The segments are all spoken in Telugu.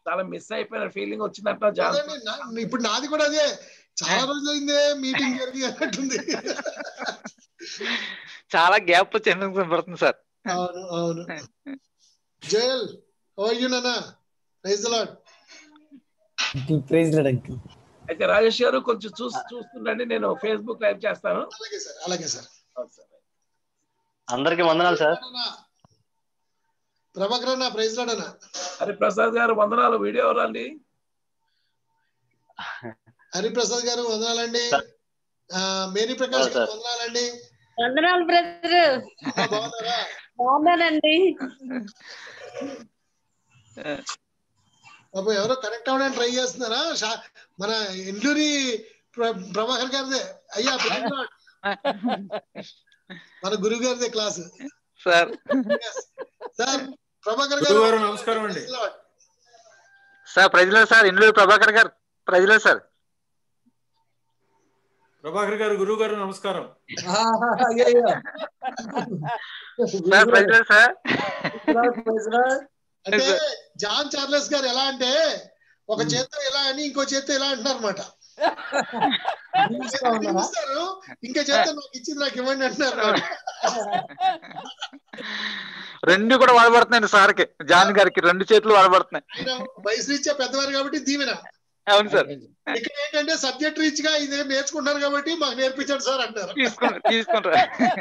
చాలా మిస్ అయిపోయిన ఫీలింగ్ వచ్చిందంట జాన్ అదే నా- ఇప్పుడు నాది కూడా అదే చాలా రోజులైందే మీటింగ్ జరిగి అన్నట్టుంది చాలా గ్యాప్ చిన్న పడుతుంది సార్ అవును అవును జయల్ ఓయ్యునన్నా praise Lord praise Lord uncle అయితే రాజేష్ గారు కొంచెం చూసి చూస్తుండండి నేను ఫేస్బుక్ లైవ్ చేస్తాను అలాగే సార్ అలాగే సార్ అందరికి వందనాలు సార్ ప్రభాకర్ అన్న ప్రైజ్ లాడ్ అన్న హరిప్రసాద్ గారు వందనాలు వీడియో రండి హరిప్రసాద్ గారు వందనాలండి ఆ, మేరీ ప్రకాష్ గారు వందనాలండి వందనాలు బ్రదర్ ఆ, బాగున్నారా బాగున్నానండి పాపం ఎవరో కనెక్ట్ అవ్వడానికి ట్రై చేస్తున్నారా షా- మన ఎండ్లూరి ప్ర- ప్రభాకర్ గారిదే అయ్యా praise Lord. మన గురువు గారిదే క్లాస్ సార్ సార్ ప్రభాకర్ గురువు గారు గారు నమస్కారం అండి praise Lord. సార్ ప్రజలు సార్ ఇంట్లో ప్రభాకర్ గారు ప్రజలు సార్ ప్రభాకర్ గారు గురువు గారు నమస్కారం సార్ ప్రజలు సార్ అంటే జాన్ చార్లెస్ గారు ఎలా అంటే ఒక చేత్తో ఇలా అని ఇంకో చేత్తో ఇలా అంటున్నారు అనమాట ఇస్తారు ఇంకా చేత్తో నాకు ఇచ్చింది నాకు ఇవ్వండి అంటున్నారు అన్నమాట. రెండు కూడా వాడబడుతున్నాయండి సార్కి జాన్ గారికి రెండు చేతులు వాడబడుతున్నాయి ఆయన వయసు రీత్యా పెద్దవారు కాబట్టి దీవెన అవును సార్ ఇక్కడ ఏంటంటే సబ్జెక్ట్ రీచ్ గా ఇది నేర్చుకుంటున్నారు కాబట్టి మాకు నేర్పించండి సార్ అంటారు తీసుకుని తీసుకుంటారా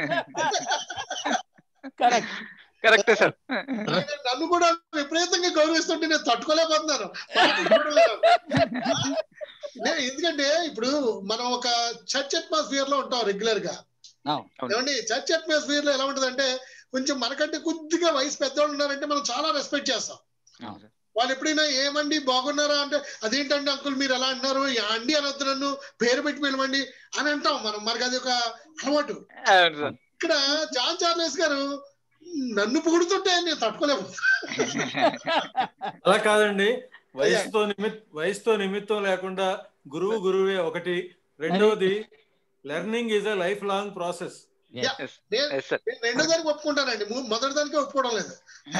కరెక్టే సార్ ఆయన నన్ను కూడా విపరీతంగా గౌరవిస్తుంటే నేను తట్టుకోలేకపోతున్నాను నేను ఎందుకంటే ఇప్పుడు మనం ఒక చర్చ్ అట్మాస్ఫియర్ లో ఉంటాం రెగ్యులర్ గా ఏమండి చర్చ్ అట్మాస్ఫియర్ లో ఎలా ఉంటదంటే కొంచెం మనకంటే కొద్దిగా వయసు పెద్దవాళ్ళు ఉన్నారంటే మనం చాలా రెస్పెక్ట్ చేస్తాం వాళ్ళు ఎప్పుడైనా ఏమండి బాగున్నారా అంటే అదేంటండి అంకుల్ మీరు ఎలా అంటున్నారు "యా అండి అనొద్దు నన్ను పేరు పెట్టి పిలవండి అని అంటాం మనం మనకి అది ఒక అలవాటు అవును సార్ ఇక్కడ జాన్ చార్లెస్ గారు నన్ను పొగుడుతుంటే నేను తట్టుకోలేము అలా కాదండి వయసుతో నిమిత్ వయసుతో నిమిత్తం లేకుండా గురువు గురువే ఒకటి రెండవది learning is a lifelong process Yeah. నేను నేను రెండో దానికి ఒప్పుకుంటానండి ము- మొదటి దానికి ఒప్పుకోవడం లేదు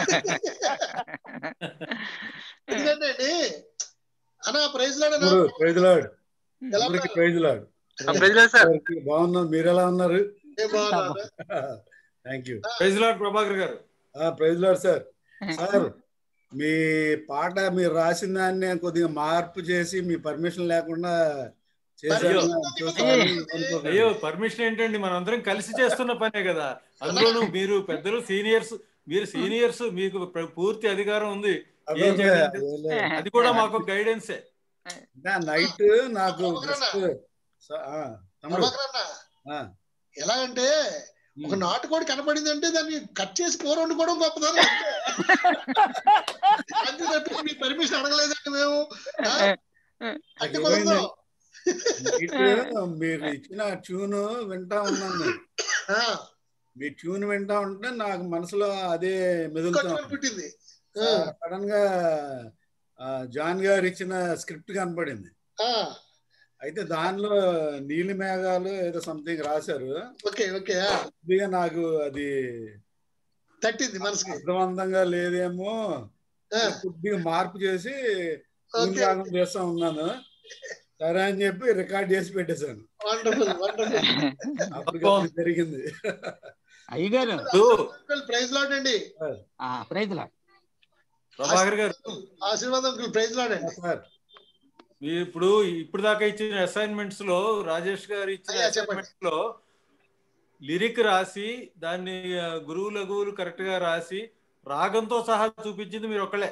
ఎందుకంటే అండి అన్న ప్రైజ్ లాడనా ప్రైజ్ లాడ్ ఎలా అందరికి ఉన్నారు? ప్రైజ్ లాడ్ ప్రైజ్ సార్ బాగున్నాను మీరు ఎలా ఉన్నారు నేను బాగున్నాను. Thank you praise Lord Prabhakar garu praise Lord sir sir మీ పాట మీరు రాసిన దాన్ని కొద్దిగా మార్పు చేసి మీ పర్మిషన్ లేకుండా చేశాను చూస్తారని అనుకోకండి. అయ్యో పర్మిషన్ ఏంటండి మనందరం కలిసి చేస్తున్న పనే కదా అందులోనూ మీరు పెద్దలు సీనియర్స్ మీరు సీనియర్స్ మీకు ప్ర- పూర్తి అధికారం ఉంది అదే ఏం చేయాలంటే అదేలే. అది కూడా మాకు గైడెన్సే నా నైట్ నాకు జస్ట్ స- ఆ, తమ్ముడు ప్రభాకర్ అన్న ఆ, ఎలా అంటే ఒక నాటుకోడి కనపడింది అంటే దాన్ని కట్ చేసి కూర వండుకోవడం గొప్పదనం అంతే. అంతే తప్ప మీ పర్మిషన్ అడగలేదండి మేము ఆ? అంటే కుదరదు నైట్ మీరు ఇచ్చిన ట్యూన్ వింటా ఉన్నాను ఆ, మీ ట్యూన్ వింటా ఉంటే నాకు మనసులో అదే మెదులుతా కొంచెం పుట్టింది ఆ, సడన్ గా ఆ, జాన్ గారు ఇచ్చిన స్క్రిప్ట్ కనపడింది ఆ, అయితే దానిలో నీలి మేఘాలు ఏదో సంథింగ్ రాశారు ఓకే ఓకే ఆ, కొద్దిగా నాకు అది తట్టింది మనసుకి అర్థవంతంగా లేదేమో ఆ, కొద్దిగా మార్పు చేసి ఓకే. రాగం చేస్తా ఉన్నాను సరే అని చెప్పి రికార్డ్ చేసి పెట్టేశాను వండర్ఫుల్ వండర్ఫుల్ అప్పుడు అది జరిగింది అయ్యగారు ప్రైజ్ లాడ్ అండి ప్రైజ్ లాడ్ ప్రభాకర్ గారు ఆశీర్వాదం అంకుల్ ప్రైజ్ లాడ్ అండి మీరు ఇప్పుడు ఇప్పుడు దాకా ఇచ్చిన అసైన్మెంట్స్ లో రాజేష్ గారు ఇచ్చిన అయ్యా, చెప్పండి. అసైన్మెంట్స్ లో లిరిక్ రాసి దాన్ని ఆ, గురువు లఘువులు కరెక్ట్ గా రాసి రాగంతో సహా చూపించింది మీరు ఒక్కలే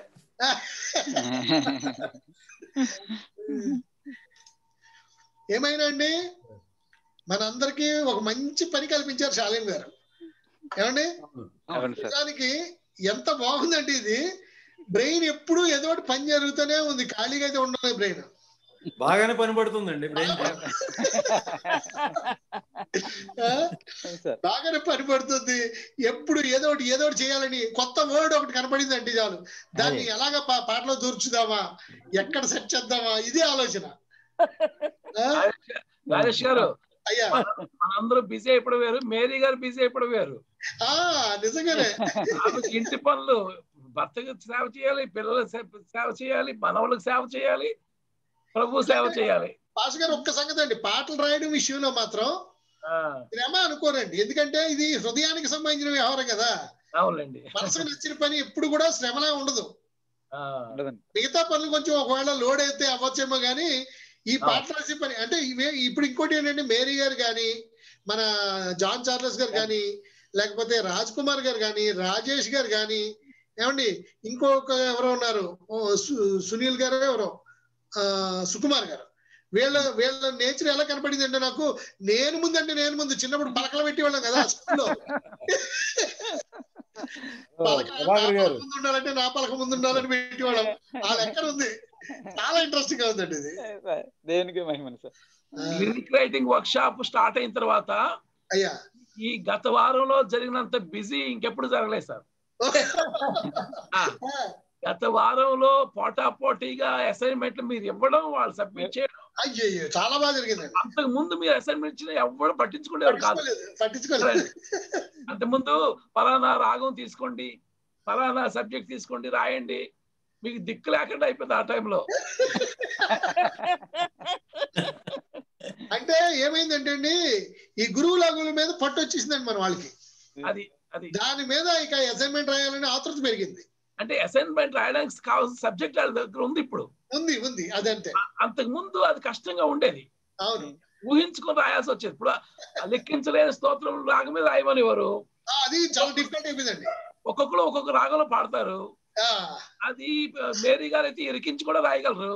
ఏమైనా అండి మనందరికీ ఒక మంచి పని కల్పించారు శాలిం గారు ఏమండి అవును సార్ నిజానికి ఎంత బాగుందంటే ఇది బ్రెయిన్ ఎప్పుడు ఏదో ఒకటి పని జరుగుతూనే ఉంది ఖాళీగా అయితే ఉండలేదు బ్రెయిన్ బాగానే పని పడుతుందండి బ్రెయిన్ బాగానే పని పడుతుంది ఎప్పుడు ఏదో ఒకటి ఏదో ఒకటి చేయాలని కొత్త వర్డ్ ఒకటి కనపడింది అంటే చాలు దాన్ని ఎలాగ పా- పాటలో దూర్చుదామా ఎక్కడ సెట్ చేద్దామా ఇదే ఆలోచన ఆ? రాజేష్ గారు అయ్యా మనందరూ బిజీ అయిపోవడం వేరు మేరీ గారు బిజీ అయిపోవడం వేరు ఆ నిజంగానే ఆమెకి ఇంటి పనులు భర్తకి సేవ చేయాలి పిల్లలకు సే- సేవ చేయాలి మనవలకు సేవ చేయాలి ప్రభు సేవ చేయాలి పాస్ గారు ఒక్క సంగతి అండి పాటలు రాయడం విషయంలో మాత్రం ఆ, శ్రమ అనుకోరండి ఎందుకంటే ఇది హృదయానికి సంబంధించిన వ్యవహారం కదా అవునండి మనసుకు నచ్చిన పని ఎప్పుడు కూడా శ్రమలా ఉండదు ఆ, ఉండదండి మిగతా పనులు కొంచెం ఒకవేళ లోడ్ అయితే అవ్వచ్చేమో కానీ ఈ పాటలు రాసే పని అంటే ఇవే ఇప్పుడు ఇంకోటి ఏంటంటే మేరీ గారు కానీ మన జాన్ చార్లెస్ గారు కానీ లేకపోతే రాజ్ కుమార్ గారు కానీ రాజేష్ గారు కానీ ఏమండి ఇంకొక ఎవరో ఉన్నారు ఓ, సు- సునీల్ గారు ఎవరో ఆ, సుకుమార్ గారు వీళ్ళ వీళ్ళ నేచర్ ఎలా కనపడింది అంటే నాకు నేను ముందంటే నేను ముందు చిన్నప్పుడు పలకలు పెట్టేవాళ్ళం కదా స్కూల్లో పలక నా ప్రభాకర్ గారు పలక ముందు ఉండాలంటే నా పలక ముందు ఉండాలని పెట్టేవాళ్ళం ఆ లెక్కన ఉంది చాలా ఇంట్రెస్టింగ్ అవుతుందండి ఇది దేనికి మహిమని సార్ ఆ, lyric writing workshop start అయిన తర్వాత అయ్యా ఈ గత వారంలో జరిగినంత బిజీ ఇంకెప్పుడు జరగలేదు సార్ ఆ, గత వారంలో పోటా పోటీగా అసైన్మెంట్లు మీరు ఇవ్వడం వాళ్ళు సబ్మిట్ చేయడం అయ్యయ్యో చాలా బాగా జరిగిందండి అంతకు ముందు మీరు అసైన్మెంట్ ఇచ్చిన ఎవరు పట్టించుకునేవారు కాదు పట్టించుకోలేదు పట్టించుకోలేదు అంతకుముందు ఫలానా రాగం తీసుకోండి ఫలానా సబ్జెక్ట్ తీసుకోండి రాయండి మీకు దిక్కు లేకుండా అయిపోయింది ఆ టైంలో అంటే ఏమైందంటే అండి ఈ గురువు లాగుల మీద పట్టు వచ్చేసిందండి మన వాళ్ళకి అది అది దాని మీద ఇక అసైన్మెంట్ రాయాలని ఆతృత పెరిగింది అంటే అసైన్మెంట్ రాయడానికి కావాల్సిన సబ్జెక్ట్ వాళ్ళ దగ్గర ఉంది ఇప్పుడు ఉంది ఉంది అదంతే అంతకు ముందు అది కష్టంగా ఉండేది అవును ఊహించుకొని రాయాల్సి వచ్చేది ఇప్పుడు ఆ లెక్కించలేని స్తోత్రం రాగం మీద రాయమనేవారు ఆ, అది చాలా డిఫికల్ట్ అయిపోయిందండి ఒక్కొక్కరు ఒక్కొక్క రాగంలో పాడతారు ఆ, అది మేరీ గారు అయితే ఇరికించి కూడా రాయగలరు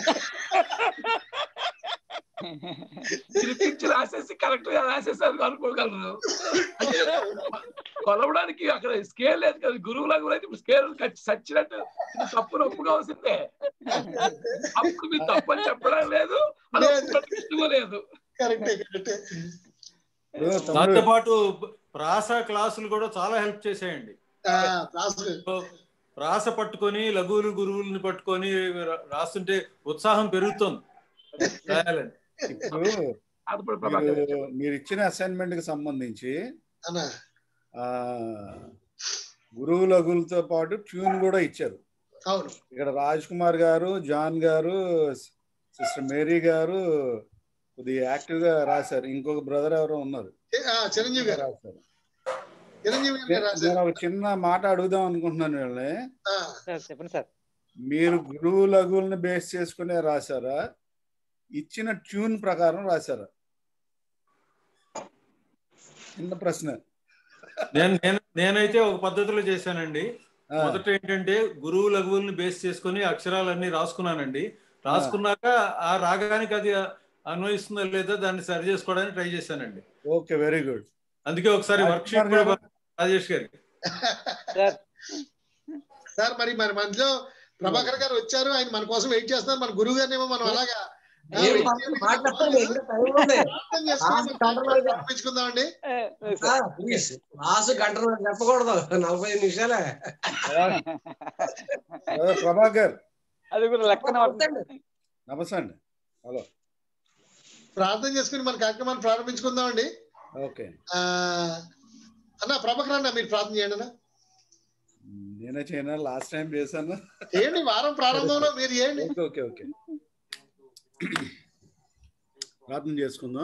ఇరికించి రాసేసి కరెక్ట్ గా రాసేసారు అనుకోగలరు అంటే కొలవడానికి అక్కడ స్కేల్ లేదు కదా గురువులకు కూడా అయితే ఇప్పుడు స్కేల్ సచ్చినట్టు ఇది తప్పు ఒప్పుకోవాల్సిందే అప్పుడు మీరు తప్పని చెప్పడం లేదు అది లేదు. ఒప్పుకోవడానికి ఇష్టమూ లేదు కరెక్టే కరెక్టే ఇప్పుడు దాంతో తమ్ముడు పాటు ప్రాస క్లాసులు కూడా చాలా హెల్ప్ చేసాయండి ఆ, క్లాస్ ప్రాస పట్టుకొని లఘువులు గురువుల్ని పట్టుకొని రా- రాస్తుంటే ఉత్సాహం పెరుగుతుంది రాయాలని ఇప్పుడు అది కూడా ప్రభాకర్ మీరు మీరు ఇచ్చిన అసైన్మెంట్ కి సంబంధించి అన్న ఆ గురువు లఘులతో పాటు ట్యూన్ కూడా ఇచ్చారు అవును ఇక్కడ రాజ్ కుమార్ గారు జాన్ గారు సిస్టర్ మేరీ గారు కొద్దిగా యాక్టివ్ గా రాశారు ఇంకొక బ్రదర్ ఎవరో ఉన్నారు ఏ, ఆ, చిరంజీవి గారు రాశారు చిరంజీవి గారు నేను రాశారు ఒక చిన్న మాట అడుగుదాం అనుకుంటున్నాను వీళ్ళని ఆ, సార్ చెప్పండి సార్ మీరు గురువు లఘువుల్ని బేస్ చేసుకునే రాశారా ఇచ్చిన ట్యూన్ ప్రకారం రాశారా చిన్న ప్రశ్న నేను నేను నేనైతే ఒక పద్ధతిలో చేశానండి ఆ, మొదట ఏంటంటే గురువు లఘువుల్ని బేస్ చేసుకొని అక్షరాలన్నీ రాసుకున్నానండి రాసుకున్నాక ఆ రాగానికి అది అన్వయిస్తుందా లేదా దాన్ని సరి చేసుకోవడానికి ట్రై చేశానండి ఓకే వెరీ గుడ్ అందుకే ఒకసారి రాజ్ వర్క్ షీట్ కుమార్ కూడా గారు? రాజేష్ గారికి సార్ సార్ మరి మరి మధ్యలో ప్రభాకర్ గారు వచ్చారు ఆయన మన కోసం వెయిట్ చేస్తున్నారు మన గురువు గారిని ఏమో మనం అలాగా ఆ, ఏం wait మాట్లాడ- చేయాలి. మాట్లాడతారు, ఇంకా టైం ఉంది. ప్రార్థన చేసుకొని లాస్ట్ గంటలో అయితే- ప్రారంభించుకుందామండి ఆ, ప్లీజ్ లాస్ట్ గంటలు చెప్పకూడదు నలభై ఐదు నిమిషాలే అదే ప్రభాకర్ అది కూడా లెక్కన వద్దండి. నమస్తే అండి హలో ప్రార్థన చేసుకుని మన కార్యక్రమాన్ని ప్రారంభించుకుందామండి ఓకే ఆ, అన్న ప్రభాకర్ అన్న మీరు ప్రార్థన చేయండి అన్న నేనే చేయనా లాస్ట్ టైం చేశాను ఏంటి వారం ప్రారంభంలో మీరు ఏంటి ఓకే ఓకే ఓకే ప్రార్థన చేసుకుందాం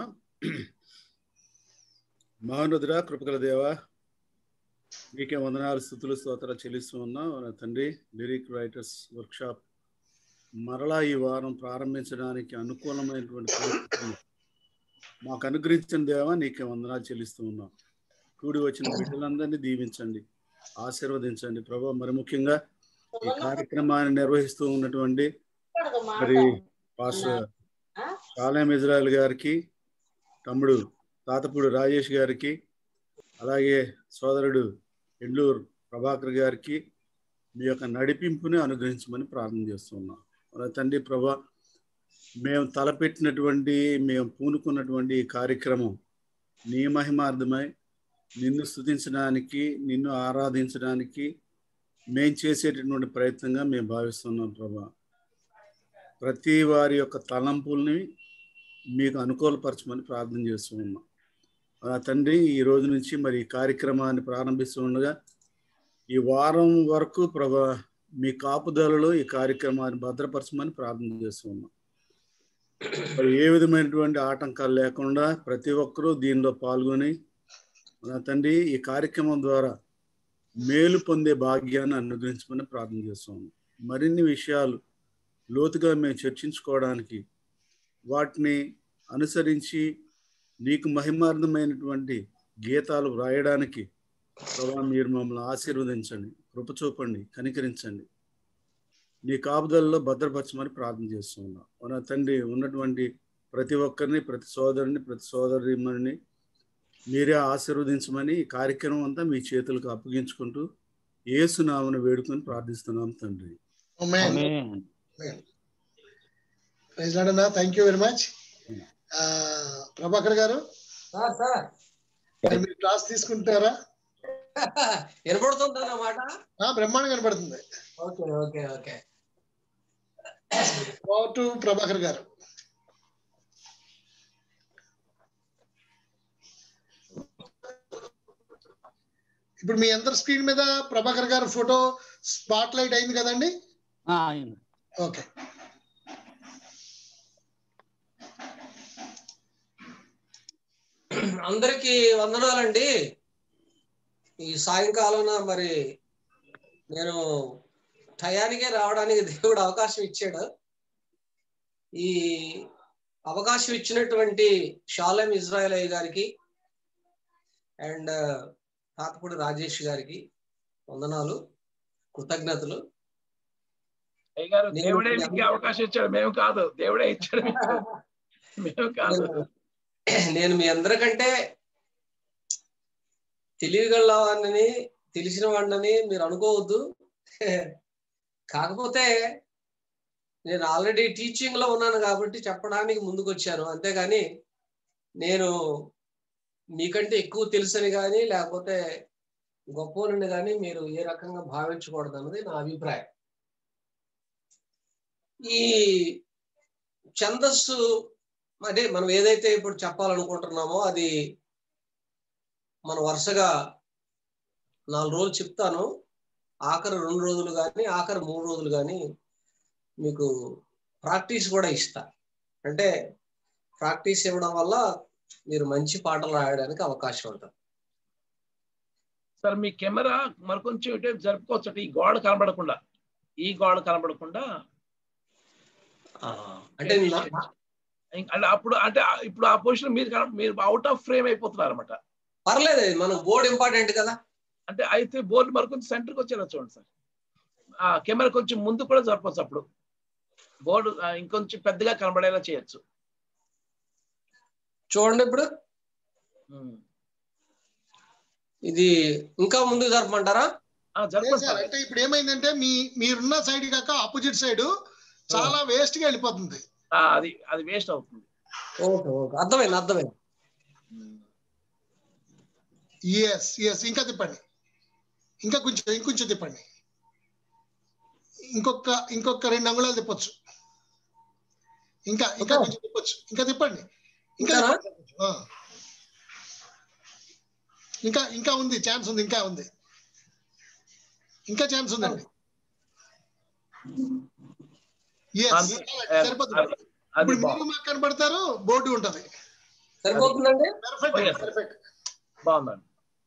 మహానుద్ర కృపకల దేవ మీకే వందనాలు స్థుతులు స్తోత్రాలు చెల్లిస్తూ ఉన్నాం నా తండ్రి లిరిక్ రైటర్స్ వర్క్షాప్ మరలా ఈ వారం ప్రారంభించడానికి అనుకూలమైనటువంటి పరిస్థితులు మాకు అనుగ్రహించిన దేవ నీకే వందనాలు చెల్లిస్తూ ఉన్నాం కూడి వచ్చిన బిడ్డలందరినీ దీవించండి ఆశీర్వదించండి ప్రభా మరి ముఖ్యంగా ఈ కార్యక్రమాన్ని నిర్వహిస్తూ ఉన్నటువంటి మరి పాస్టర్ షాలేం ఇజ్రాయల్ గారికి తమ్ముడు తాతపూడి రాజేష్ గారికి అలాగే సోదరుడు ఎండూరు ప్రభాకర్ గారికి మీ యొక్క నడిపింపుని అనుగ్రహించమని ప్రార్థన చేస్తున్నాం మన తండ్రి ప్రభా మేము తలపెట్టినటువంటి మేము పూనుకున్నటువంటి ఈ కార్యక్రమం నీ మహిమార్థమై నిన్ను స్తుతించడానికి నిన్ను ఆరాధించడానికి మేము చేసేటటువంటి ప్రయత్నంగా మేము భావిస్తున్నాం ప్రభా ప్రతి వారి యొక్క తలంపుల్ని మీకు అనుకూలపరచమని ప్రార్థన చేస్తూ ఉన్నాం ఆ తండ్రి ఈ రోజు నుంచి మరి ఈ కార్యక్రమాన్ని ప్రారంభిస్తూ ఉండగా ఈ వారం వరకు ప్రభా మీ కాపుదలలో ఈ కార్యక్రమాన్ని భద్రపరచమని ప్రార్థన చేస్తున్నాం మరి ఏ విధమైనటువంటి ఆటంకాలు లేకుండా ప్రతి ఒక్కరూ దీనిలో పాల్గొని నా తండ్రి ఈ కార్యక్రమం ద్వారా మేలు పొందే భాగ్యాన్ని అనుగ్రహించమని ప్రార్థన చేస్తున్నాం మరిన్ని విషయాలు లోతుగా మేము చర్చించుకోవడానికి వాటిని అనుసరించి నీకు మహిమార్థమైనటువంటి గీతాలు వ్రాయడానికి ప్రభా మీరు మమ్మల్ని ఆశీర్వదించండి కృప చూపండి కనికరించండి నీ కాపుదలలో భద్రపరచమని ప్రార్థన చేస్తున్నాం మన తండ్రి ఉన్నటువంటి ప్రతి ఒక్కరిని ప్రతి సోదరుని ప్రతి సోదరిమని మీరే ఆశీర్వదించమని ఈ కార్యక్రమం అంతా మీ చేతులకు అప్పగించుకుంటూ ఏసునామను వేడుకొని ప్రార్థిస్తున్నాం తండ్రి ప్రైజ్ లాడన్నా thank you very much Prabhakar garu sir sir మరి మీరు క్లాస్ తీసుకుంటారా వినపడుతుంది అన్నమాట ఆ, బ్రహ్మాండంగా కనబడుతుంది okay okay okay over to Prabhakar garu ఇప్పుడు మీ అందరి స్క్రీన్ మీద ప్రభాకర్ గారు ఫోటో స్పాట్ లైట్ అయింది కదండి ఆ, అయింది. ఓకే అందరికి వందనాలండి ఈ సాయంకాలం మరి నేను టయానికే రావడానికి దేవుడు అవకాశం ఇచ్చాడు ఈ అవకాశం ఇచ్చినటువంటి షాలెం ఇజ్రాయల్ అయ్య గారికి అండ్ తాతపూడి రాజేష్ గారికి వందనాలు కృతజ్ఞతలు అయ్య గారు నేను- దేవుడే మీకు అవకాశం ఇచ్చాడు మేము కాదు దేవుడే ఇచ్చాడు మీకు మేము కాదు నేను- నేను మీ అందరికంటే తెలియగల వాడిని తెలిసిన వాడిని మీరు అనుకోవద్దు కాకపోతే నేను ఆల్రెడీ టీచింగ్ లో ఉన్నాను కాబట్టి చెప్పడానికి ముందుకు వచ్చాను అంతేగాని నేను మీకంటే ఎక్కువ తెలుసని కానీ లేకపోతే గొప్పని కానీ మీరు ఏ రకంగా భావించకూడదు అన్నది నా అభిప్రాయం ఈ ఛందస్సు అంటే మనం ఏదైతే ఇప్పుడు చెప్పాలనుకుంటున్నామో అది మనం వరుసగా నాలుగు రోజులు చెప్తాను ఆఖరి రెండు రోజులు కానీ ఆఖరి మూడు రోజులు కానీ మీకు ప్రాక్టీస్ కూడా ఇస్తా అంటే ప్రాక్టీస్ ఇవ్వడం వల్ల మీరు మంచి పాటలు రాయడానికి అవకాశం ఉంటుంది సార్ మీ కెమెరా మరికొంచెం ఇటు జరుపుకోవచ్చు ఈ గోడ కనబడకుండా ఈ గోడ కనబడకుండా ఆ, అంటే నా- ఇంక- అంటే అప్పుడు అంటే ఆ- ఇప్పుడు ఆ పొజిషన్ మీరు కన- మీరు అవుట్ ఆఫ్ ఫ్రేమ్ అయిపోతున్నారు అనమాట పర్లేదు అది మన బోర్డు ఇంపార్టెంట్ కదా అంటే అయితే బోర్డు మరి కొంచెం సెంటర్కి వచ్చేలా చూడండి సార్ ఆ కెమెరా కొంచెం ముందు కూడా జరపచ్చు అప్పుడు బోర్డు ఆ, ఇంకొంచెం పెద్దగా కనబడేలా చేయొచ్చు చూడండి ఇప్పుడు ఉమ్. ఇది ఇంకా ముందుకు జరపమంటారా ఆ, లేదు జరపండి సార్ సార్ అంటే ఇప్పుడు ఏమైందంటే మీ మీరున్న సైడ్ కాక ఆపోజిట్ సైడ్ చాలా వేస్ట్ గా వెళ్ళిపోతుంది ఆ, అది అది వేస్ట్ అవుతుంది ఓకే ఓకే అర్థమైంది అర్థమైంది ఎస్ ఎస్ ఇంకా తిప్పండి ఇంకా కొంచెం ఇంకొంచెం తిప్పండి ఇంకొక ఇంకొక రెండు అంగుళాలు తిప్పొచ్చు ఇంకా ఇంకా ఓకే. కొంచెం తిప్పొచ్చు ఇంకా తిప్పండి ఇంకా ఇంకానా? తిప్పండి. ఆ. ఇంకా ఇంకా ఉంది ఛాన్స్ ఉంది ఇంకా ఉంది ఇంకా ఛాన్స్ ఉందండి Yes, అంతే. సరిపోతుంది అది- అది ఇప్పుడు బాగుంది మీరు మాకు కనబడతారు బోర్డు ఉంటది సరిపోతుందండి పర్ఫెక్ట్ Yes. పర్ఫెక్ట్ బాగుందండి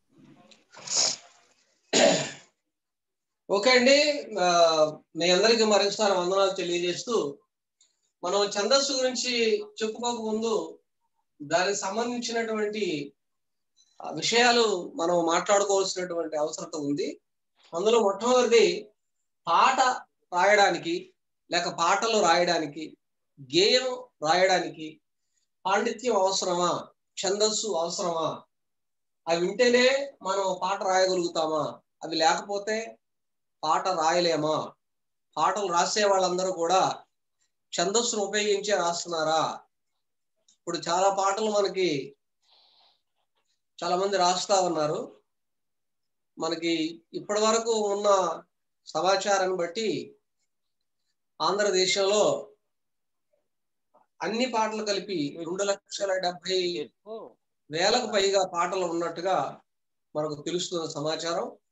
ఓకే అండి ఆ, మీ అందరికి మరొకసారి వందనాలు తెలియజేస్తూ మనం ఛందస్సు గురించి చెప్పుకోక ముందు దానికి సంబంధించినటువంటి ఆ, విషయాలు మనం మాట్లాడుకోవాల్సినటువంటి అవసరత ఉంది అందులో మొట్టమొదటిది పాట రాయడానికి లేక పాటలు రాయడానికి గేయం రాయడానికి పాండిత్యం అవసరమా ఛందస్సు అవసరమా అవి వింటేనే మనం పాట రాయగలుగుతామా అవి లేకపోతే పాట రాయలేమా పాటలు రాసే వాళ్ళందరూ కూడా ఛందస్సును ఉపయోగించే రాస్తున్నారా ఇప్పుడు చాలా పాటలు మనకి చాలా మంది రాస్తా ఉన్నారు మనకి ఇప్పటి వరకు ఉన్న సమాచారాన్ని బట్టి ఆంధ్రదేశంలో అన్ని పాటలు కలిపి రెండు లక్షల డెబ్బై వేలకు పైగా పాటలు ఉన్నట్టుగా మనకు తెలుస్తున్న సమాచారం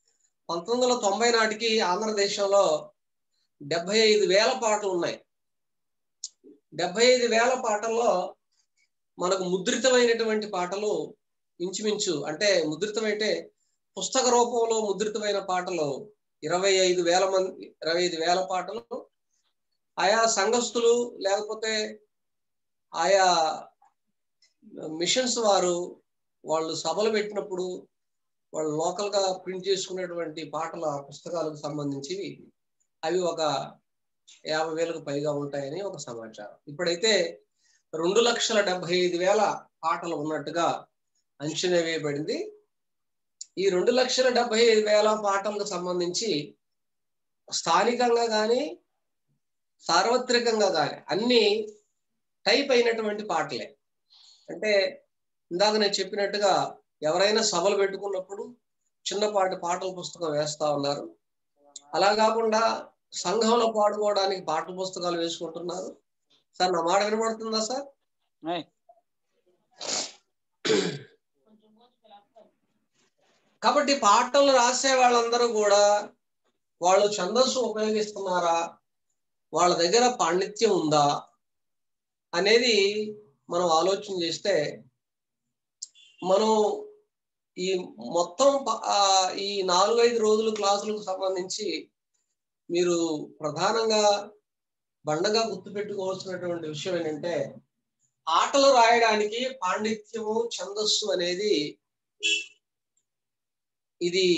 పంతొమ్మిది వందల తొంభై నాటికి ఆంధ్రదేశంలో డెబ్బై ఐదు వేల పాటలు ఉన్నాయి డెబ్బై ఐదు వేల పాటల్లో మనకు ముద్రితమైనటువంటి పాటలు ఇంచుమించు అంటే ముద్రితమైతే పుస్తక రూపంలో ముద్రితమైన పాటలు ఇరవై ఐదు వేల మంది ఇరవై ఐదు వేల పాటలు ఆయా సంఘస్థులు లేకపోతే ఆయా మిషన్స్ వారు వాళ్ళు సభలు పెట్టినప్పుడు వాళ్ళు లోకల్ గా ప్రింట్ చేసుకునేటువంటి పాటల పుస్తకాలకు సంబంధించి అవి ఒక యాభై వేలకు పైగా ఉంటాయని ఒక సమాచారం ఇప్పుడైతే రెండు లక్షల డెబ్బై ఐదు వేల పాటలు ఉన్నట్టుగా అంచనా వేయబడింది ఈ రెండు లక్షల డెబ్బై ఐదు వేల పాటలకు సంబంధించి స్థానికంగా కానీ సార్వత్రికంగా కానీ అన్ని టైప్ అయినటువంటి పాటలే అంటే ఇందాక నేను చెప్పినట్టుగా ఎవరైనా సభలు పెట్టుకున్నప్పుడు చిన్నపాటి పాటల పుస్తకం వేస్తా ఉన్నారు అలా కాకుండా సంఘంలో పాడుకోవడానికి పాటల పుస్తకాలు వేసుకుంటున్నారు సార్ నా మాట వినబడుతుందా సార్ కాబట్టి పాటలు రాసే వాళ్ళందరూ కూడా వాళ్ళు ఛందస్సు ఉపయోగిస్తున్నారా వాళ్ళ దగ్గర పాండిత్యం ఉందా అనేది మనం ఆలోచన చేస్తే మనం ఈ మొత్తం ఈ నాలుగైదు రోజుల క్లాసులకు సంబంధించి మీరు ప్రధానంగా బండగా గుర్తుపెట్టుకోవాల్సినటువంటి విషయం ఏంటంటే ఆటలు రాయడానికి పాండిత్యము ఛందస్సు అనేది ఇది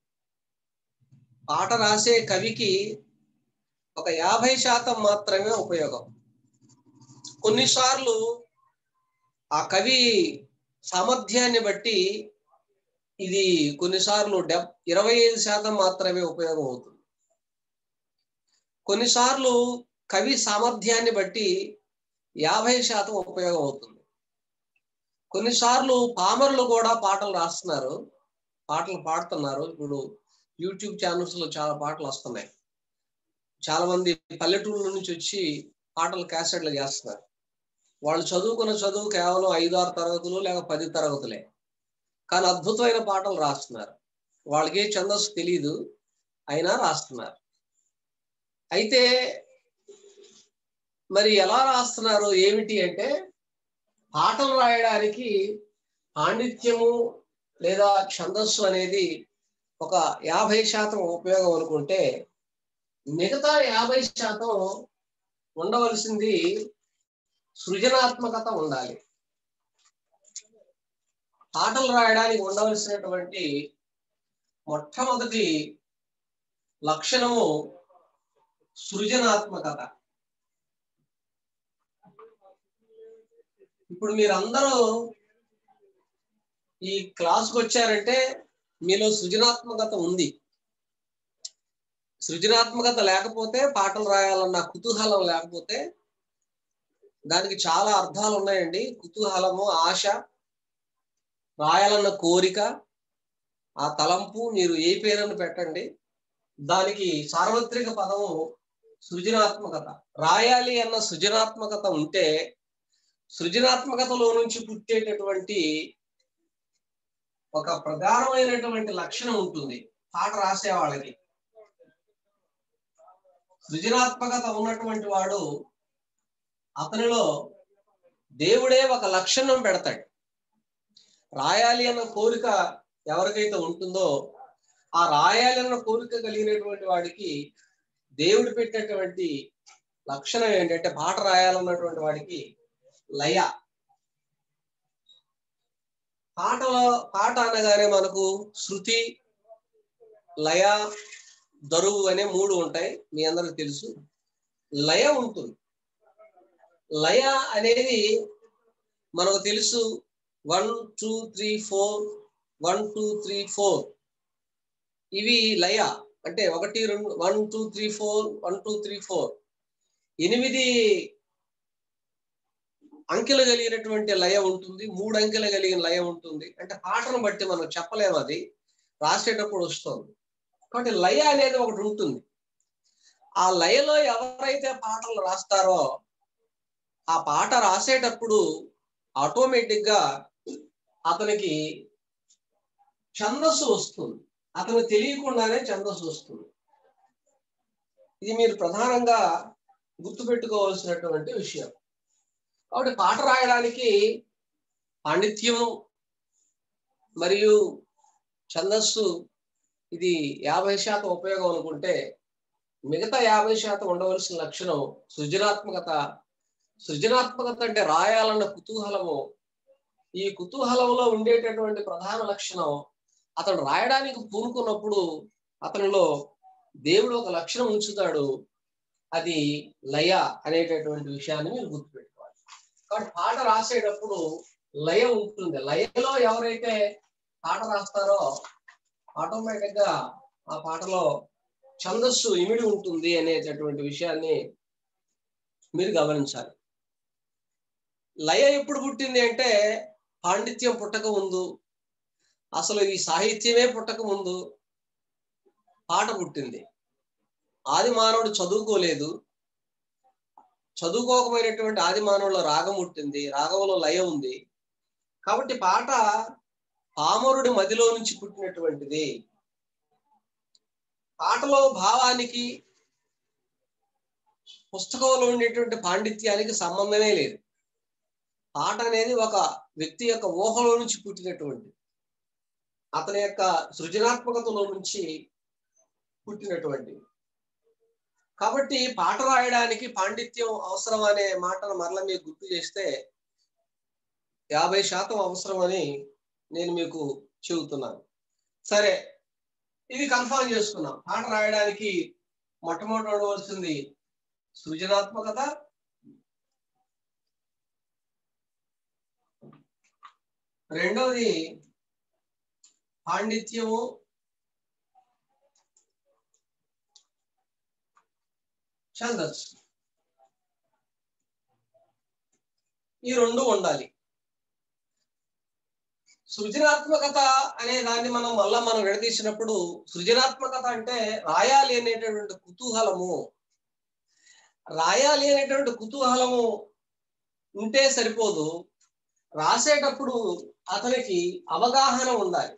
పాట రాసే కవికి ఒక యాభై శాతం మాత్రమే ఉపయోగం కొన్నిసార్లు ఆ కవి సామర్థ్యాన్ని బట్టి ఇది కొన్నిసార్లు డెబ్ ఇరవై ఐదు శాతం మాత్రమే ఉపయోగం అవుతుంది కొన్నిసార్లు కవి సామర్థ్యాన్ని బట్టి యాభై శాతం ఉపయోగం అవుతుంది కొన్నిసార్లు పామరులు కూడా పాటలు రాస్తున్నారు పాటలు పాడుతున్నారు ఇప్పుడు యూట్యూబ్ ఛానల్స్ లో చాలా పాటలు వస్తున్నాయి చాలా మంది పల్లెటూళ్ళ నుంచి వచ్చి పాటలు క్యాసెట్లు చేస్తున్నారు వాళ్ళు చదువుకున్న చదువు కేవలం ఐదు ఆరు తరగతులు లేక పది తరగతులే కానీ అద్భుతమైన పాటలు రాస్తున్నారు వాళ్ళకి ఛందస్సు తెలియదు అయినా రాస్తున్నారు అయితే మరి ఎలా రాస్తున్నారు ఏమిటి అంటే పాటలు రాయడానికి పాండిత్యము లేదా ఛందస్సు అనేది ఒక యాభై శాతం ఉపయోగం అనుకుంటే మిగతా యాభై శాతం ఉండవలసింది సృజనాత్మకత ఉండాలి పాటలు రాయడానికి ఉండవలసినటువంటి మొట్టమొదటి లక్షణము సృజనాత్మకత ఇప్పుడు మీరందరూ ఈ క్లాస్కి వచ్చారంటే మీలో సృజనాత్మకత ఉంది సృజనాత్మకత లేకపోతే పాటలు రాయాలన్న కుతూహలం లేకపోతే దానికి చాలా అర్థాలు ఉన్నాయండి కుతూహలము ఆశ రాయాలన్న కోరిక ఆ తలంపు మీరు ఏ పేరును పెట్టండి దానికి సార్వత్రిక పదము సృజనాత్మకత రాయాలి అన్న సృజనాత్మకత ఉంటే సృజనాత్మకతలో నుంచి పుట్టేటటువంటి ఒక ప్రధానమైనటువంటి లక్షణం ఉంటుంది పాట రాసే వాళ్ళకి సృజనాత్మకత ఉన్నటువంటి వాడు అతనిలో దేవుడే ఒక లక్షణం పెడతాడు రాయాలి అన్న కోరిక ఎవరికైతే ఉంటుందో ఆ రాయాలి అన్న కోరిక కలిగినటువంటి వాడికి దేవుడు పెట్టినటువంటి లక్షణం ఏంటంటే పాట రాయాలన్నటువంటి వాడికి లయ పాటలో పాట అనగానే మనకు శృతి లయ దరువు అనే మూడు ఉంటాయి మీ అందరికి తెలుసు లయ ఉంటుంది లయ అనేది మనకు తెలుసు one two three four one two three four ఇవి లయ అంటే ఒకటి రెండు one two three four one two three four ఎనిమిది అంకెలు కలిగినటువంటి లయ ఉంటుంది మూడు అంకెలు కలిగిన లయ ఉంటుంది అంటే పాటను బట్టి మనం చెప్పలేము అది రాసేటప్పుడు వస్తుంది కాబట్టి లయ అనేది ఒకటి ఉంటుంది ఆ లయలో ఎవరైతే పాటలు రాస్తారో ఆ పాట రాసేటప్పుడు ఆటోమేటిక్ గా అతనికి ఛందస్సు వస్తుంది అతను తెలియకుండానే ఛందస్సు వస్తుంది ఇది మీరు ప్రధానంగా గుర్తుపెట్టుకోవాల్సినటువంటి విషయం కాబట్టి పాట రాయడానికి పాండిత్యం మరియు ఛందస్సు ఇది యాభై శాతం ఉపయోగం అనుకుంటే మిగతా యాభై శాతం ఉండవలసిన లక్షణం సృజనాత్మకత సృజనాత్మకత అంటే రాయాలన్న కుతూహలము ఈ కుతూహలంలో ఉండేటటువంటి ప్రధాన లక్షణం అతను రాయడానికి పూనుకున్నప్పుడు అతనిలో దేవుడు ఒక లక్షణం ఉంచుతాడు అది లయ అనేటటువంటి విషయాన్ని మీరు గుర్తుపెట్టుకోవాలి కాబట్టి పాట రాసేటప్పుడు లయ ఉంటుంది లయలో ఎవరైతే పాట రాస్తారో ఆటోమేటిక్ గా ఆ పాటలో ఛందస్సు ఇమిడి ఉంటుంది అనేటటువంటి విషయాన్ని మీరు గమనించాలి లయ ఎప్పుడు పుట్టింది అంటే పాండిత్యం పుట్టక ముందు అసలు ఈ సాహిత్యమే పుట్టక ముందు పాట పుట్టింది ఆది మానవుడు చదువుకోలేదు చదువుకోకపోయినటువంటి ఆది మానవుల్లో రాగం పుట్టింది రాగంలో లయ ఉంది కాబట్టి పాట పామరుడి మదిలో నుంచి పుట్టినటువంటిది పాటలో భావానికి పుస్తకంలో ఉండేటువంటి పాండిత్యానికి సంబంధమే లేదు పాట అనేది ఒక వ్యక్తి యొక్క ఊహలో నుంచి పుట్టినటువంటి అతని యొక్క సృజనాత్మకతలో నుంచి పుట్టినటువంటి కాబట్టి పాట రాయడానికి పాండిత్యం అవసరం అనే మాటను మరలా మీకు గుర్తు చేస్తే యాభై శాతం అవసరం అని నేను మీకు చెబుతున్నాను సరే ఇది కన్ఫర్మ్ చేసుకున్నాం పాట రాయడానికి మొట్టమొదటి ఉండవలసింది సృజనాత్మకత రెండవది పాండిత్యము ఛందస్సు ఈ రెండు ఉండాలి సృజనాత్మకత అనే దాన్ని మనం మళ్ళా మనం విడదీసినప్పుడు సృజనాత్మకత అంటే రాయాలి అనేటటువంటి కుతూహలము రాయాలి అనేటువంటి కుతూహలము ఉంటే సరిపోదు రాసేటప్పుడు అతనికి అవగాహన ఉండాలి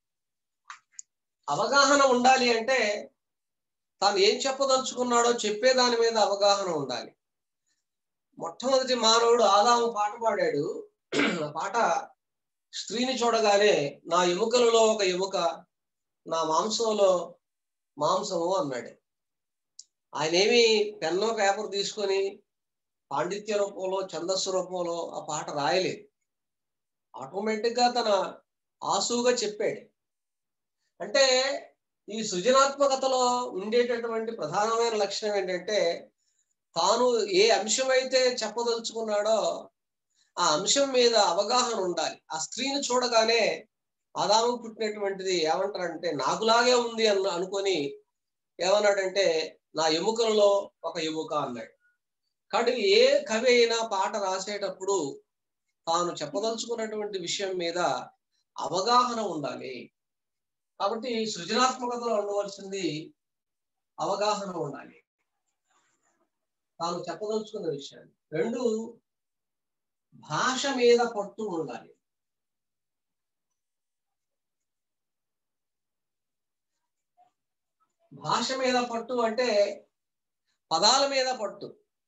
అవగాహన ఉండాలి అంటే తాను ఏం చెప్పదలుచుకున్నాడో చెప్పే దాని మీద అవగాహన ఉండాలి మొట్టమొదటి మానవుడు ఆదాము పాట పాడాడు ఆ పాట స్త్రీని చూడగానే నా ఎముకలలో ఒక ఎముక నా మాంసంలో మాంసము అన్నాడు ఆయన ఏమి పెన్నో పేపర్ తీసుకొని పాండిత్య రూపంలో ఛందస్సు రూపంలో ఆ పాట రాయలేదు ఆటోమేటిక్ గా తన ఆసుగా చెప్పాడు అంటే ఈ సృజనాత్మకతలో ఉండేటటువంటి ప్రధానమైన లక్షణం ఏంటంటే తాను ఏ అంశం అయితే చెప్పదలుచుకున్నాడో ఆ అంశం మీద అవగాహన ఉండాలి ఆ స్త్రీని చూడగానే ఆదాము పుట్టినటువంటిది ఏమంటారంటే నాకులాగే ఉంది అన్న అనుకొని ఏమన్నాడంటే నా ఎముకలలో ఒక ఎముక అన్నాడు కాబట్టి ఏ కవి అయినా పాట రాసేటప్పుడు తాను చెప్పదలుచుకున్నటువంటి విషయం మీద అవగాహన ఉండాలి కాబట్టి సృజనాత్మకతలో ఉండవలసింది అవగాహన ఉండాలి తాను చెప్పదలుచుకున్న విషయాన్ని రెండు భాష మీద పట్టు ఉండాలి భాష మీద పట్టు అంటే పదాల మీద పట్టు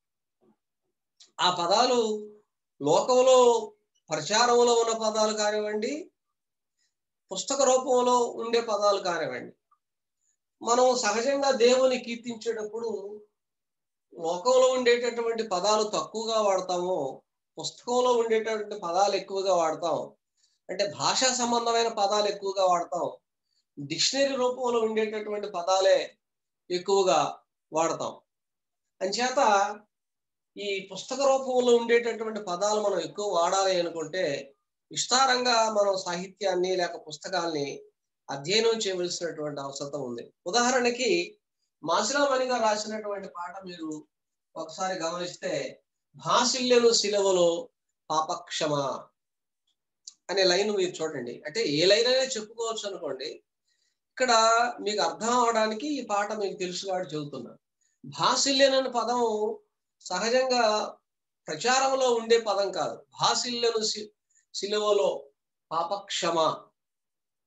ఆ పదాలు లోకంలో ప్రచారంలో ఉన్న పదాలు కానివ్వండి పుస్తక రూపంలో ఉండే పదాలు కానివ్వండి మనం సహజంగా దేవుని కీర్తించేటప్పుడు లోకంలో ఉండేటటువంటి పదాలు తక్కువగా వాడతాము పుస్తకంలో ఉండేటటువంటి పదాలు ఎక్కువగా వాడతాం అంటే భాషా సంబంధమైన పదాలు ఎక్కువగా వాడతాం డిక్షనరీ రూపంలో ఉండేటటువంటి పదాలే ఎక్కువగా వాడతాం అంచేత ఈ పుస్తక రూపంలో ఉండేటటువంటి పదాలు మనం ఎక్కువ వాడాలి అనుకుంటే విస్తారంగా మనం సాహిత్యాన్ని లేక పుస్తకాల్ని అధ్యయనం చేయవలసినటువంటి అవసరం ఉంది ఉదాహరణకి మాసిరామణి గారు రాసినటువంటి పాట మీరు ఒకసారి గమనిస్తే భాసిల్యను శిలవలో పాపక్షమ అనే లైన్ మీరు చూడండి అంటే ఏ లైన్ అనేది చెప్పుకోవచ్చు అనుకోండి ఇక్కడ మీకు అర్థం అవడానికి ఈ పాట మీకు తెలుసు కాబట్టి చెబుతున్నా భాసిల్యన్ అనే పదం సహజంగా ప్రచారంలో ఉండే పదం కాదు భాసిల్యను శిలువలో పాపక్షమ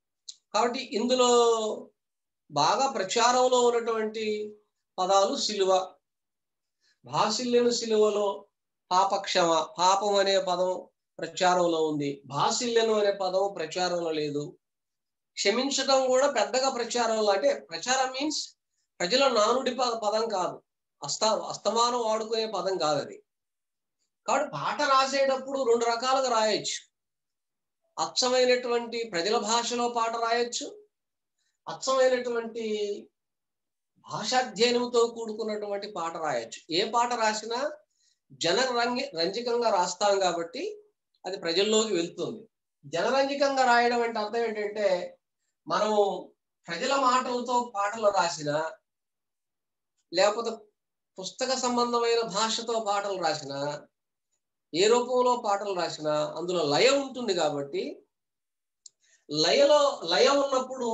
కాబట్టి ఇందులో బాగా ప్రచారంలో ఉన్నటువంటి పదాలు సిలువ భాసిల్యను సిలువలో పాపక్షమ పాపం అనే పదం ప్రచారంలో ఉంది భాసిల్యను అనే పదం ప్రచారంలో లేదు క్షమించడం కూడా పెద్దగా ప్రచారంలో అంటే ప్రచారం మీన్స్ ప్రజల నానుడి పద- పదం కాదు అస్త అస్తమానం వాడుకునే పదం కాదు అది కాబట్టి పాట రాసేటప్పుడు రెండు రకాలుగా రాయొచ్చు అచ్చమైనటువంటి ప్రజల భాషలో పాట రాయొచ్చు అచ్చమైనటువంటి భాషాధ్యయనంతో కూడుకున్నటువంటి పాట రాయొచ్చు ఏ పాట రాసినా జన రంగి రంజకంగా రాస్తాం కాబట్టి అది ప్రజల్లోకి వెళ్తుంది జనరంజకంగా రాయడం అంటే అర్థం ఏంటంటే మనము ప్రజల మాటలతో పాటలు రాసిన లేకపోతే పుస్తక సంబంధమైన భాషతో పాటలు రాసిన ఏ రూపంలో పాటలు రాసినా అందులో లయ ఉంటుంది కాబట్టి లయలో లయ ఉన్నప్పుడు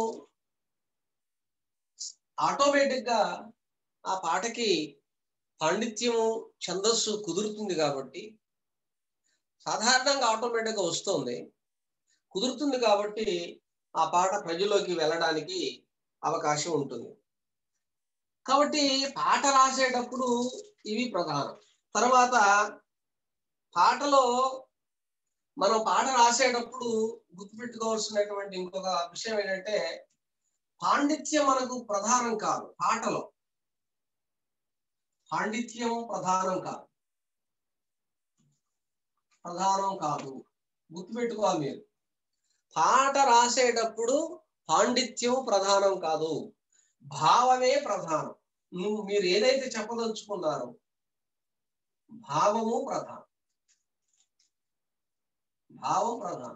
ఆటోమేటిక్ గా ఆ పాటకి పాండిత్యము ఛందస్సు కుదురుతుంది కాబట్టి సాధారణంగా ఆటోమేటిక్ గా వస్తుంది కుదురుతుంది కాబట్టి ఆ పాట ప్రజలోకి వెళ్ళడానికి అవకాశం ఉంటుంది కాబట్టి పాట రాసేటప్పుడు ఇవి ప్రధానం తర్వాత పాటలో మనం పాట రాసేటప్పుడు గుర్తుపెట్టుకోవాల్సినటువంటి ఇంకొక విషయం ఏంటంటే పాండిత్యం మనకు ప్రధానం కాదు పాటలో పాండిత్యం ప్రధానం కాదు ప్రధానం కాదు గుర్తుపెట్టుకోవాలి మీరు పాట రాసేటప్పుడు పాండిత్యం ప్రధానం కాదు భావమే ప్రధానం నువ్వు మీరు ఏదైతే చెప్పదలుచుకున్నారో భావము ప్రధానం భావం ప్రధానం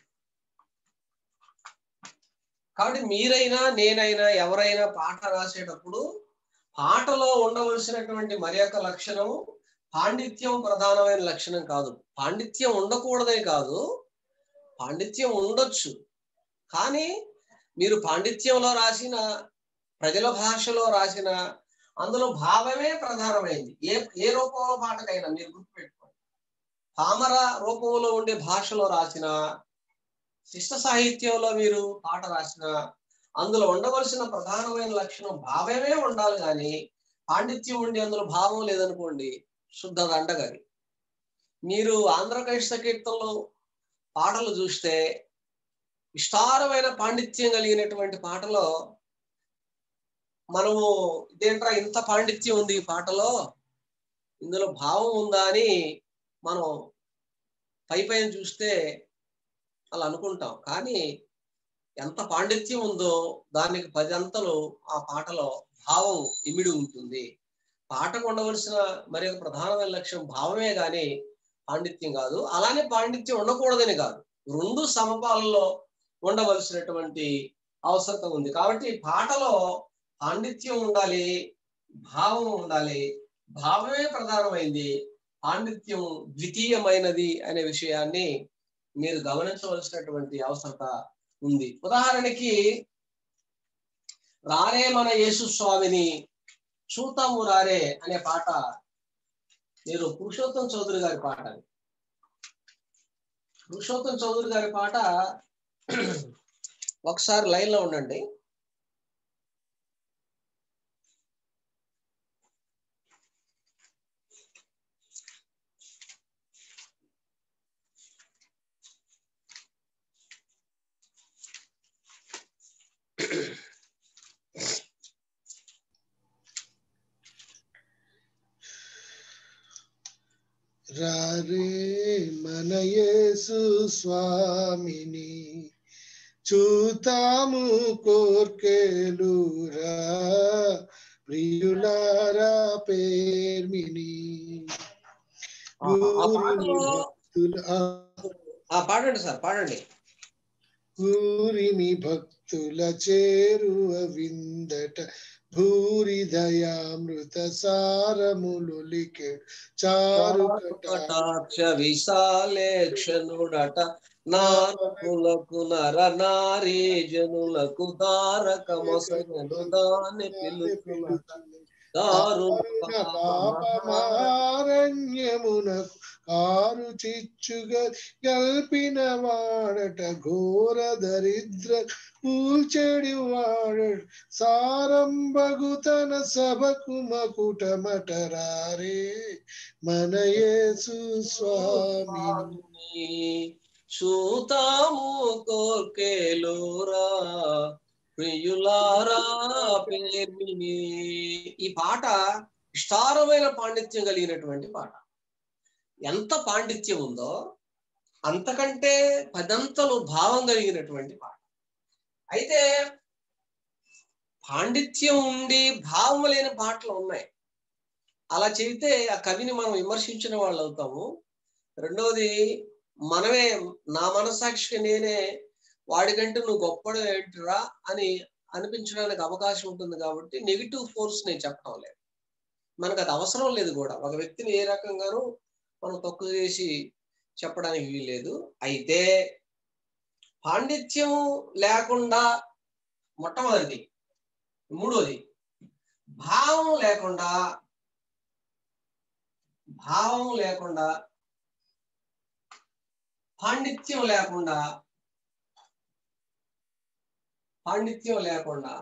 కాబట్టి మీరైనా నేనైనా ఎవరైనా పాట రాసేటప్పుడు పాటలో ఉండవలసినటువంటి మరి యొక్క లక్షణము పాండిత్యం ప్రధానమైన లక్షణం కాదు పాండిత్యం ఉండకూడదని కాదు పాండిత్యం ఉండొచ్చు కానీ మీరు పాండిత్యంలో రాసిన ప్రజల భాషలో రాసిన అందులో భావమే ప్రధానమైంది ఏ ఏ రూపంలో పాటకైనా మీరు గుర్తుపెట్టుకోండి పామర రూపంలో ఉండే భాషలో రాసిన శిష్ట సాహిత్యంలో మీరు పాట రాసిన అందులో ఉండవలసిన ప్రధానమైన లక్షణం భావమే ఉండాలి కానీ పాండిత్యం ఉండి అందులో భావం లేదనుకోండి శుద్ధ దండగది మీరు ఆంధ్రకృష్ణ కీర్తనలో పాటలు చూస్తే విస్తారమైన పాండిత్యం కలిగినటువంటి పాటలో మనము ఇదేంట్రా ఇంత పాండిత్యం ఉంది ఈ పాటలో ఇందులో భావం ఉందా అని మనం పై పైన చూస్తే అలా అనుకుంటాం కానీ ఎంత పాండిత్యం ఉందో దానికి పది అంతలు ఆ పాటలో భావం ఇమిడి ఉంటుంది పాటకు ఉండవలసిన మరి ఒక ప్రధానమైన లక్ష్యం భావమే కానీ పాండిత్యం కాదు అలానే పాండిత్యం ఉండకూడదని కాదు రెండు సమపాలలో ఉండవలసినటువంటి అవసరం ఉంది కాబట్టి పాటలో పాండిత్యం ఉండాలి భావం ఉండాలి భావమే ప్రధానమైంది పాండిత్యం ద్వితీయమైనది అనే విషయాన్ని మీరు గమనించవలసినటువంటి అవసరత ఉంది ఉదాహరణకి రారే మన యేసు స్వామిని చూతాము రారే అనే పాట మీరు పురుషోత్తం చౌదరి గారి పాట అది. పురుషోత్తం చౌదరి గారి పాట ఒకసారి లైన్ లో ఉండండి రారే మన యేసు స్వామిని చూతాము కోర్కెలురా ప్రియులారా పేర్మిని ఆ పాటలో భక్తుల- ఆ ఆ పాడండి సార్ పాడండి ఊరిమి భక్తుల చేరువ విందట భూరి దయామృత సారములు లికెడు చారు కటాక్ష విశాలేక్షణుడట నారకులకు నర నారీ జనులకు దారక మొసగను దాని పిలుచునట దారుణ పాపమా పాపమారణ్యమునకు కారు చిచ్చుగా గల్పిన వాడట ఘోర దరిద్ర కూల్చెడి వాడడు సారంబగు తన సభకు మకుటమటరారే మన యేసు స్వామి చూతాము కోర్కెలోరా ప్రియులారా పేర్మిని ఈ పాట విస్తారమైన పాండిత్యం కలిగినటువంటి పాట ఎంత పాండిత్యం ఉందో అంతకంటే పదంతలు భావం కలిగినటువంటి పాట అయితే పాండిత్యం ఉండి భావం లేని పాటలు ఉన్నాయి అలా చెబితే ఆ కవిని మనం విమర్శించిన వాళ్ళు అవుతాము రెండవది మనమే నా మనసాక్షికి నేనే వాడికంటే నువ్వు గొప్పడు ఏంటిరా అని అనిపించడానికి అవకాశం ఉంటుంది కాబట్టి నెగిటివ్ ఫోర్స్ నేను చెప్పడం లేదు మనకు అది అవసరం లేదు కూడా ఒక వ్యక్తిని ఏ రకంగానూ మనం తక్కువ చేసి చెప్పడానికి వీల్లేదు అయితే పాండిత్యం లేకుండా మొట్టమొదటిది మూడోది భావం లేకుండా భావం లేకుండా పాండిత్యం లేకుండా పాండిత్యం లేకుండా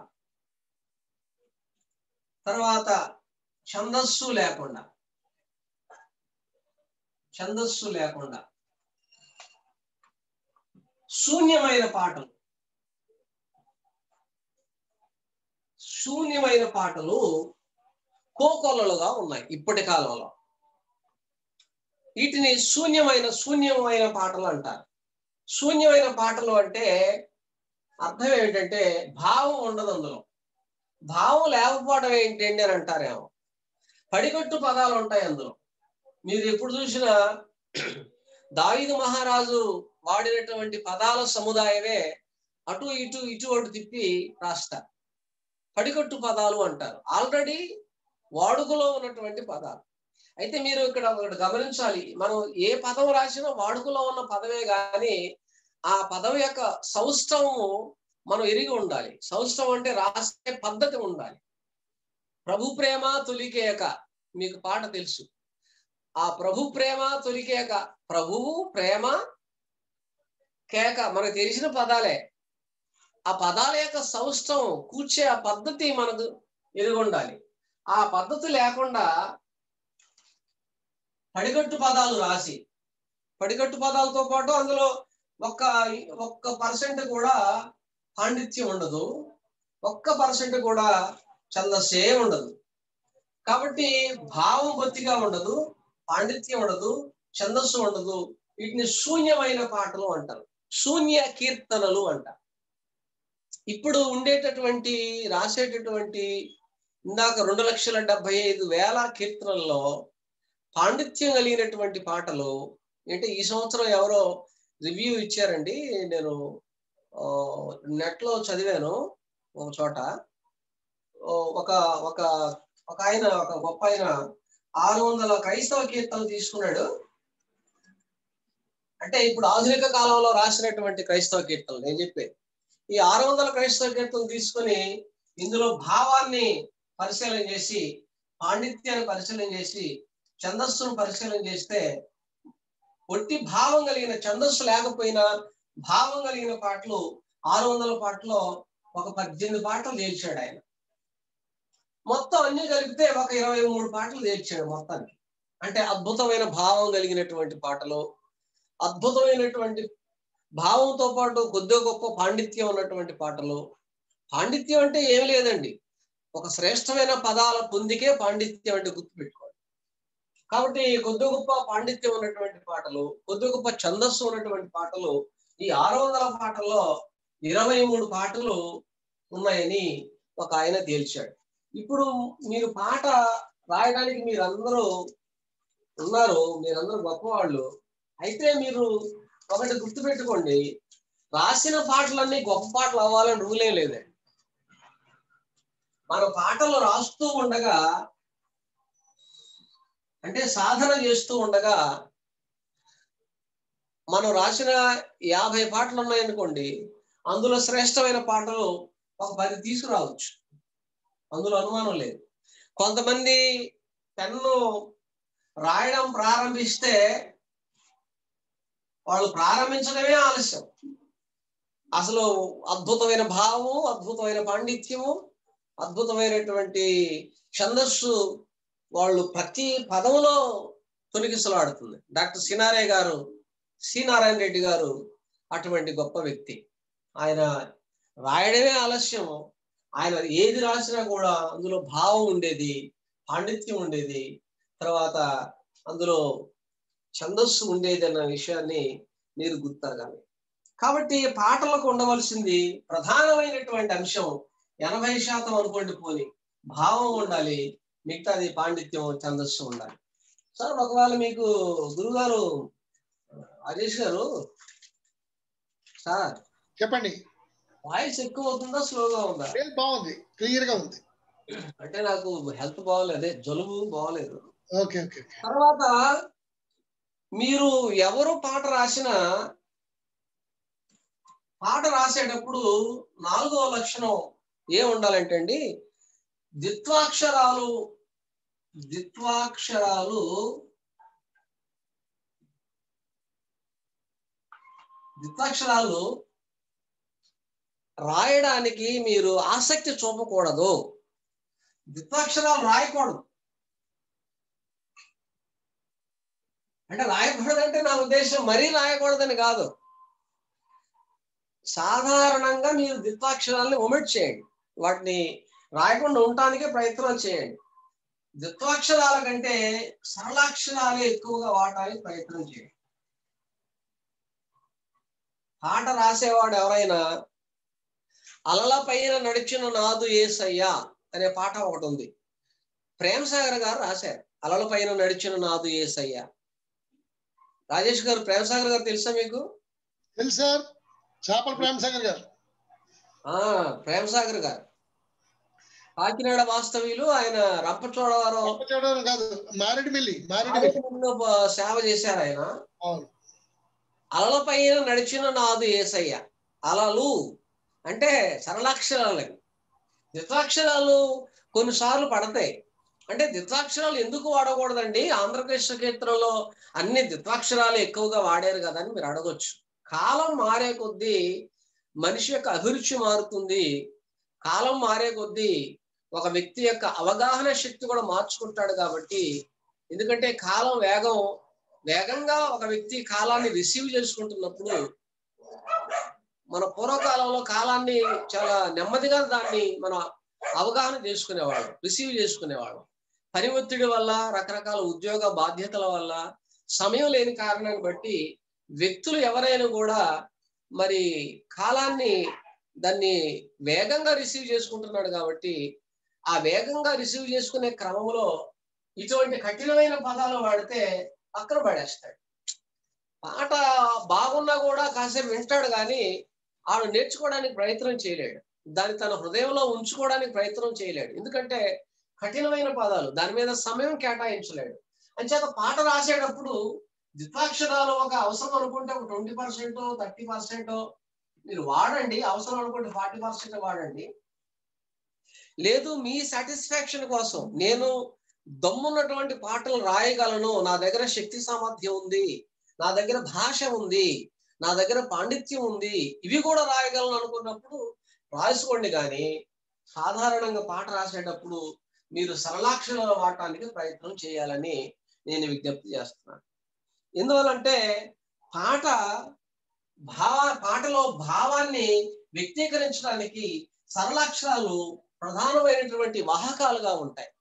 తర్వాత ఛందస్సు లేకుండా ఛందస్సు లేకుండా శూన్యమైన పాటలు శూన్యమైన పాటలు కోకొల్లలుగా ఉన్నాయి ఇప్పటి కాలంలో వీటిని శూన్యమైన శూన్యమైన పాటలు అంటారు శూన్యమైన పాటలు అంటే అర్థం ఏమిటంటే భావం ఉండదు అందులో భావం లేకపోవడం ఏంటండి అని అంటారేమో పడికట్టు పదాలు ఉంటాయి అందులో మీరు ఎప్పుడు చూసినా దావిదు మహారాజు వాడినటువంటి పదాల సముదాయమే అటు ఇటు ఇటు అటు తిప్పి రాస్తారు పడికట్టు పదాలు అంటారు ఆల్రెడీ వాడుకలో ఉన్నటువంటి పదాలు అయితే మీరు ఇక్కడ ఒకటి గమనించాలి మనం ఏ పదం రాసినా వాడుకలో ఉన్న పదమే కానీ ఆ పదం యొక్క సౌష్ఠవము మనం ఎరిగి ఉండాలి సౌష్ఠవం అంటే రాసే పద్ధతి ఉండాలి ప్రభు ప్రేమ తొలికేక మీకు పాట తెలుసు ఆ ప్రభు ప్రేమ తొలికేక ప్రభువు ప్రేమ కేక మనకు తెలిసిన పదాలే ఆ పదాల యొక్క సౌష్ఠవం కూర్చే ఆ పద్ధతి మనకు ఎరిగి ఉండాలి ఆ పద్ధతి లేకుండా పడికట్టు పదాలు రాసి పడికట్టు పదాలతో పాటు అందులో ఒక్క ఒక్క పర్సెంట్ కూడా పాండిత్యం ఉండదు ఒక్క పర్సెంట్ కూడా ఛందస్సే ఉండదు కాబట్టి భావం బొత్తిగా ఉండదు పాండిత్యం ఉండదు ఛందస్సు ఉండదు వీటిని శూన్యమైన పాటలు అంటారు శూన్య కీర్తనలు అంటారు ఇప్పుడు ఉండేటటువంటి రాసేటటువంటి ఇందాక రెండు లక్షల డెబ్బై ఐదు వేల కీర్తనల్లో పాండిత్యం కలిగినటువంటి పాటలు అంటే ఈ సంవత్సరం ఎవరో రివ్యూ ఇచ్చారండి నేను నెట్ లో చదివాను ఒక చోట ఒక ఒక ఒక ఆయన ఒక గొప్ప ఆయన ఆరు వందల క్రైస్తవ కీర్తనలు తీసుకున్నాడు అంటే ఇప్పుడు ఆధునిక కాలంలో రాసినటువంటి క్రైస్తవ కీర్తనలు నేను చెప్పేది ఈ ఆరు వందల క్రైస్తవ కీర్తనలు తీసుకొని ఇందులో భావాన్ని పరిశీలన చేసి పాండిత్యాన్ని పరిశీలన చేసి ఛందస్సును పరిశీలన చేస్తే ఒట్టి భావం కలిగిన ఛందస్సు లేకపోయినా భావం కలిగిన పాటలు ఆరు వందల పాటలో ఒక పద్దెనిమిది పాటలు తేల్చాడు ఆయన మొత్తం అన్ని కలిపితే ఒక ఇరవై మూడు పాటలు తేల్చాడు మొత్తానికి అంటే అద్భుతమైన భావం కలిగినటువంటి పాటలు అద్భుతమైనటువంటి భావంతో పాటు కొద్ది గొప్ప పాండిత్యం ఉన్నటువంటి పాటలు పాండిత్యం అంటే ఏమి లేదండి ఒక శ్రేష్టమైన పదాల పొందికే పాండిత్యం అంటే గుర్తుపెట్టుకోవాలి కాబట్టి కొద్ది గొప్ప పాండిత్యం ఉన్నటువంటి పాటలు కొద్ది గొప్ప ఛందస్సు ఉన్నటువంటి పాటలు ఈ ఆరు వందల పాటల్లో ఇరవై మూడు పాటలు ఉన్నాయని ఒక ఆయన తేల్చాడు ఇప్పుడు మీరు పాట రాయడానికి మీరందరూ ఉన్నారు మీరందరూ గొప్పవాళ్ళు అయితే మీరు ఒకటి గుర్తుపెట్టుకోండి రాసిన పాటలన్నీ గొప్ప పాటలు అవ్వాలని రూలే లేదండి మన పాటలు రాస్తూ ఉండగా అంటే సాధన చేస్తూ ఉండగా మనం రాసిన యాభై పాటలు ఉన్నాయనుకోండి అందులో శ్రేష్టమైన పాటలు ఒక పది తీసుకురావచ్చు అందులో అనుమానం లేదు కొంతమంది పెన్ను రాయడం ప్రారంభిస్తే వాళ్ళు ప్రారంభించడమే ఆలస్యం అసలు అద్భుతమైన భావము అద్భుతమైన పాండిత్యము అద్భుతమైనటువంటి ఛందస్సు వాళ్ళు ప్రతి పదములో తొలగిసలాడుతుంది డాక్టర్ సినారే గారు సి నారాయణ రెడ్డి గారు అటువంటి గొప్ప వ్యక్తి ఆయన రాయడమే ఆలస్యం ఆయన ఏది రాసినా కూడా అందులో భావం ఉండేది పాండిత్యం ఉండేది తర్వాత అందులో ఛందస్సు ఉండేది అన్న విషయాన్ని మీరు గుర్తరగాలి కాబట్టి పాటలకు ఉండవలసింది ప్రధానమైనటువంటి అంశం ఎనభై శాతం అనుకోండి పోని భావం ఉండాలి మిగతాది పాండిత్యం ఛందస్సు ఉండాలి సార్ ఒకవేళ మీకు గురుగారు రాజేష్ గారు సార్ చెప్పండి వాయిస్ ఎక్కువ అవుతుందా స్లోగా ఉందా లేదు బాగుంది క్లియర్ గా ఉంది అంటే నాకు హెల్త్ బాగోలేదు అదే జలుబు బాగోలేదు ఓకే ఓకే తర్వాత మీరు ఎవరు పాట రాసినా పాట రాసేటప్పుడు నాలుగవ లక్షణం ఏ ఉండాలంటే అండి ద్విత్వాక్షరాలు ద్విత్వాక్షరాలు ద్విత్వాక్షరాలు రాయడానికి మీరు ఆసక్తి చూపకూడదు ద్విత్వాక్షరాలు రాయకూడదు అంటే రాయకూడదంటే నా ఉద్దేశం మరీ రాయకూడదని కాదు సాధారణంగా మీరు ద్విత్వాక్షరాలని ఒమిట్ చేయండి వాటిని రాయకుండా ఉండటానికే ప్రయత్నం చేయండి ద్విత్వాక్షరాల కంటే సరళాక్షరాలే ఎక్కువగా వాడటానికి ప్రయత్నం చేయండి పాట రాసేవాడు ఎవరైనా అలల పైన నడిచిన నాదు ఏసయ్యా అనే పాట ఒకటి ఉంది ప్రేమ్ సాగర్ గారు రాశారు అలల పైన నడిచిన నాదు ఏసయ్యా రాజేష్ గారు ప్రేమ్ సాగర్ గారు తెలుసా మీకు తెలుసు సార్ చేపల ప్రేమసాగర్ గారు ఆ ప్రేమ్ సాగర్ గారు కాకినాడ వాస్తవ్యులు ఆయన రంపచోడవరం చూడడం కాదు మారేడుమిల్లి మారేడుమిల్లి ఆలయంలో బ- సేవ చేశారు ఆయన అవును అలల పైన నడిచిన నాదు ఏసయ్య అలలు అంటే సరళాక్షరాలు ద్వితాక్షరాలు కొన్నిసార్లు పడతాయి అంటే ద్వితాక్షరాలు ఎందుకు వాడకూడదండి ఆంధ్రప్రదేశ్ క్షేత్రంలో అన్ని ద్వితాక్షరాలు ఎక్కువగా వాడారు కదా అని మీరు అడగొచ్చు కాలం మారే కొద్దీ మనిషి యొక్క అభిరుచి మారుతుంది కాలం మారే కొద్దీ ఒక వ్యక్తి యొక్క అవగాహన శక్తి కూడా మార్చుకుంటాడు కాబట్టి ఎందుకంటే కాలం వేగం వేగంగా ఒక వ్యక్తి కాలాన్ని రిసీవ్ చేసుకుంటున్నప్పుడు మన పూర్వకాలంలో కాలాన్ని చాలా నెమ్మదిగా దాన్ని మన అవగాహన చేసుకునేవాళ్ళం రిసీవ్ చేసుకునేవాళ్ళం పని ఒత్తిడి వల్ల రకరకాల ఉద్యోగ బాధ్యతల వల్ల సమయం లేని కారణాన్ని బట్టి వ్యక్తులు ఎవరైనా కూడా మరి కాలాన్ని దాన్ని వేగంగా రిసీవ్ చేసుకుంటున్నాడు కాబట్టి ఆ వేగంగా రిసీవ్ చేసుకునే క్రమంలో ఇటువంటి కఠినమైన పదాలు వాడితే పక్కన పడేస్తాడు పాట బాగున్నా కూడా కాసేపు వింటాడు కానీ ఆడు నేర్చుకోవడానికి ప్రయత్నం చేయలేడు దాన్ని తన హృదయంలో ఉంచుకోవడానికి ప్రయత్నం చేయలేడు ఎందుకంటే కఠినమైన పదాలు దాని మీద సమయం కేటాయించలేడు అంచేత పాట రాసేటప్పుడు ద్వితాక్షరాలు ఒక అవసరం అనుకుంటే ఒక ట్వంటీ పర్సెంట్ థర్టీ పర్సెంట్ మీరు వాడండి అవసరం అనుకుంటే ఫార్టీ పర్సెంట్ వాడండి లేదు మీ సాటిస్ఫాక్షన్ కోసం నేను దమ్మున్నటువంటి పాటలు రాయగలను నా దగ్గర శక్తి సామర్థ్యం ఉంది నా దగ్గర భాష ఉంది నా దగ్గర పాండిత్యం ఉంది ఇవి కూడా రాయగలను అనుకున్నప్పుడు రాసుకోండి కానీ సాధారణంగా పాట రాసేటప్పుడు మీరు సరళాక్షరాలు వాడటానికి ప్రయత్నం చేయాలని నేను విజ్ఞప్తి చేస్తున్నాను ఎందువల్లంటే పాట భావ పాటలో భావాన్ని వ్యక్తీకరించడానికి సరళాక్షరాలు ప్రధానమైనటువంటి వాహకాలుగా ఉంటాయి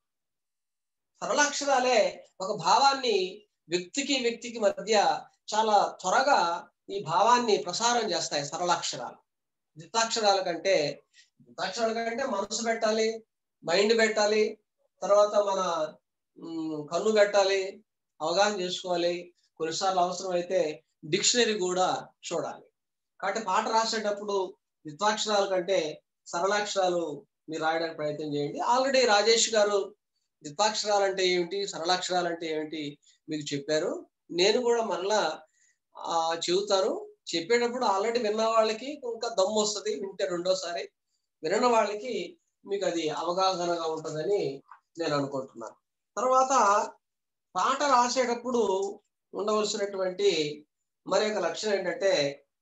సరళాక్షరాలే ఒక భావాన్ని వ్యక్తికి వ్యక్తికి మధ్య చాలా త్వరగా ఈ భావాన్ని ప్రసారం చేస్తాయి సరళాక్షరాలు ద్వితాక్షరాల కంటే ద్వితాక్షరాల కంటే మనసు పెట్టాలి మైండ్ పెట్టాలి తర్వాత మన ఉమ్, కన్ను పెట్టాలి అవగాహన చేసుకోవాలి కొన్నిసార్లు అవసరం అయితే డిక్షనరీ కూడా చూడాలి కాబట్టి పాట రాసేటప్పుడు ద్వితాక్షరాల కంటే సరళాక్షరాలు మీరు రాయడానికి ప్రయత్నం చేయండి ఆల్రెడీ రాజేష్ గారు ద్వితాక్షరాలు అంటే ఏమిటి సరళాక్షరాలు అంటే ఏమిటి మీకు చెప్పారు నేను కూడా మరలా ఆ చెబుతాను చెప్పేటప్పుడు ఆల్రెడీ విన్న వాళ్ళకి ఇంకా దమ్ము వస్తుంది వింటే రెండోసారి విన్న వాళ్ళకి మీకు అది అవగాహనగా ఉంటుందని నేను అనుకుంటున్నాను తర్వాత పాట రాసేటప్పుడు ఉండవలసినటువంటి మరి యొక్క లక్షణం ఏంటంటే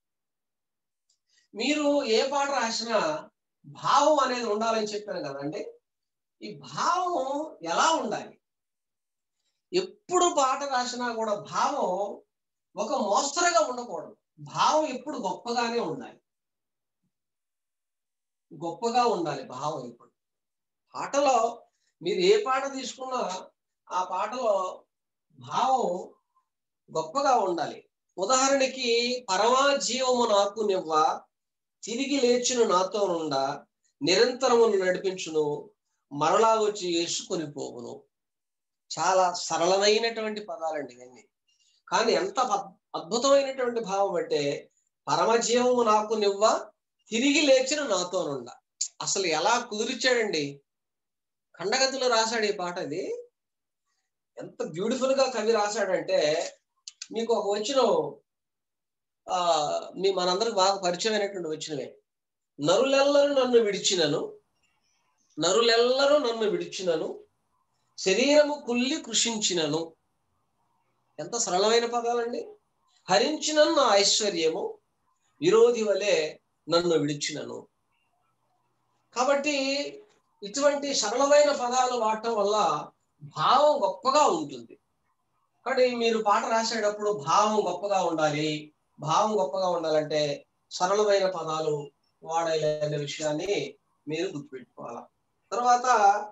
మీరు ఏ పాట రాసినా భావం అనేది ఉండాలని చెప్పాను కదండి ఈ భావం ఎలా ఉండాలి ఎప్పుడు పాట రాసినా కూడా భావం ఒక మోస్తరుగా ఉండకూడదు భావం ఎప్పుడు గొప్పగానే ఉండాలి గొప్పగా ఉండాలి భావం ఎప్పుడు పాటలో మీరు ఏ పాట తీసుకున్నా ఆ పాటలో భావం గొప్పగా ఉండాలి ఉదాహరణకి పరమా జీవము నాకు నివ్వ తిరిగి లేచును నాతో నుండా నిరంతరమును నడిపించును మరలా వచ్చి వేసుకొని పోవును చాలా సరళమైనటువంటి పదాలండి ఇవన్నీ కానీ ఎంత పద్- అద్భుతమైనటువంటి భావం అంటే పరమజీవము నాకు నివ్వ తిరిగి లేచిన నాతో నుండ అసలు ఎలా కుదిరిచ్చాడండి ఖండగతిలో రాశాడు ఈ పాట ఇది ఎంత బ్యూటిఫుల్ గా కవి రాశాడంటే మీకు ఒక వచ్చిన ఆ మీ మనందరికి బాగా పరిచయమైనటువంటి వచ్చినవే నరులెల్లరూ నన్ను విడిచినను నరులెల్లరూ నన్ను విడిచినను శరీరము కుల్లి కృషించినను ఎంత సరళమైన పదాలండి హరించిన నా ఐశ్వర్యము విరోధి వలె నన్ను విడిచినను కాబట్టి ఇటువంటి సరళమైన పదాలు వాడటం వల్ల భావం గొప్పగా ఉంటుంది కానీ మీరు పాట రాసేటప్పుడు భావం గొప్పగా ఉండాలి భావం గొప్పగా ఉండాలంటే సరళమైన పదాలు వాడాలి అనే విషయాన్ని మీరు గుర్తుపెట్టుకోవాలి తర్వాత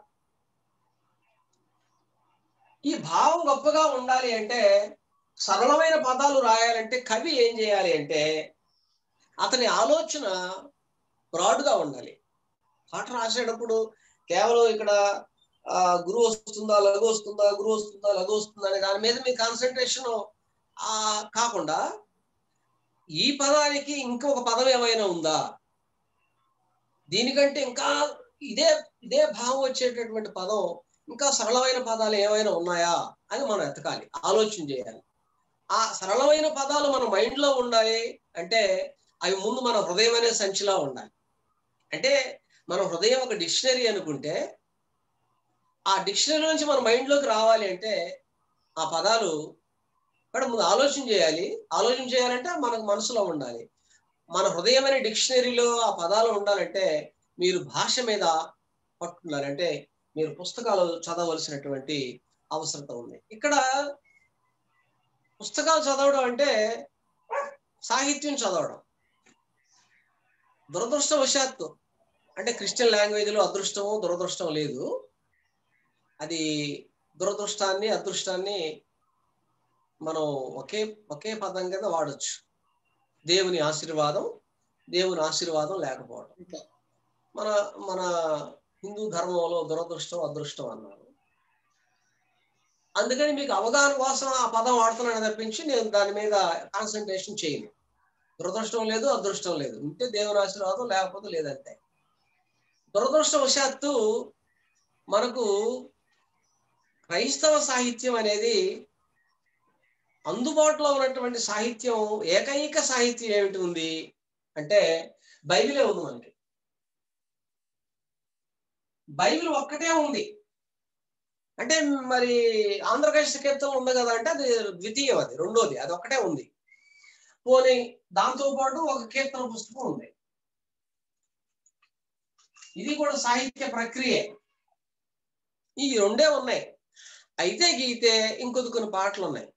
ఈ భావం గొప్పగా ఉండాలి అంటే సరళమైన పదాలు రాయాలంటే కవి ఏం చేయాలి అంటే అతని ఆలోచన బ్రాడ్గా ఉండాలి పాట రాసేటప్పుడు కేవలం ఇక్కడ ఆ గురువు వస్తుందా లఘు వస్తుందా గురువు వస్తుందా లఘు వస్తుందా అనే దాని మీద మీ కాన్సన్ట్రేషన్ ఆ కాకుండా ఈ పదానికి ఇంకొక పదం ఏమైనా ఉందా దీనికంటే ఇంకా ఇదే ఇదే భావం వచ్చేటటువంటి పదం ఇంకా సరళమైన పదాలు ఏమైనా ఉన్నాయా అని మనం ఎతకాలి ఆలోచన చేయాలి ఆ సరళమైన పదాలు మన మైండ్ లో ఉండాలి అంటే అవి ముందు మన హృదయం అనే సంచిలో ఉండాలి అంటే మన హృదయం ఒక డిక్షనరీ అనుకుంటే ఆ డిక్షనరీ నుంచి మన మైండ్ లోకి రావాలి అంటే ఆ పదాలు ఇక్కడ ముందు ఆలోచన చేయాలి ఆలోచన చేయాలంటే మనకు మనసులో ఉండాలి మన హృదయం అనే డిక్షనరీలో ఆ పదాలు ఉండాలంటే మీరు భాష మీద పట్టున్నారు అంటే మీరు పుస్తకాలు చదవలసినటువంటి అవసరత ఉంది ఇక్కడ పుస్తకాలు చదవడం అంటే సాహిత్యం చదవడం దురదృష్టవశాత్తు అంటే క్రిస్టియన్ లాంగ్వేజ్ లో అదృష్టము దురదృష్టం లేదు అది దురదృష్టాన్ని అదృష్టాన్ని మనం ఒకే ఒకే పదం కింద వాడచ్చు దేవుని ఆశీర్వాదం దేవుని ఆశీర్వాదం లేకపోవడం మన మన హిందూ ధర్మంలో దురదృష్టం అదృష్టం అన్నారు అందుకని మీకు అవగాహన కోసం ఆ పదం వాడుతున్నాను తప్పించి నేను దాని మీద కాన్సన్ట్రేషన్ చేయను దురదృష్టం లేదు అదృష్టం లేదు ఉంటే దేవుని ఆశీర్వాదం లేకపోతే లేదంటే దురదృష్టవశాత్తు మనకు క్రైస్తవ సాహిత్యం అనేది అందుబాటులో ఉన్నటువంటి సాహిత్యం ఏకైక సాహిత్యం ఏమిటి ఉంది అంటే బైబిలే ఉంది మనకి బైబిల్ ఒక్కటే ఉంది అంటే మరి ఆంధ్రప్రదేశ్ కీర్తనలు ఉంది కదా అంటే అది ద్వితీయం అది రెండోది అది ఒక్కటే ఉంది పోనీ దాంతో పాటు ఒక కీర్తన పుస్తకం ఉంది ఇది కూడా సాహిత్య ప్రక్రియ ఈ రెండే ఉన్నాయి అయితే గీతే ఇంకొద్ది కొన్ని పాటలు ఉన్నాయి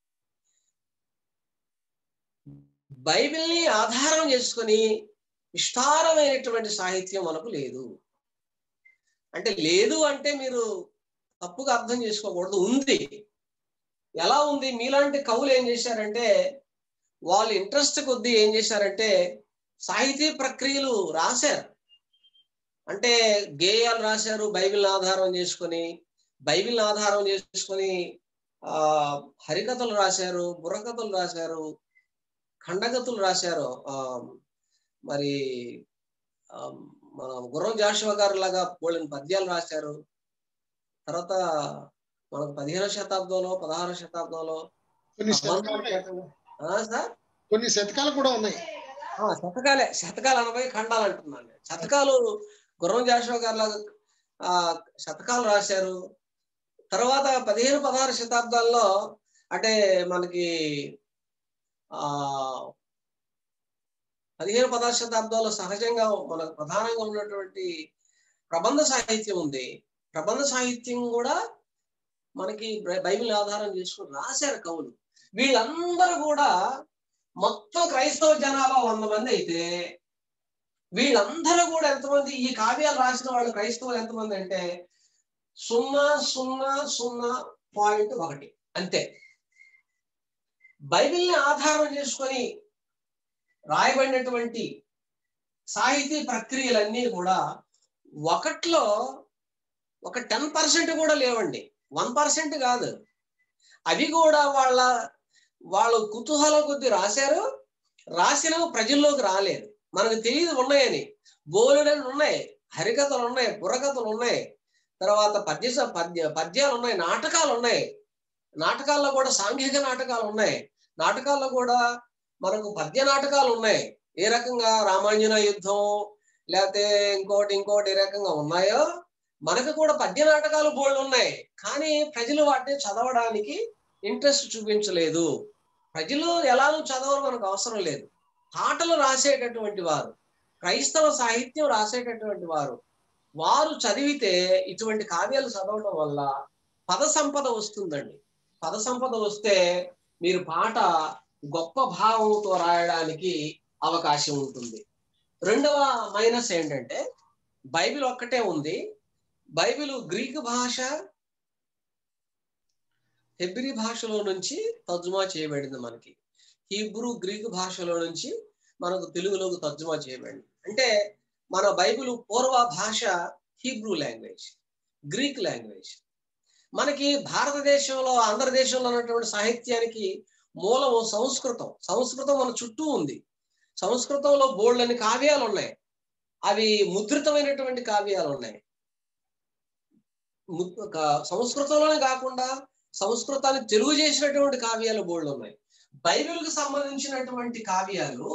బైబిల్ని ఆధారం చేసుకొని విస్తారమైనటువంటి సాహిత్యం మనకు లేదు అంటే లేదు అంటే మీరు తప్పుగా అర్థం చేసుకోకూడదు ఉంది ఎలా ఉంది మీలాంటి కవులు ఏం చేశారంటే వాళ్ళు ఇంట్రెస్ట్ కొద్దీ ఏం చేశారంటే సాహితీ ప్రక్రియలు రాశారు అంటే గేయాలు రాశారు బైబిల్ ఆధారం చేసుకొని బైబిల్ ఆధారం చేసుకొని ఆ హరికథలు రాశారు బుర్రకథలు రాశారు ఖండగతులు రాశారు ఆ మరి ఆ, మన గుర్రం జాషువా గారు లాగా బోళ్ళని పద్యాలు రాశారు తర్వాత మనకు పదిహేనో శతాబ్దంలో పదహారో శతాబ్దంలో కొన్ని శతకాలు ఆ, సార్ కొన్ని శతకాలు కూడా ఉన్నాయి ఆ, శతకాలే శతకాలు అనబోయి ఖండాలు అంటున్నాను నేను. శతకాలు గుర్రం జాషువా గారు లాగా ఆ శతకాలు రాశారు తర్వాత పదిహేను పదహారు శతాబ్దాల్లో అంటే మనకి ఆ పదిహేను పదహారు శతాబ్దాల్లో సహజంగా మన ప్రధానంగా ఉన్నటువంటి ప్రబంధ సాహిత్యం ఉంది ప్రబంధ సాహిత్యం కూడా మనకి బై- బైబిల్ ఆధారం చేసుకుని రాశారు కవులు వీళ్ళందరూ కూడా మొత్తం క్రైస్తవ జనాభా వంద మంది అయితే వీళ్ళందరూ కూడా ఎంతమంది ఈ కావ్యాలు రాసిన వాళ్ళు క్రైస్తవులు ఎంతమంది అంటే సున్నా సున్నా సున్నా పాయింట్ ఒకటి అంతే బైబిల్ని ఆధారం చేసుకొని రాయబడినటువంటి సాహితీ ప్రక్రియలన్నీ కూడా ఒకట్లో ఒక టెన్ పర్సెంట్ కూడా లేవండి వన్ పర్సెంట్ కాదు అవి కూడా వాళ్ళ వాళ్ళు కుతూహలం కొద్ది రాశారు రాసినవి ప్రజల్లోకి రాలేదు మనకు తెలియదు ఉన్నాయని బోలెడని ఉన్నాయి హరికథలు ఉన్నాయి బుర్రకథలు ఉన్నాయి తర్వాత పద్య పద్య పద్యాలు ఉన్నాయి నాటకాలు ఉన్నాయి నాటకాల్లో కూడా సాంఘిక నాటకాలు ఉన్నాయి నాటకాల్లో కూడా మనకు పద్య నాటకాలు ఉన్నాయి ఏ రకంగా రామాంజన యుద్ధం లేకపోతే ఇంకోటి ఇంకోటి ఏ రకంగా ఉన్నాయో మనకు కూడా పద్య నాటకాలు బోల్డ్ ఉన్నాయి కానీ ప్రజలు వాటిని చదవడానికి ఇంట్రెస్ట్ చూపించలేదు ప్రజలు ఎలానో చదవరు మనకు అవసరం లేదు పాటలు రాసేటటువంటి వారు క్రైస్తవ సాహిత్యం రాసేటటువంటి వారు వారు చదివితే ఇటువంటి కావ్యాలు చదవడం వల్ల పద సంపద వస్తుందండి పద సంపద వస్తే మీరు పాట గొప్ప భావంతో రాయడానికి అవకాశం ఉంటుంది రెండవ మైనస్ ఏంటంటే బైబిల్ ఒక్కటే ఉంది బైబిల్ గ్రీకు భాష హెబ్రి భాషలో నుంచి తర్జుమా చేయబడింది మనకి హీబ్రూ గ్రీకు భాషలో నుంచి మనకు తెలుగులోకి తర్జుమా చేయబడింది అంటే మన బైబిల్ పూర్వ భాష హీబ్రూ లాంగ్వేజ్ గ్రీక్ లాంగ్వేజ్ మనకి భారతదేశంలో ఆంధ్రదేశంలో ఉన్నటువంటి సాహిత్యానికి మూలము సంస్కృతం సంస్కృతం మన చుట్టూ ఉంది సంస్కృతంలో బోల్డని కావ్యాలు ఉన్నాయి అవి ముద్రితమైనటువంటి కావ్యాలు ఉన్నాయి ము- క- సంస్కృతంలోనే కాకుండా సంస్కృతాన్ని తెలుగు చేసినటువంటి కావ్యాలు బోల్డ్ ఉన్నాయి బైబిల్ కు సంబంధించినటువంటి కావ్యాలు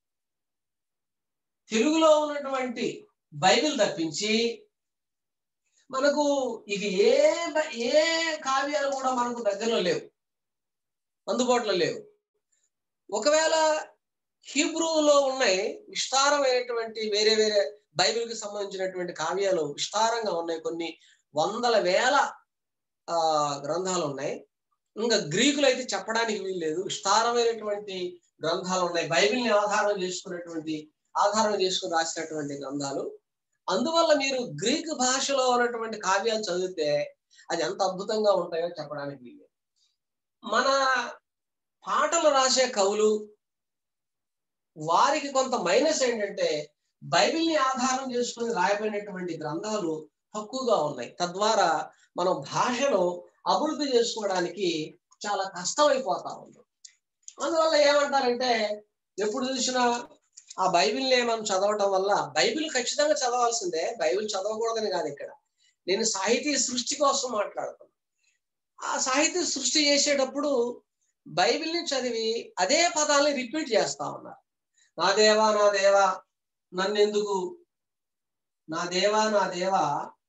తెలుగులో ఉన్నటువంటి బైబిల్ తప్పించి మనకు ఇక ఏ బ- ఏ కావ్యాలు కూడా మనకు దగ్గరలో లేవు అందుబాటులో లేవు ఒకవేళ హీబ్రూలో ఉన్నాయి విస్తారమైనటువంటి వేరే వేరే బైబిల్కి సంబంధించినటువంటి కావ్యాలు విస్తారంగా ఉన్నాయి కొన్ని వందల వేల ఆ గ్రంథాలు ఉన్నాయి ఇంకా గ్రీకులు అయితే చెప్పడానికి వీల్లేదు విస్తారమైనటువంటి గ్రంథాలు ఉన్నాయి బైబిల్ని ఆధారం చేసుకున్నటువంటి ఆధారం చేసుకుని రాసినటువంటి గ్రంథాలు అందువల్ల మీరు గ్రీకు భాషలో ఉన్నటువంటి కావ్యాలు చదివితే అది ఎంత అద్భుతంగా ఉంటాయో చెప్పడానికి వీలు మన పాటలు రాసే కవులు వారికి కొంత మైనస్ ఏంటంటే బైబిల్ని ఆధారం చేసుకుని రాయబడినటువంటి గ్రంథాలు తక్కువగా ఉన్నాయి తద్వారా మనం భాషను అభివృద్ధి చేసుకోవడానికి చాలా కష్టమైపోతా ఉంది అందువల్ల ఏమంటారంటే ఎప్పుడు చూసినా ఆ బైబిల్ని మనం చదవటం వల్ల బైబిల్ ఖచ్చితంగా చదవాల్సిందే బైబిల్ చదవకూడదని కాదు ఇక్కడ నేను సాహితీ సృష్టి కోసం మాట్లాడుతాను ఆ సాహితీ సృష్టి చేసేటప్పుడు బైబిల్ని చదివి అదే పదాలని రిపీట్ చేస్తా ఉన్నారు నా దేవా నా దేవా నన్నెందుకు నా దేవా నా దేవా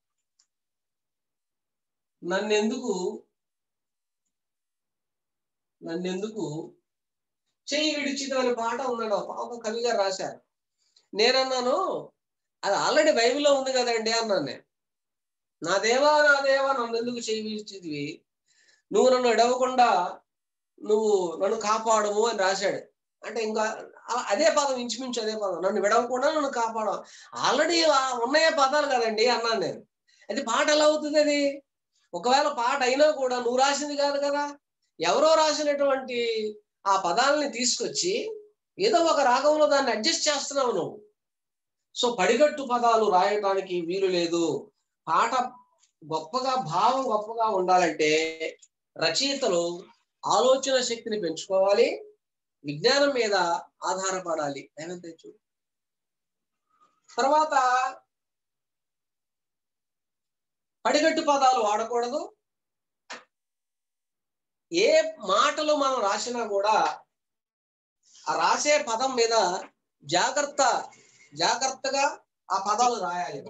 నన్నెందుకు నన్నెందుకు చెయ్యి విడిచిదు అనే పాట ఉన్నాడు ఒక కవి గారు రాశారు నేనన్నాను అది ఆల్రెడీ బైబిల్లో ఉంది కదండి అన్నాను నేను నా దేవా నా దేవా నన్ను ఎందుకు చెయ్యి విడిచిదివి నువ్వు నన్ను ఎడవకుండా నువ్వు నన్ను కాపాడము అని రాశాడు అంటే ఇంకా ఆ- అదే పదం ఇంచుమించు అదే పదం నన్ను విడవకుండా నన్ను కాపాడము ఆల్రెడీ ఉన్నాయే పదాలు కదండి అన్నాను నేను అది పాట ఎలా అవుతుంది అది ఒకవేళ పాట అయినా కూడా నువ్వు రాసింది కాదు కదా ఎవరో రాసినటువంటి ఆ పదాలని తీసుకొచ్చి ఏదో ఒక రాగంలో దాన్ని అడ్జస్ట్ చేస్తున్నావు నువ్వు సో పడిగట్టు పదాలు రాయడానికి వీలు లేదు పాట గొప్పగా భావం గొప్పగా ఉండాలంటే రచయితలు ఆలోచన శక్తిని పెంచుకోవాలి విజ్ఞానం మీద ఆధారపడాలి ఏమంతే చూడు తర్వాత పడిగట్టు పదాలు వాడకూడదు ఏ మాటలు మనం రాసినా కూడా ఆ రాసే పదం మీద జాగ్రత్త జాగ్రత్తగా ఆ పదాలు రాయాలి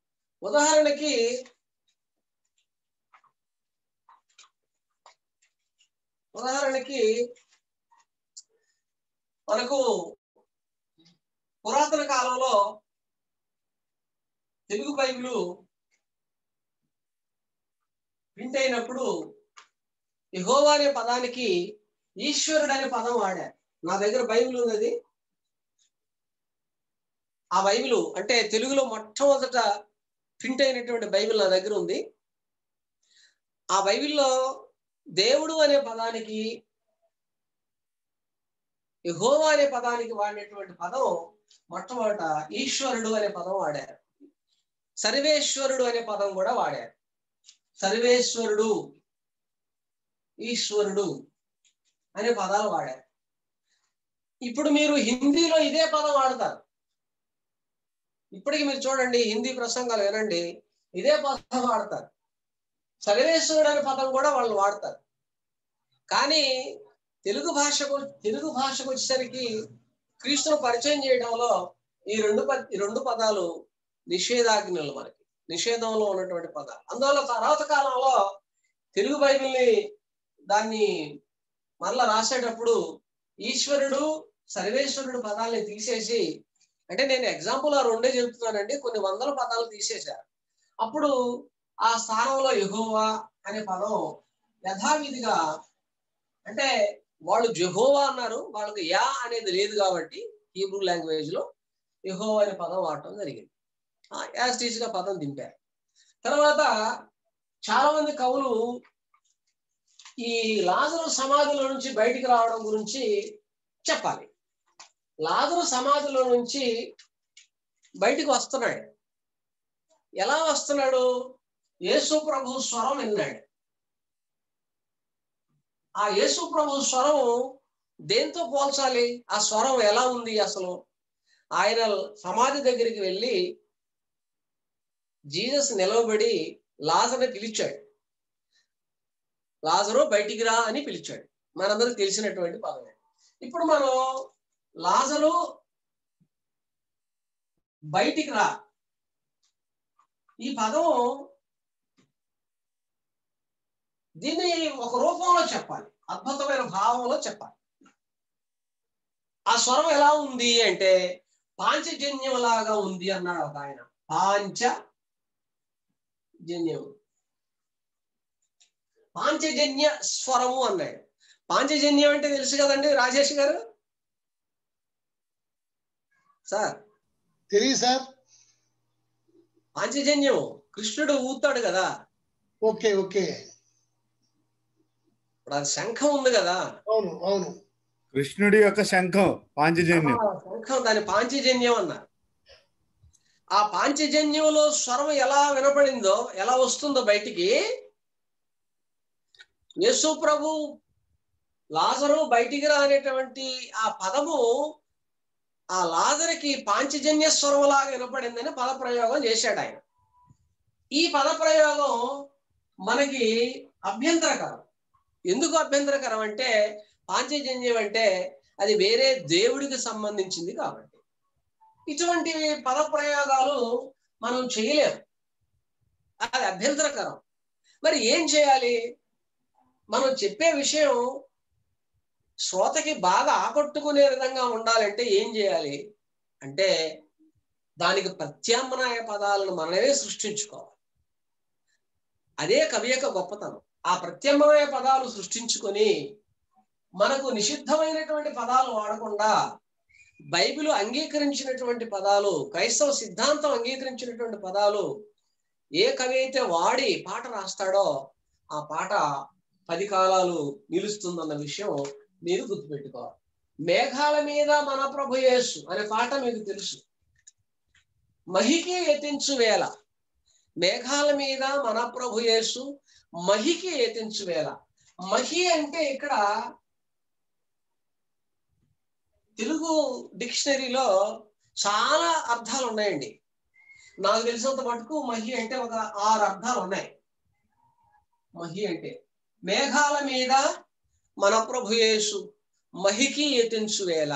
ఉదాహరణకి ఉదాహరణకి మనకు పురాతన కాలంలో తెలుగు బైబిలు ప్రింట్ అయినప్పుడు యెహోవా అనే పదానికి ఈశ్వరుడు అనే పదం వాడారు నా దగ్గర బైబిల్ ఉన్నది ఆ బైబిల్ అంటే తెలుగులో మొట్టమొదట ప్రింట్ అయినటువంటి బైబిల్ నా దగ్గర ఉంది ఆ బైబిల్లో దేవుడు అనే పదానికి యెహోవా అనే పదానికి వాడినటువంటి పదం మొట్టమొదట ఈశ్వరుడు అనే పదం వాడారు సర్వేశ్వరుడు అనే పదం కూడా వాడారు సర్వేశ్వరుడు ఈశ్వరుడు అనే పదాలు వాడారు ఇప్పుడు మీరు హిందీలో ఇదే పదం వాడతారు ఇప్పటికి మీరు చూడండి హిందీ ప్రసంగాలు వినండి ఇదే పదం వాడతారు సర్వేశ్వరుడు అనే పదం కూడా వాళ్ళు వాడతారు కానీ తెలుగు భాషకు తెలుగు భాషకు వచ్చేసరికి క్రీస్తును పరిచయం చేయడంలో ఈ రెండు ప ఈ రెండు పదాలు నిషేధాజ్ఞలు మనకి నిషేధంలో ఉన్నటువంటి పదాలు అందువల్ల తర్వాత కాలంలో తెలుగు బైబిల్ని దాన్ని మరలా రాసేటప్పుడు ఈశ్వరుడు సర్వేశ్వరుడు పదాలని తీసేసి అంటే నేను ఎగ్జాంపుల్ ఆ రెండే చెబుతున్నానండి కొన్ని వందల పదాలు తీసేశారు అప్పుడు ఆ స్థానంలో యెహోవా అనే పదం యథావిధిగా అంటే వాళ్ళు జెహోవా అన్నారు వాళ్ళకి యా అనేది లేదు కాబట్టి హీబ్రూ లాంగ్వేజ్ లో యెహోవా అనే పదం వాడటం జరిగింది యాజ్ టీజ్ గా పదం దింపారు తర్వాత చాలా మంది కవులు ఈ లాజరు సమాధిలో నుంచి బయటికి రావడం గురించి చెప్పాలి లాజరు సమాధిలో నుంచి బయటికి వస్తున్నాడు ఎలా వస్తున్నాడు యేసు ప్రభు స్వరం విన్నాడు ఆ యేసు ప్రభు స్వరం దేంతో పోల్చాలి ఆ స్వరం ఎలా ఉంది అసలు ఆయన సమాధి దగ్గరికి వెళ్ళి జీసస్ నిలవబడి లాజర్ని పిలిచాడు లాజరు బయటికి రా అని పిలిచాడు మనందరికి తెలిసినటువంటి పదమే ఇప్పుడు మనం లాజరు బయటికి రా ఈ పదం దీన్ని ఒక రూపంలో చెప్పాలి అద్భుతమైన భావంలో చెప్పాలి ఆ స్వరం ఎలా ఉంది అంటే పాంచజన్యం లాగా ఉంది అన్నాడు ఒక ఆయన పాంచ జన్యం పాంచజన్య స్వరము అన్నాడు పాంచజన్యం అంటే తెలుసు కదండి రాజేష్ గారు సార్ తెలియదు సార్ పాంచజన్యం కృష్ణుడు ఊతాడు కదా ఓకే ఓకే ఇప్పుడు అది శంఖం ఉంది కదా అవును అవును కృష్ణుడి యొక్క శంఖం పాంచజన్యం ఆ శంఖం దాని పాంచజన్యం అన్నారు ఆ పాంచజన్యంలో స్వరం ఎలా వినపడిందో ఎలా వస్తుందో బయటికి యేసు ప్రభు లాజరు బయటికి రానేటువంటి ఆ పదము ఆ లాజరికి పాంచజన్య స్వరంలాగా వినపడిందని పదప్రయోగం చేశాడు ఆయన ఈ పదప్రయోగం మనకి అభ్యంతరకరం ఎందుకు అభ్యంతరకరం అంటే పాంచజన్యం అంటే అది వేరే దేవుడికి సంబంధించింది కాబట్టి ఇటువంటి పదప్రయోగాలు మనం చేయలేము అది అభ్యంతరకరం మరి ఏం చేయాలి మనం చెప్పే విషయం శ్రోతకి బాగా ఆకట్టుకునే విధంగా ఉండాలంటే ఏం చేయాలి అంటే దానికి ప్రత్యామ్నాయ పదాలను మనమే సృష్టించుకోవాలి అదే కవి యొక్క గొప్పతనం ఆ ప్రత్యామ్నాయ పదాలు సృష్టించుకొని మనకు నిషిద్ధమైనటువంటి పదాలు వాడకుండా బైబిల్ అంగీకరించినటువంటి పదాలు క్రైస్తవ సిద్ధాంతం అంగీకరించినటువంటి పదాలు ఏ కవి అయితే వాడి పాట రాస్తాడో ఆ పాట పది కాలాలు నిలుస్తుందన్న విషయం మీరు గుర్తుపెట్టుకోవాలి మేఘాల మీద మన ప్రభు యేసు అనే పాట మీకు తెలుసు మహికి ఎత్తించు వేళ మేఘాల మీద మన ప్రభు యేసు మహికి ఎత్తించు వేళ మహి అంటే ఇక్కడ తెలుగు డిక్షనరీలో చాలా అర్థాలు ఉన్నాయండి నాకు తెలిసినంత మటుకు మహి అంటే ఒక ఆరు అర్థాలు ఉన్నాయి మహి అంటే మేఘాల మీద మన ప్రభు యేసు మహికి ఎత్తించు వేళ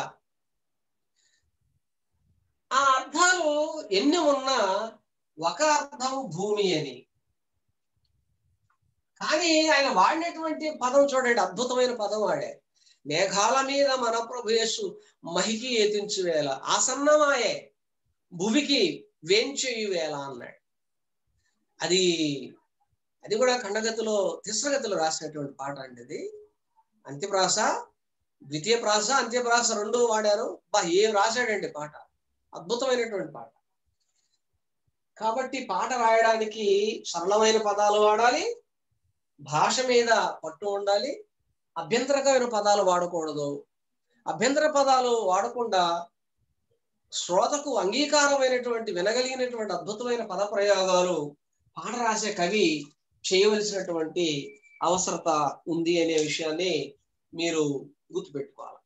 ఆ అర్థాలు ఎన్ని ఉన్నా ఒక అర్థం భూమి అని కానీ ఆయన వాడినటువంటి పదం చూడండి అద్భుతమైన పదం వాడే మేఘాల మీద మన ప్రభు యేసు మహికి ఎతించు వేళ ఆసన్నమాయే భూమికి వేంచేయు వేళ అన్నాడు అది అది కూడా ఖండగతిలో తిస్రగతిలో రాసినటువంటి పాట అండి ఇది అంత్యప్రాస ద్వితీయ ప్రాస అంత్యప్రాస రెండు వాడారు బా ఏం రాశాడండి పాట అద్భుతమైనటువంటి పాట కాబట్టి పాట రాయడానికి సరళమైన పదాలు వాడాలి భాష మీద పట్టు ఉండాలి అభ్యంతరకమైన పదాలు వాడకూడదు అభ్యంతర పదాలు వాడకుండా శ్రోతకు అంగీకారమైనటువంటి వినగలిగినటువంటి అద్భుతమైన పద ప్రయోగాలు పాట రాసే కవి చేయవలసినటువంటి అవసరత ఉంది అనే విషయాన్ని మీరు గుర్తుపెట్టుకోవాలి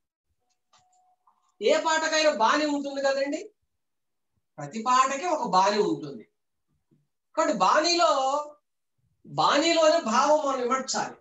ఏ పాటకైనా బాణి ఉంటుంది కదండి ప్రతి పాటకి ఒక బాణి ఉంటుంది కాబట్టి బాణీలో బాణీలోనే భావం మనం ఇమర్చాలి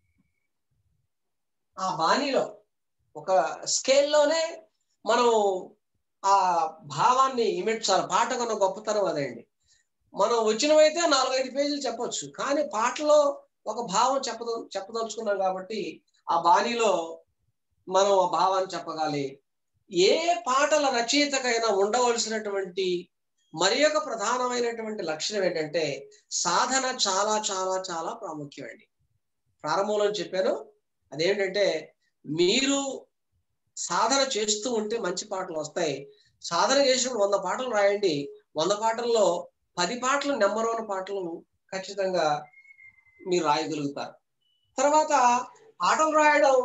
ఆ బాణీలో ఒక స్కేల్లోనే మనం ఆ భావాన్ని ఇమిడ్చాలి పాట కన్నా గొప్పతనం అదండి మనం వచ్చినవైతే నాలుగైదు పేజీలు చెప్పొచ్చు కానీ పాటలో ఒక భావం చెప్పద చెప్పదలుచుకున్నాం కాబట్టి ఆ బాణీలో మనం ఆ భావాన్ని చెప్పగాలి ఏ పాటల రచయితకైనా ఉండవలసినటువంటి మరి ఒక ప్రధానమైనటువంటి లక్షణం ఏంటంటే సాధన చాలా చాలా చాలా ప్రాముఖ్యమండి ప్రారంభంలో చెప్పాను అదేంటంటే మీరు సాధన చేస్తూ ఉంటే మంచి పాటలు వస్తాయి సాధన చేసినప్పుడు వంద పాటలు రాయండి వంద పాటల్లో పది పాటలు నెంబర్ వన్ పాటలు ఖచ్చితంగా మీరు రాయగలుగుతారు తర్వాత పాటలు రాయడం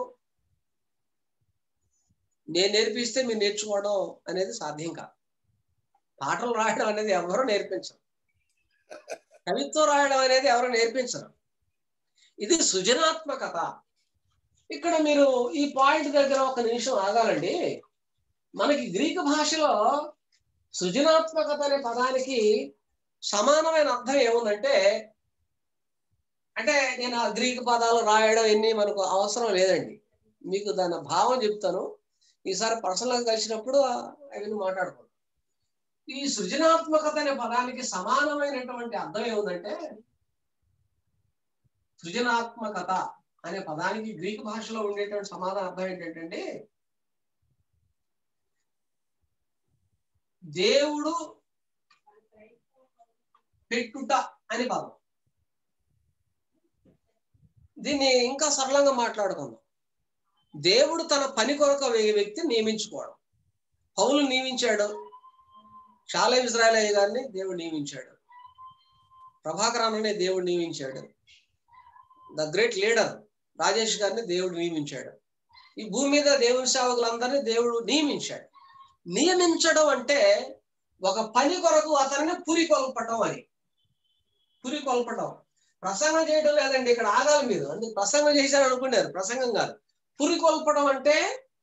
నేను నేర్పిస్తే మీరు నేర్చుకోవడం అనేది సాధ్యం కాదు పాటలు రాయడం అనేది ఎవరు నేర్పించరు కవిత్వం రాయడం అనేది ఎవరు నేర్పించరు ఇది సృజనాత్మకత ఇక్కడ మీరు ఈ పాయింట్ దగ్గర ఒక నిమిషం ఆగాలండి మనకి గ్రీకు భాషలో సృజనాత్మకత అనే పదానికి సమానమైన అర్థం ఏముందంటే అంటే నేను ఆ గ్రీకు పదాలు రాయడం ఎన్ని మనకు అవసరం లేదండి మీకు దాని భావం చెప్తాను ఈసారి పర్సనల్గా కలిసినప్పుడు అవన్నీ మాట్లాడుకుంటాం ఈ సృజనాత్మకత అనే పదానికి సమానమైనటువంటి అర్థం ఏముందంటే సృజనాత్మకత అనే పదానికి గ్రీకు భాషలో ఉండేటువంటి సమాధాన అర్థం ఏంటంటే దేవుడు పెట్టుట అని పదం దీన్ని ఇంకా సరళంగా మాట్లాడుకుందాం దేవుడు తన పని కొరకు వ్యక్తి నియమించుకోవడం పౌలు నియమించాడు షాలే ఇజ్రాయలయ్య గారిని దేవుడు నియమించాడు ప్రభాకర్ అనే దేవుడు నియమించాడు ద గ్రేట్ లీడర్ రాజేష్ గారిని దేవుడు నియమించాడు ఈ భూమి మీద దేవుని సేవకులందరినీ దేవుడు నియమించాడు నియమించడం అంటే ఒక పని కొరకు అతనిని పురి కొల్పటం అని పురి కొల్పటం ప్రసంగం చేయడం లేదండి ఇక్కడ ఆగాలి మీరు అందుకు ప్రసంగం చేశారు అనుకున్నారు ప్రసంగం కాదు పురి కొల్పడం అంటే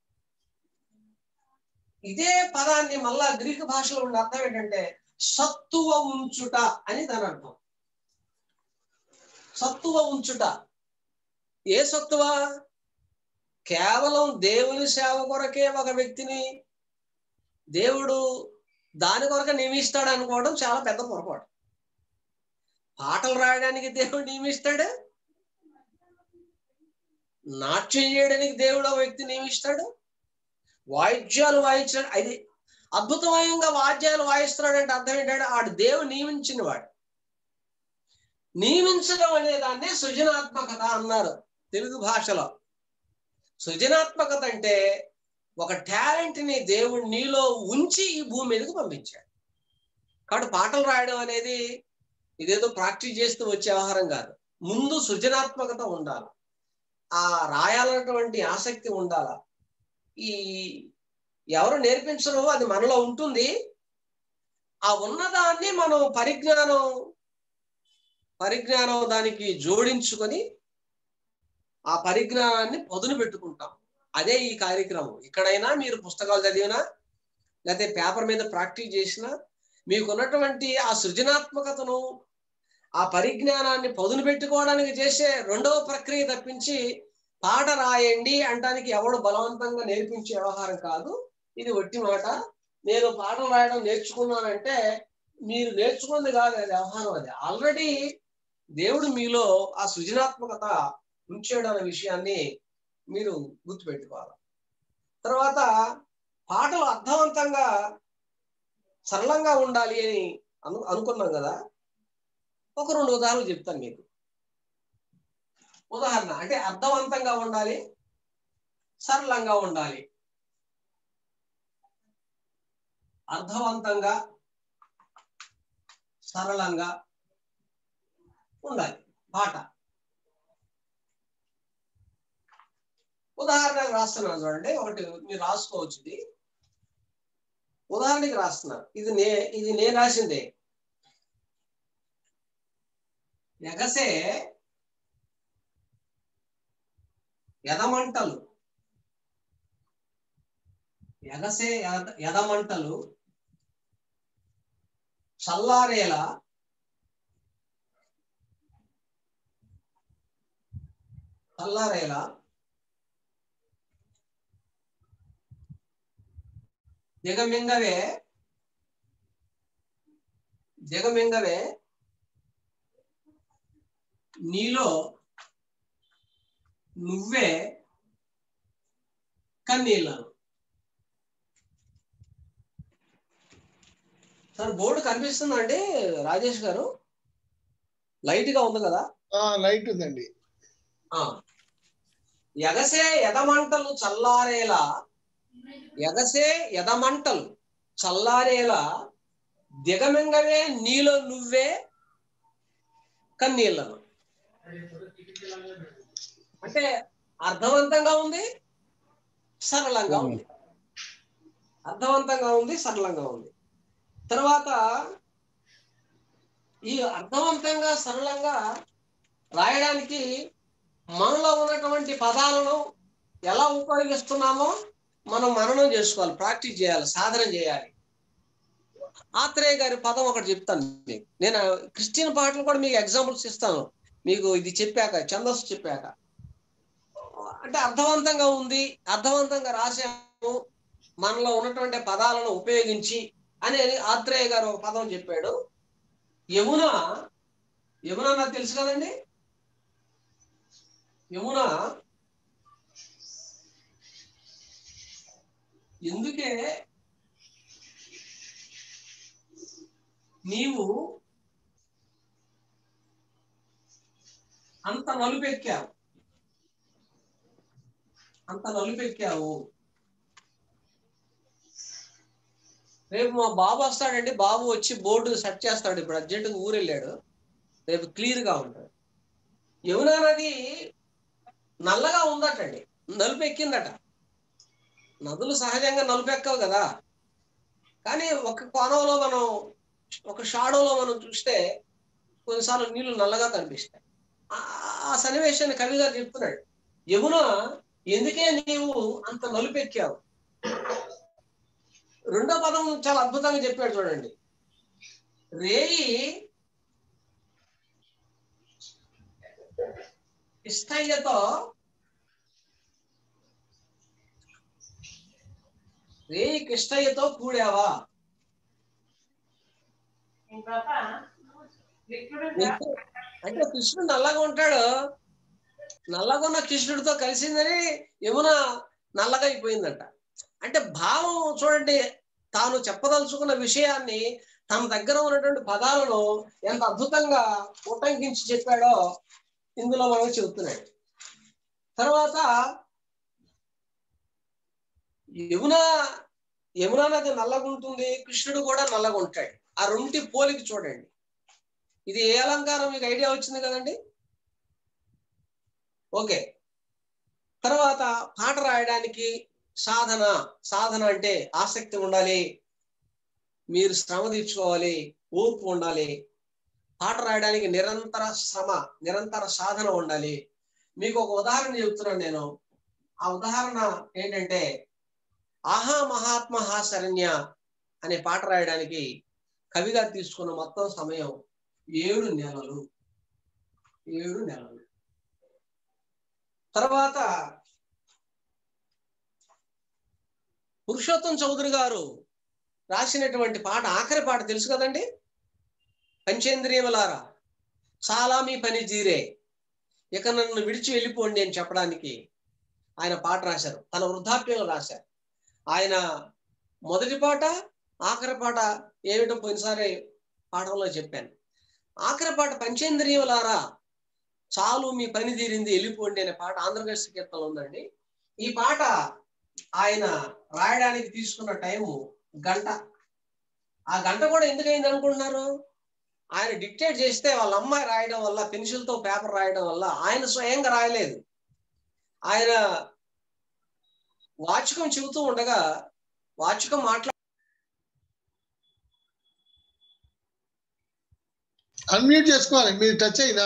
ఇదే పదాన్ని మళ్ళా గ్రీకు భాషలో ఉండే అర్థం ఏంటంటే సత్తువ ఉంచుట అని దాని అర్థం సత్తువ ఉంచుట ఏ సత్తువ కేవలం దేవుని సేవ కొరకే ఒక వ్యక్తిని దేవుడు దాని కొరకే నియమిస్తాడు అనుకోవడం చాలా పెద్ద పొరపాటు పాటలు రాయడానికి దేవుడు నియమిస్తాడు నాట్యం చేయడానికి దేవుడు ఆ వ్యక్తి నియమిస్తాడు వాయిద్యాలు వాయించాడు అది అద్భుతమైన వాద్యాలు వాయిస్తున్నాడంటే అర్థం ఏంటంటే ఆడు దేవుడు నియమించిన వాడు నియమించడం అనే దాన్ని సృజనాత్మకత అన్నారు తెలుగు భాషలో సృజనాత్మకత అంటే ఒక టాలెంట్ ని దేవుడు నీలో ఉంచి ఈ భూమి మీదకి పంపించాడు కాబట్టి పాటలు రాయడం అనేది ఇదేదో ప్రాక్టీస్ చేస్తూ వచ్చే వ్యవహారం కాదు ముందు సృజనాత్మకత ఉండాలి ఆ రాయాలన్నటువంటి ఆసక్తి ఉండాల ఈ ఎవరు నేర్పించరు అది మనలో ఉంటుంది ఆ ఉన్నదాన్ని మనం పరిజ్ఞానం పరిజ్ఞానం దానికి జోడించుకొని ఆ పరిజ్ఞానాన్ని పదును పెట్టుకుంటాం అదే ఈ కార్యక్రమం ఇక్కడైనా మీరు పుస్తకాలు చదివినా లేకపోతే పేపర్ మీద ప్రాక్టీస్ చేసినా మీకున్నటువంటి ఆ సృజనాత్మకతను ఆ పరిజ్ఞానాన్ని పదును పెట్టుకోవడానికి చేసే రెండవ ప్రక్రియ తప్పించి పాట రాయండి అంటానికి ఎవడు బలవంతంగా నేర్పించే వ్యవహారం కాదు ఇది ఒట్టి మాట నేను పాటలు రాయడం నేర్చుకున్నానంటే మీరు నేర్చుకున్నది కాదు అది వ్యవహారం అది ఆల్రెడీ దేవుడు మీలో ఆ సృజనాత్మకత ఉంచాడు అనే విషయాన్ని మీరు గుర్తుపెట్టుకోవాలి తర్వాత పాటలు అర్థవంతంగా సరళంగా ఉండాలి అని అను అనుకున్నాం కదా ఒక రెండు ఉదాహరణలు చెప్తాను మీకు ఉదాహరణ అంటే అర్థవంతంగా ఉండాలి సరళంగా ఉండాలి అర్థవంతంగా సరళంగా ఉండాలి పాట ఉదాహరణకు రాస్తున్నాను చూడండి ఒకటి మీరు రాసుకోవచ్చు ఇది ఉదాహరణకి రాస్తున్నాను ఇది నే ఇది నేను రాసిందే ఎగసే ఎదమంటలు ఎగసే ఎద- ఎదమంటలు చల్లారేలా చల్లారేలా దిగమింగవే దిగమింగవే నీలో నువ్వే కన్నీళ్ళను సార్ బోర్డు కనిపిస్తుందండి రాజేష్ గారు లైట్ గా ఉంది కదా లైట్ ఉందండి ఆ ఎగసే ఎదమంటలు చల్లారేలా ఎగసే ఎదమంటలు చల్లారేలా దిగమింగవే నీలో నువ్వే కన్నీళ్ళను అంటే అర్థవంతంగా ఉంది సరళంగా ఉంది అర్థవంతంగా ఉంది సరళంగా ఉంది తర్వాత ఈ అర్థవంతంగా సరళంగా రాయడానికి మనలో ఉన్నటువంటి పదాలను ఎలా ఉపయోగిస్తున్నామో మనం మననం చేసుకోవాలి ప్రాక్టీస్ చేయాలి సాధన చేయాలి ఆత్రేయ గారి పదం ఒకటి చెప్తాను మీకు నేను క్రిస్టియన్ పాటలు కూడా మీకు ఎగ్జాంపుల్స్ ఇస్తాను మీకు ఇది చెప్పాక ఛందస్సు చెప్పాక అంటే అర్థవంతంగా ఉంది అర్థవంతంగా రాసాము మనలో ఉన్నటువంటి పదాలను ఉపయోగించి అని ఆత్రేయ గారు ఒక పదం చెప్పాడు యమున యమున నాకు తెలుసు కదండి యమున ఎందుకే నీవు అంత నలుపెక్కావు అంత నలుపెక్కావు రేపు మా బాబు వస్తాడండి బాబు వచ్చి బోర్డు సెట్ చేస్తాడు ఇప్పుడు అర్జెంటుగా ఊరు వెళ్ళాడు రేపు క్లియర్ గా ఉంటాడు యమునా నది నల్లగా ఉందటండి నలుపు ఎక్కిందట నదులు సహజంగా నలుపు ఎక్కవు కదా కానీ ఒక కోణంలో మనం ఒక షాడోలో మనం చూస్తే కొన్నిసార్లు నీళ్లు నల్లగా కనిపిస్తాయి ఆ- ఆ సన్నివేశాన్ని కవి గారు చెప్తున్నాడు యమున ఎందుకే నీవు అంత నలుపెక్కావు రెండో పదం చాలా అద్భుతంగా చెప్పాడు చూడండి రేయి ఇష్టయ్యతో రేయి కృష్ణయ్యతో కూడావా అంటే కృష్ణుడు నల్లగా ఉంటాడు నల్లగా ఉన్న కృష్ణుడితో కలిసిందని యమున నల్లగా అయిపోయిందంట అంటే భావం చూడండి తాను చెప్పదలుచుకున్న విషయాన్ని తన దగ్గర ఉన్నటువంటి పదాలను ఎంత అద్భుతంగా ఉటంకించి చెప్పాడో ఇందులో మనకు చెబుతున్నాడు తర్వాత యమున యమునా నది నల్లగుంటుంది కృష్ణుడు కూడా నల్లగా ఉంటాడు ఆ రెంటి పోలిక చూడండి ఇది ఏ అలంకారం మీకు ఐడియా వచ్చింది కదండి ఓకే తర్వాత పాట రాయడానికి సాధన సాధన అంటే ఆసక్తి ఉండాలి మీరు శ్రమ తీర్చుకోవాలి ఓర్పు ఉండాలి పాట రాయడానికి నిరంతర శ్రమ నిరంతర సాధన ఉండాలి మీకు ఒక ఉదాహరణ చెప్తున్నాను నేను ఆ ఉదాహరణ ఏంటంటే ఆహా మహాత్మ హా శరణ్య అనే పాట రాయడానికి కవిగా తీసుకున్న మొత్తం సమయం ఏడు నెలలు ఏడు నెలలు తర్వాత పురుషోత్తం చౌదరి గారు రాసినటువంటి పాట ఆఖరి పాట తెలుసు కదండి పంచేంద్రియములారా చాలా మీ పని జీరే ఇక నన్ను విడిచి వెళ్ళిపోండి అని చెప్పడానికి ఆయన పాట రాశారు తన వృద్ధాప్యంలో రాశారు ఆయన మొదటి పాట ఆఖరి పాట ఏమిటో పోయినసారి పాఠంలో చెప్పాను ఆఖరి పాట పంచేంద్రియములారా చాలు మీ పని తీరింది వెళ్ళిపోండి అనే పాట ఆంధ్రప్రదేశ్ కీర్తనలో ఉందండి ఈ పాట ఆయన రాయడానికి తీసుకున్న టైము గంట ఆ గంట కూడా ఎందుకైంది అనుకుంటున్నారు ఆయన డిక్టేట్ చేస్తే వాళ్ళ అమ్మాయి రాయడం వల్ల పెన్సిల్ తో పేపర్ రాయడం వల్ల ఆయన స్వయంగా రాయలేదు ఆయన వాచకం చెబుతూ ఉండగా వాచకం మాట్లా అన్మ్యూట్ చేసుకోవాలి మీరు టచ్ అయినా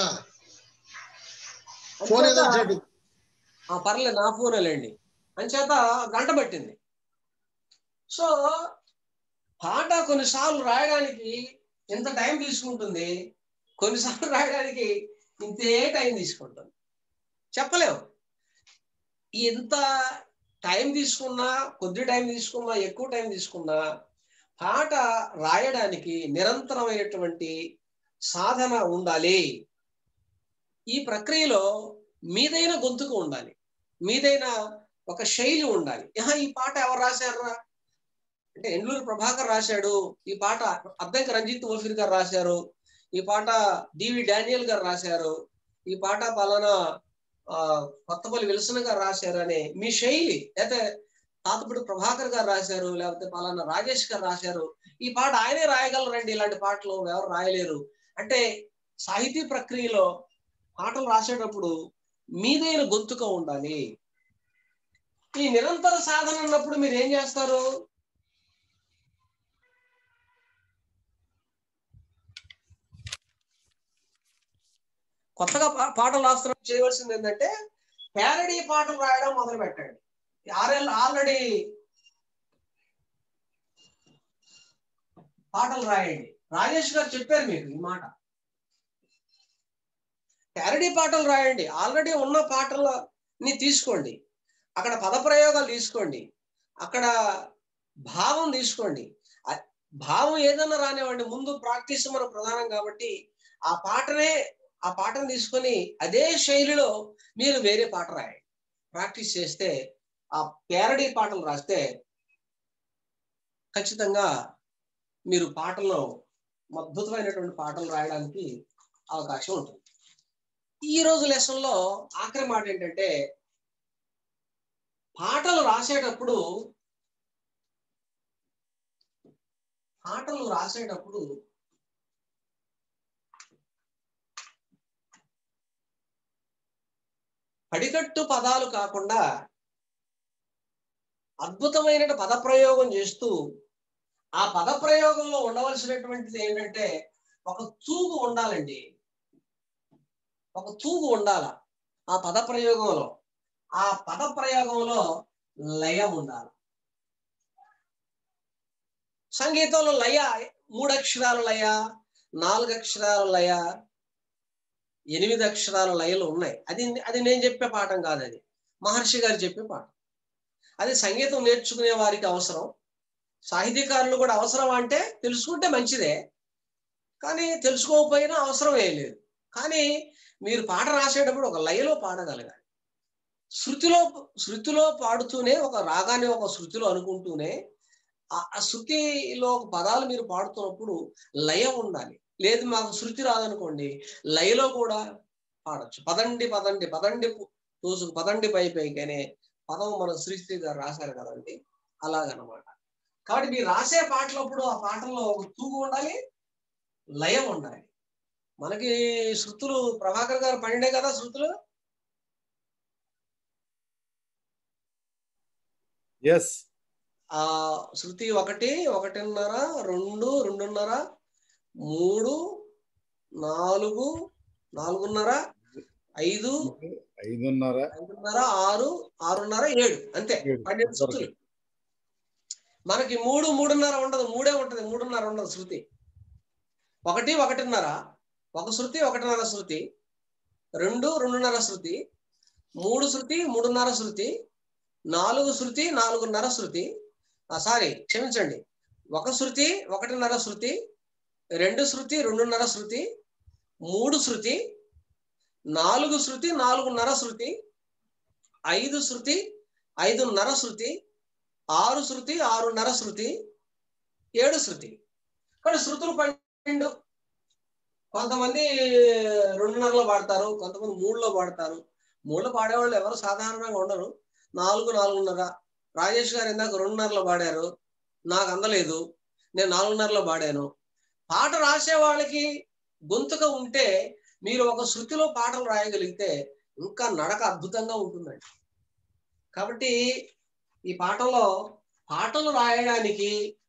ఫోన్ ఏదో వచ్చినట్టు ఆ, పర్లేదు నా ఫోనేలేండి అంచేత గంట పట్టింది సో పాట కొన్నిసార్లు రాయడానికి ఇంత టైం తీసుకుంటుంది కొన్నిసార్లు రాయడానికి ఇంతే టైం తీసుకుంటుంది చెప్పలేము ఎంత టైం తీసుకున్నా కొద్ది టైం తీసుకున్నా ఎక్కువ టైం తీసుకున్నా పాట రాయడానికి నిరంతరమైనటువంటి సాధన ఉండాలి ఈ ప్రక్రియలో మీదైన గొంతుకు ఉండాలి మీదైన ఒక శైలి ఉండాలి "ఆహా, ఈ పాట ఎవరు రాశారా అంటే ఎండ్లూరు ప్రభాకర్ రాశాడు ఈ పాట అద్దంకి రంజిత్ ఓఫీర్ గారు రాశారు ఈ పాట డివి డానియల్ గారు రాశారు ఈ పాట పలానా ఆ, కొత్తపల్లి విల్సన్ గారు రాశారు అనే మీ శైలి లేకపోతే తాతపుడు ప్రభాకర్ గారు రాశారు లేకపోతే పలానా రాజేష్ గారు రాశారు ఈ పాట ఆయనే రాయగలరండి ఇలాంటి పాటలు ఎవరు రాయలేరు అంటే సాహితీ ప్రక్రియలో పాటలు రాసేటప్పుడు మీదైన గొంతుక ఉండాలి ఈ నిరంతర సాధన అన్నప్పుడు మీరు ఏం చేస్తారు కొత్తగా పా- పాటలు రాస్తున్నప్పుడు చేయవలసింది ఏంటంటే ప్యారడీ పాటలు రాయడం మొదలు పెట్టండి ఆర్ఎల్ ఆల్రెడీ పాటలు రాయండి రాజేష్ గారు చెప్పారు మీకు ఈ మాట ప్యారడీ పాటలు రాయండి ఆల్రెడీ ఉన్న పాటలని తీసుకోండి అక్కడ పదప్రయోగాలు తీసుకోండి అక్కడ భావం తీసుకోండి ఆ భావం ఏదన్నా రానివ్వండి ముందు ప్రాక్టీస్ మన ప్రధానం కాబట్టి ఆ పాటనే ఆ పాటను తీసుకొని అదే శైలిలో మీరు వేరే పాట రాయండి ప్రాక్టీస్ చేస్తే ఆ పేరడీ పాటలు రాస్తే ఖచ్చితంగా మీరు పాటల్లో అద్భుతమైనటువంటి పాటలు రాయడానికి అవకాశం ఉంటుంది ఈ రోజు లెసన్లో ఆఖరి మాట ఏంటంటే పాటలు రాసేటప్పుడు పాటలు రాసేటప్పుడు పడికట్టు పదాలు కాకుండా అద్భుతమైన పదప్రయోగం చేస్తూ ఆ పదప్రయోగంలో ఉండవలసినటువంటిది ఏంటంటే ఒక తూగు ఉండాలండి ఒక తూగు ఉండాల ఆ పదప్రయోగంలో ఆ పదప్రయోగంలో లయం ఉండాలి సంగీతంలో లయ మూడు అక్షరాల లయ నాలుగు అక్షరాల లయ ఎనిమిది అక్షరాల లయలు ఉన్నాయి అది అది నేను చెప్పే పాఠం కాదు అది మహర్షి గారు చెప్పే పాఠం అది సంగీతం నేర్చుకునే వారికి అవసరం సాహితీకారులు కూడా అవసరం అంటే తెలుసుకుంటే మంచిదే కానీ తెలుసుకోకపోయినా అవసరం ఏం లేదు కానీ మీరు పాట రాసేటప్పుడు ఒక లయలో పాడగలగాలి శృతిలో శృతిలో పాడుతూనే ఒక రాగాన్ని ఒక శృతిలో అనుకుంటూనే ఆ- ఆ శృతిలో ఒక పదాలు మీరు పాడుతున్నప్పుడు లయ ఉండాలి లేదు మాకు శృతి రాదనుకోండి లయలో కూడా పాడొచ్చు పదండి పదండి పదండి పు- తోసుకు పదండి పై పైకి అనే పదం మన శ్రీశ్రీ గారు రాశారు కదండి అలాగనమాట కాబట్టి మీరు రాసే పాటలప్పుడు ఆ పాటల్లో ఒక తూగు ఉండాలి లయం ఉండాలి మనకి శృతులు ప్రభాకర్ గారు పండే కదా శృతులు ఎస్ ఆ శృతి ఒకటి ఒకటిన్నర రెండు రెండున్నర మూడు నాలుగు నాలుగున్నర ఐదు ఐదున్నర ఐదున్నర ఆరు ఆరున్నర ఏడు అంతే ఏడు. పన్నెండు శృతులు మనకి మూడు మూడున్నర ఉండదు మూడే ఉంటది మూడున్నర ఉండదు శృతి ఒకటి ఒకటిన్నర ఒక శృతి ఒకటిన్నర శృతి రెండు రెండున్నర శృతి మూడు శృతి మూడున్నర శృతి నాలుగు శృతి నాలుగున్నర శృతి సారీ క్షమించండి ఒక శృతి ఒకటిన్నర శృతి రెండు శృతి రెండున్నర శృతి మూడు శృతి నాలుగు శృతి నాలుగున్నర శృతి ఐదు శృతి ఐదున్నర శృతి ఆరు శృతి ఆరున్నర శృతి ఏడు శృతి కానీ శృతులు పన్నెండు కొంతమంది రెండున్నరలో పాడతారు కొంతమంది మూడులో పాడతారు మూడులో పాడేవాళ్ళు ఎవరు సాధారణంగా ఉండరు నాలుగు నాలుగున్నర రాజేష్ గారు ఇందాక రెండున్నరలో పాడారు నాకు అందలేదు నేను నాలుగున్నరలో పాడాను పాట రాసే వాళ్ళకి గొంతుక ఉంటే మీరు ఒక శృతిలో పాటలు రాయగలిగితే ఇంకా నడక అద్భుతంగా ఉంటుందండి కాబట్టి ఈ పాటలో పాటలు రాయడానికి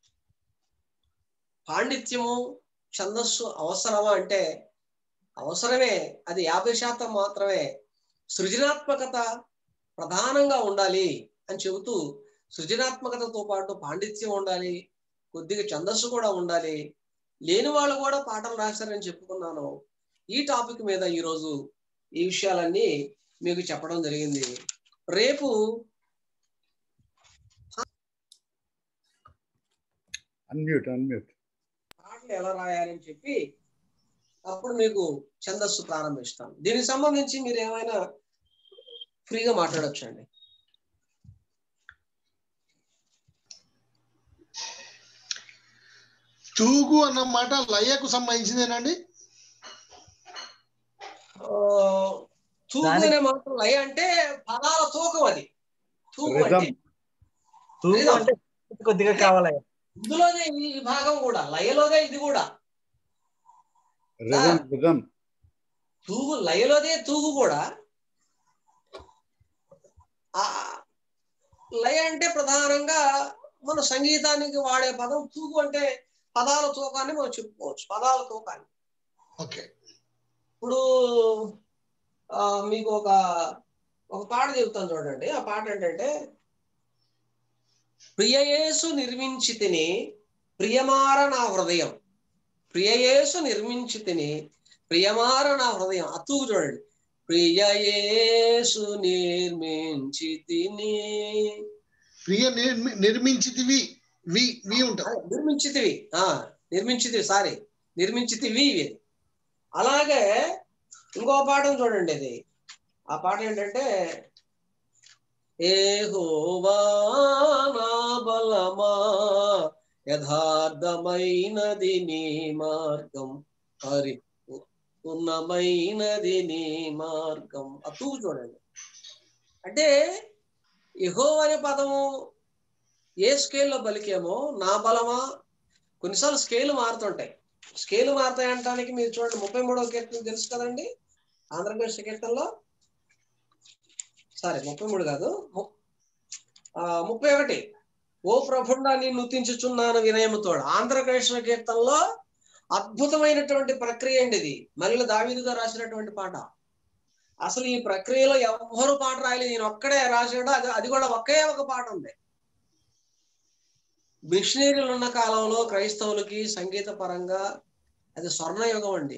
పాండిత్యము ఛందస్సు అవసరమా అంటే అవసరమే అది యాభై శాతం మాత్రమే సృజనాత్మకత ప్రధానంగా ఉండాలి అని చెబుతూ సృజనాత్మకతతో పాటు పాండిత్యం ఉండాలి కొద్దిగా ఛందస్సు కూడా ఉండాలి లేని వాళ్ళు కూడా పాటలు రాశారని చెప్పుకున్నాను ఈ టాపిక్ మీద ఈరోజు ఈ విషయాలన్నీ మీకు చెప్పడం జరిగింది రేపు అన్మ్యూట్ అన్మ్యూట్ పాటలు ఎలా రాయాలని చెప్పి అప్పుడు మీకు ఛందస్సు ప్రారంభిస్తాం దీనికి సంబంధించి మీరు ఏమైనా ఫ్రీగా మాట్లాడొచ్చండి తూగు అన్న మాట లయకు సంబంధించిందేనండి ఆ, తూగు అనే మాత్రం లయ అంటే పదాల తూకం అది తూగు రిధం అంటే తూగు రిధం. అంటే కొద్దిగా కావాలి ఇందులోనే ఈ భాగం కూడా లయలోదే ఇది కూడా రిధం రిధం తూగు లయలోదే తూగు కూడా ఆ లయ అంటే ప్రధానంగా మన సంగీతానికి వాడే పదం తూగు అంటే పదాల తూకాన్ని మనం చెప్పుకోవచ్చు పదాల తూకాన్ని ఓకే ఇప్పుడు ఆ, మీకు ఒక ఒక పాట చెబుతాను చూడండి ఆ పాట ఏంటంటే ప్రియయేసు నిర్మించి తిని ప్రియమార నా హృదయం ప్రియయేసు నిర్మించి తిని ప్రియమార నా హృదయం అతుకు చూడండి ప్రియయేసు నిర్మించి తిని ప్రియ నిర్మి- నిర్మించితివి వి వి ఉంటుంది నిర్మించితివి ఆ నిర్మించితివి సారీ నిర్మించితివి ఇవి అలాగే ఇంకో పాఠం చూడండి ఇది ఆ పాట ఏంటంటే ఏహోవా నా బలమా యథార్థమైనది నీ మార్గం హరి ఉన్నమైనది నీ మార్గం అతూ చూడండి అంటే యహో అనే పదము ఏ స్కేల్లో పలికేమో నా బలమా కొన్నిసార్లు స్కేల్ మారుతుంటాయి స్కేల్ మారుతాయి అనడానికి మీరు చూడండి ముప్పై మూడవ కీర్తన తెలుసు కదండి ఆంధ్రప్రదేశ్ కీర్తనలో సారీ ముప్పై మూడు కాదు ము- ఆ, ముప్పై ఒకటి ఓ ప్రభుండా నేను నుతించుచున్నాను వినయముతోడు ఆంధ్రప్రదేశ్ కీర్తనలో అద్భుతమైనటువంటి ప్రక్రియ అండి ఇది మళ్ళీ దావీదుగా రాసినటువంటి పాట అసలు ఈ ప్రక్రియలో ఎవ్వరు పాట రాయలేదు నేను ఒక్కడే రాసాడు అది అది కూడా ఒకే ఒక పాట ఉంది మిషనరీలు ఉన్న కాలంలో క్రైస్తవులకి సంగీత పరంగా అది స్వర్ణయుగం అండి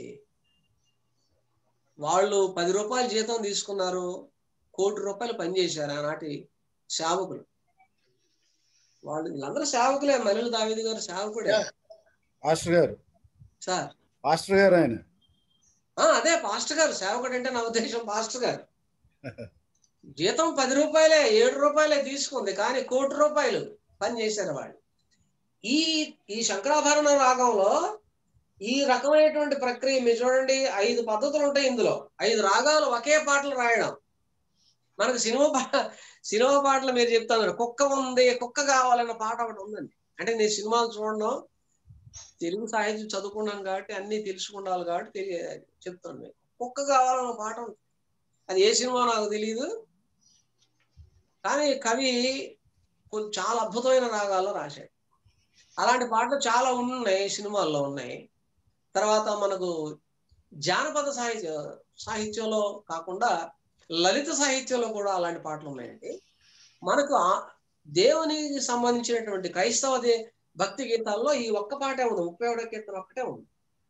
వాళ్ళు పది రూపాయలు జీతం తీసుకున్నారు కోటి రూపాయలు పనిచేశారు ఆనాటి సేవకులు వాళ్ళు వీళ్ళందరూ సేవకులే మల్లెలు దావేది గారు సేవకుడే pastor garu sir pastor garu ఆయన ఆ అదే పాస్టర్ గారు సేవకుడు అంటే నా ఉద్దేశం పాస్టర్ గారు జీతం పది రూపాయలే ఏడు రూపాయలే తీసుకుంది కానీ కోటి రూపాయలు పని చేశారు వాళ్ళు ఈ ఈ శంకరాభరణ రాగంలో ఈ రకమైనటువంటి ప్రక్రియ మీరు చూడండి ఐదు పద్ధతులు ఉంటాయి ఇందులో ఐదు రాగాలు ఒకే పాటలు రాయడం మనకు సినిమా పా సినిమా పాటలు మీరు చెప్తాను కుక్క ఉంది కుక్క కావాలన్న పాట ఒకటి ఉందండి అంటే నేను సినిమాలు చూడడం తెలుగు సాహిత్యం చదువుకున్నాను కాబట్టి అన్ని తెలుసుకుండాలి కాబట్టి తెలియ చెప్తాను మీకు కుక్క కావాలన్న పాట ఉంది అది ఏ సినిమా నాకు తెలియదు కానీ కవి కొన్ని చాలా అద్భుతమైన రాగాల్లో రాశాడు అలాంటి పాటలు చాలా ఉన్నాయి సినిమాల్లో ఉన్నాయి తర్వాత మనకు జానపద సాహిత్య సాహిత్యంలో కాకుండా లలిత సాహిత్యంలో కూడా అలాంటి పాటలు ఉన్నాయండి మనకు ఆ- దేవునికి సంబంధించినటువంటి క్రైస్తవ దే- భక్తి గీతాల్లో ఈ ఒక్క పాటే ఉంది ముప్పై ఒకటో కీర్తన ఒక్కటే ఉంది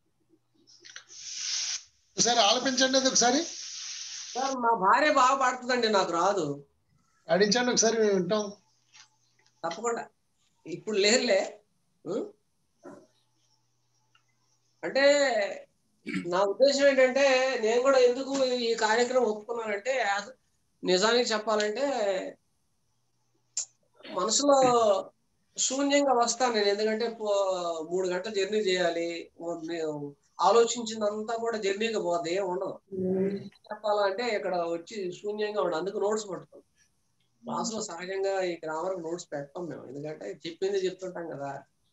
ఒకసారి ఆలపించండి అది ఒకసారి సార్ మా భార్య బాగా పాడుతుందండి నాకు రాదు ఆడించండి ఒకసారి మేము వింటాం తప్పకుండా ఇప్పుడు లేదులే ఉం? అంటే నా ఉద్దేశం ఏంటంటే నేను కూడా ఎందుకు ఈ కార్యక్రమం ఒప్పుకున్నానంటే యాజ్- నిజానికి చెప్పాలంటే మనసులో శూన్యంగా వస్తాను నేను ఎందుకంటే పో- మూడు గంటల జర్నీ చేయాలి ఓ- నేను ఆలోచించిందంతా కూడా జర్నీకి పోతే ఏం ఉండదు చెప్పాలంటే ఇక్కడ వచ్చి శూన్యంగా ఉండదు అందుకు నోట్స్ పట్టుకోం క్లాసులో సహజంగా ఈ గ్రామర్ నోట్స్ పెట్టాం మేము ఎందుకంటే చెప్పింది చెప్తుంటాం కదా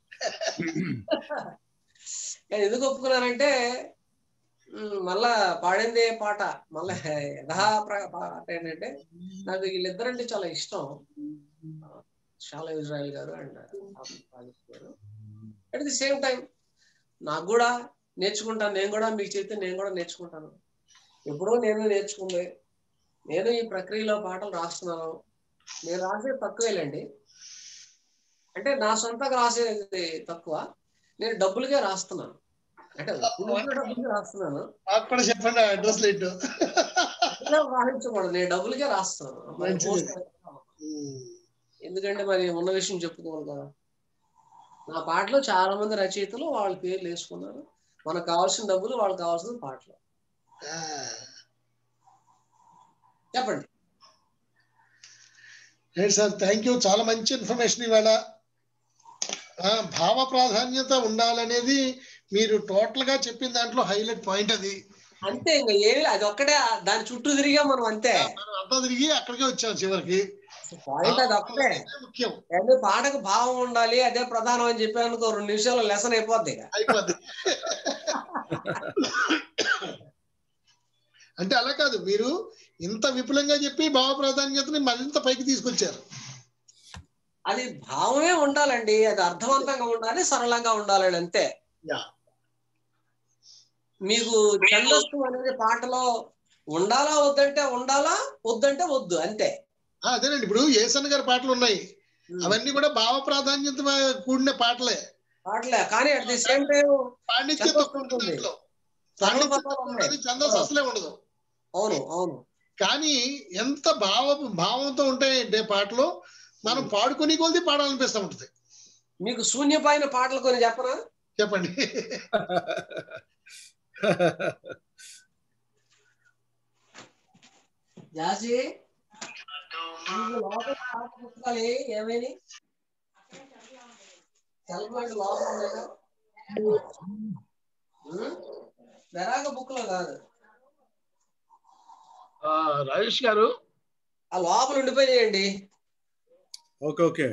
నేను ఎందుకు ఒప్పుకున్నానంటే ఉమ్, మళ్ళా పాడిందే పాట మళ్ళా యథా ప్ర- పాట ఏంటంటే నాకు వీళ్ళిద్దరంటే చాలా ఇష్టం షాలా Israel garu and garu at the same time నాకు కూడా నేర్చుకుంటాను నేను కూడా మీకు చెప్తే నేను కూడా నేర్చుకుంటాను ఎప్పుడో నేను నేర్చుకుంది నేను ఈ ప్రక్రియలో పాటలు రాస్తున్నాను నేను రాసేది తక్కువేలండి అంటే నా సొంతగా రాసేది తక్కువ నేను డబ్బులకే రాస్తున్నాను అంటే ఒప్పుకుంటే డబ్బులకే రాస్తున్నాను నాకు కూడా చెప్పండి అడ్రస్ లేట్ ఇలా రాయించకూడదు నేను డబ్బులకే రాస్తున్నాను మరి మంచిది. పోస్ట్ ఎందుకంటే మరి ఉన్న విషయం చెప్పుకోవాలి కదా నా పాటలో చాలా మంది రచయితలు వాళ్ళ పేర్లు వేసుకున్నారు మనకు కావాల్సిన డబ్బులు వాళ్ళకి కావాల్సిన పాటలు చెప్పండి రైట్ సార్ థ్యాంక్ యూ చాలా మంచి ఇన్ఫర్మేషన్ ఇవాళ ఆ, భావ ప్రాధాన్యత ఉండాలనేది మీరు టోటల్ గా చెప్పిన దాంట్లో హైలైట్ పాయింట్ అది అంతే ఇంకా ఏమి అది ఒక్కటే దాని చుట్టూ తిరిగా మనం అంతే మనం అంతా తిరిగి అక్కడికే వచ్చాం చివరికి పాయింట్ అది ఒక్కటే ముఖ్యం అదే పాటకు భావం ఉండాలి అదే ప్రధానం అని చెప్పానుకో రెండు నిమిషాలు లెసన్ అయిపోద్ది ఇక అయిపోద్ది అంటే అలా కాదు మీరు ఇంత విపులంగా చెప్పి భావ ప్రాధాన్యతని మరింత పైకి తీసుకొచ్చారు అది భావమే ఉండాలండి అది అర్థవంతంగా ఉండాలి సరళంగా ఉండాలి అంతే యా మీకు ఛందస్సు అనేది పాటలో ఉండాలా వద్దంటే ఉండాలా వద్దంటే వద్దు అంతే ఆ, అదేనండి ఇప్పుడు ఏసన్ గారి పాటలు ఉన్నాయి అవన్నీ కూడా భావ ప్రాధాన్యత కూడిన పాటలే పాటలే కానీ అట్ ది సేమ్ టైం పాండిత్యం తక్కువ ఉంటుంది దాంట్లో. పాండిత్యం తక్కువ ఉంటుంది ఛందస్సు అసలే ఉండదు అవును అవును కానీ ఎంత భావ భావంతో ఉంటాయంటే పాటలు మనం పాడుకుని కొలిది పాడాలనిపిస్తూ ఉంటుంది మీకు శూన్యమైన పాటలు కొన్ని చెప్పనా చెప్పండి జాసి మీకు లోపల పాట పుస్తకాలు ఏ- ఏమైనాయి సెల్ ఫోన్ లోపల ఉండేదా వెరాక బుక్ లో కాదు ఆ, రాజేష్ గారు ఆ లోపల ఉండిపోయాయండి ఓకే ఓకే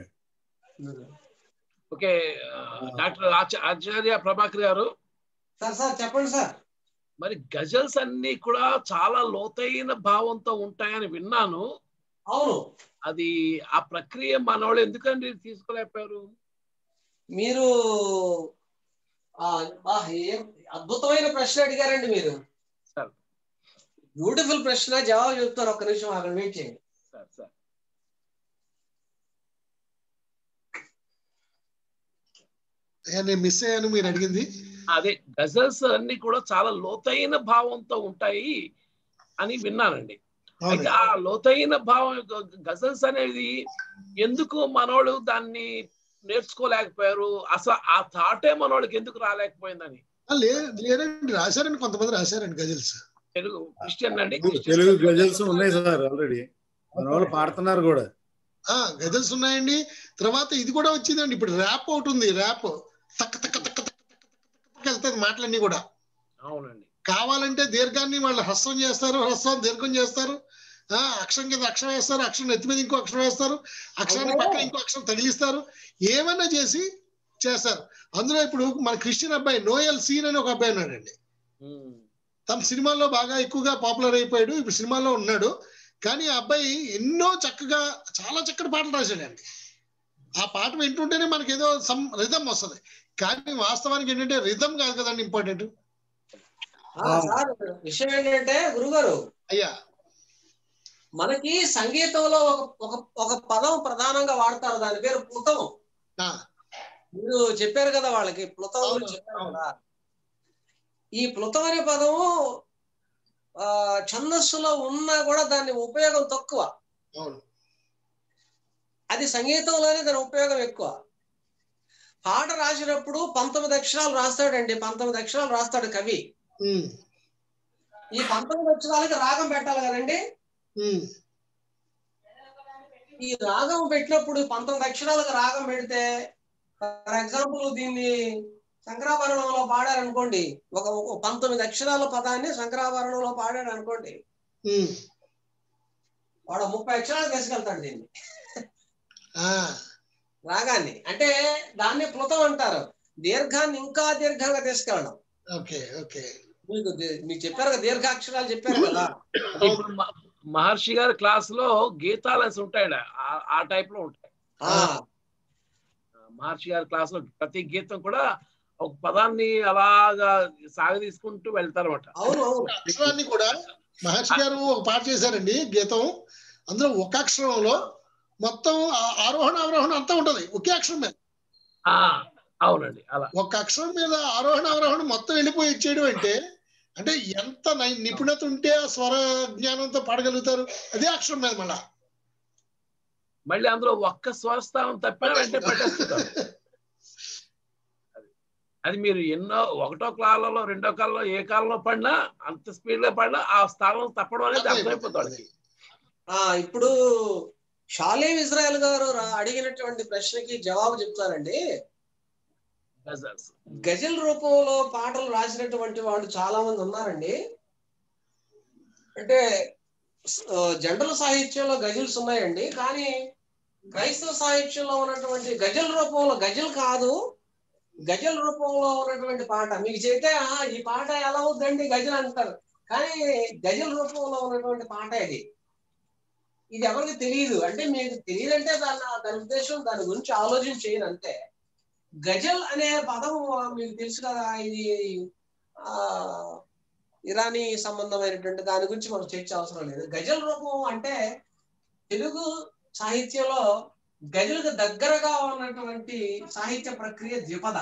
ఓకే ఆ, డాక్టర్ ఆచ- ఆచార్య ప్రభాకర్ గారు సార్ సార్ చెప్పండి సార్ మరి గజల్స్ అన్ని కూడా చాలా లోతైన భావంతో ఉంటాయని విన్నాను అవును అది ఆ ప్రక్రియ మనవాళ్ళు ఎందుకండి తీసుకోలేకపోయారు మీరు ఆ, ఆ, ఏం అద్భుతమైన ప్రశ్న అడిగారండి మీరు సార్ బ్యూటిఫుల్ ప్రశ్న జవాబు చెప్తాను ఒక్క నిమిషం అక్కడ వెయిట్ చేయండి సార్ సార్ ఏ, నేను మిస్ అయ్యాను మీరు అడిగింది అదే గజల్స్ అన్ని కూడా చాలా లోతైన భావంతో ఉంటాయి అని విన్నానండి అయితే ఆ లోతైన భావం గజల్స్ అనేది ఎందుకు మనోళ్ళు దాన్ని నేర్చుకోలేకపోయారు అసలు ఆ థాటే మనోళ్ళకి ఎందుకు రాలేకపోయిందని ఆ, లే- లేదండి రాశారండి కొంతమంది రాశారండి గజల్స్ తెలుగు క్రిస్టియన్ అండి తెలుగు గజల్స్ ఉన్నాయి సార్ ఆల్రెడీ మన వాళ్ళు పాడుతున్నారు కూడా ఆ గజల్స్ ఉన్నాయండి తర్వాత ఇది కూడా వచ్చిందండి ఇప్పుడు ర్యాప్ ఒకటి ఉంది ర్యాప్ తక్క తక్క తక్క తక్క తక్క వెళ్తుంది మాటలన్నీ కూడా అవునండి కావాలంటే దీర్ఘాన్ని వాళ్ళు హ్రస్వం చేస్తారు హ్రస్వం దీర్ఘం చేస్తారు ఆ అక్షరం కింద అక్షరం వేస్తారు అక్షరం నెత్తి మీద ఇంకో అక్షరం వేస్తారు అక్షరాన్ని పక్కన ఇంకో అక్షరం తగిలిస్తారు ఏమన్నా చేసి చేస్తారు అందులో ఇప్పుడు మన క్రిస్టియన్ అబ్బాయి నోయల్ సీన్ అని ఒక అబ్బాయి ఉన్నాడండి తన సినిమాల్లో బాగా ఎక్కువగా పాపులర్ అయిపోయాడు ఇప్పుడు సినిమాల్లో ఉన్నాడు కానీ ఆ అబ్బాయి ఎన్నో చక్కగా చాలా చక్కటి పాటలు రాశాడండి ఆ పాట వింటుంటేనే మనకి ఏదో సమ్ రిధం వస్తుంది కానీ వాస్తవానికి ఏంటంటే రిధం కాదు కదండి ఇంపార్టెంట్ ఆ, సార్ విషయం ఏంటంటే గురుగారు అయ్యా మనకి సంగీతంలో ఒక ఒక ఒక పదం ప్రధానంగా వాడతారు దాని పేరు ప్లుతం ఆ, మీరు చెప్పారు కదా వాళ్ళకి ప్లుతం గురించి చెప్పారు కదా ఈ ప్లుతం అనే పదము ఆ ఛందస్సులో ఉన్నా కూడా దాని ఉపయోగం తక్కువ అవును అది సంగీతంలోనే దాని ఉపయోగం ఎక్కువ పాట రాసినప్పుడు పంతొమ్మిది అక్షరాలు రాస్తాడండి పంతొమ్మిది అక్షరాలు రాస్తాడు కవి ఉమ్, ఈ పంతొమ్మిది అక్షరాలకి రాగం పెట్టాలి కదండి ఉమ్, ఈ రాగం పెట్టినప్పుడు పంతొమ్మిది అక్షరాలకు రాగం పెడితే ఫర్ ఎగ్జాంపుల్ దీన్ని శంకరాభరణంలో పాడారు అనుకోండి ఒక ఒక పంతొమ్మిది అక్షరాల పదాన్ని శంకరాభరణంలో పాడాడు అనుకోండి ఉమ్. వాడు ముప్పై అక్షరాలు తీసుకెళ్తాడు దీన్ని ఆ, రాగాన్ని అంటే దాన్ని ప్లుతం అంటారు దీర్ఘాన్ని ఇంకా దీర్ఘంగా తీసుకెళ్ళడం ఓకే ఓకే మీకు ది- మీకు చెప్పారు కదా దీర్ఘాక్షరాలు చెప్పారు కదా ఇప్పుడు మ- మహర్షి గారి క్లాస్ లో గీతాలసి ఉంటాయండి ఆ- ఆ టైప్ లో ఉంటాయి ఆ, మహర్షి గారి క్లాస్ లో ప్రతి గీతం కూడా ఒక పదాన్ని అలాగా సాగదీసుకుంటూ వెళ్తారు అనమాట అవును అవును అక్షరాన్ని కూడా మహర్షి గారు ఒక పాట చేశారండి గీతం అందులో ఒక అక్షరంలో మొత్తం ఆ- ఆరోహణ అవరోహణ అంతా ఉంటది ఒకే అక్షరం మీద అవునండి అలా ఒక అక్షరం మీద ఆరోహణ అవరోహణ మొత్తం వెళ్ళిపోయి ఇచ్చేయడం అంటే అంటే ఎంత నై- నిపుణత ఉంటే ఆ స్వర జ్ఞానంతో పాడగలుగుతారు అదే అక్షరం మీద మళ్ళా మళ్ళీ అందులో ఒక్క స్వరస్థానం తప్పినా వెంటనే పట్టేస్తుంటారు అది- అది మీరు ఎన్నో ఒకటో కాలంలో రెండో కాలంలో ఏ కాలంలో పడినా అంత స్పీడ్ గా పడినా ఆ స్థానం తప్పడం అనేది అర్థమైపోతుంది వాళ్ళకి ఆ ఇప్పుడు షాలేం ఇజ్రాయెల్ గారు రా- అడిగినటువంటి ప్రశ్నకి జవాబు చెప్తానండి గజల్స్. గజల్ రూపంలో పాటలు రాసినటువంటి వాళ్ళు చాలా మంది ఉన్నారండి అంటే ఆ, జనరల్ సాహిత్యంలో గజల్స్ ఉన్నాయండి కానీ క్రైస్తవ సాహిత్యంలో ఉన్నటువంటి గజల్ రూపంలో గజల్ కాదు గజల్ రూపంలో ఉన్నటువంటి పాట మీకు చెప్తే "ఆహా, ఈ పాట ఎలా అవుద్దండి గజల్ అంటారు కానీ గజల్ రూపంలో ఉన్నటువంటి పాట ఇది ఇది ఎవరికి తెలియదు అంటే మీకు తెలియదంటే దాని దాని ఉద్దేశం దాని గురించి ఆలోచన చేయను అంతే గజల్ అనే పదం మీకు తెలుసు కదా ఇది ఆ ఇరానీ సంబంధమైనటువంటి దాని గురించి మనం చర్చ అవసరం లేదు గజల్ రూపం అంటే తెలుగు సాహిత్యంలో గజలకు దగ్గరగా ఉన్నటువంటి సాహిత్య ప్రక్రియ ద్విపద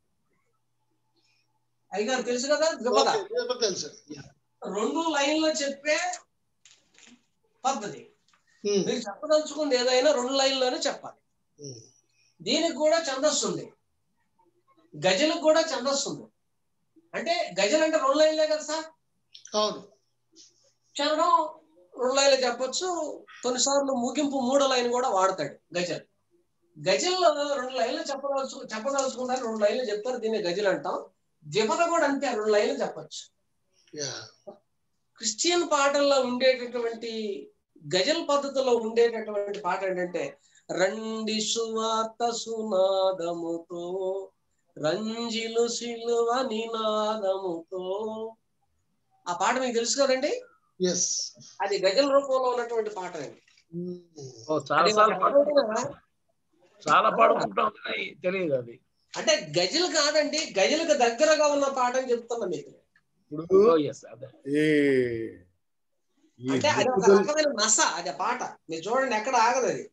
అయ్యగారు తెలుసు కదా ద్విపద ఓకే, ఏమో తెలుసు రెండు లైన్లో చెప్పే పద్ధతి ఉమ్, మీరు చెప్పదలుచుకుంది ఏదైనా రెండు లైన్లోనే చెప్పాలి ఉమ్, దీనికి కూడా ఛందస్సు ఉంది గజలకు కూడా ఛందస్సు ఉంది అంటే గజల్ అంటే రెండు లైన్లే కదా సార్ అవును చరణం రెండు లైన్లు చెప్పొచ్చు కొన్నిసార్లు ముగింపు మూడో లైన్ కూడా వాడతాడు గజల్ గజల్లో రెండు లైన్లు చెప్పదలుచు చెప్పదలుచుకుంటారు రెండు లైన్లు చెప్తారు దీన్ని గజల్ అంటాం ద్విపద కూడా అంతే రెండు లైన్లు చెప్పొచ్చు యా క్రిస్టియన్ పాటల్లో ఉండేటటువంటి గజల్ పద్ధతిలో ఉండేటటువంటి పాట ఏంటంటే రండి సువార్త సునాదముతో రంజిలు సిలువ నినాదముతో ఆ పాట మీకు తెలుసు కదండి ఎస్ అది గజల్ రూపంలో ఉన్నటువంటి పాట అండి ఓ, చాలా అది సార్లు ఒక పాడు రకమైన- చాలా పాడుకుంటాం కానీ తెలియదు అది అంటే గజల్ కాదండి గజలకు దగ్గరగా ఉన్న పాట అని చెప్తున్నా మీకు ఇప్పుడు ఓ, yes, అదే ఈ ఈ అంటే అది ఒక గజల్ రకమైన నస అది ఆ పాట మీరు చూడండి ఎక్కడ ఆగదు అది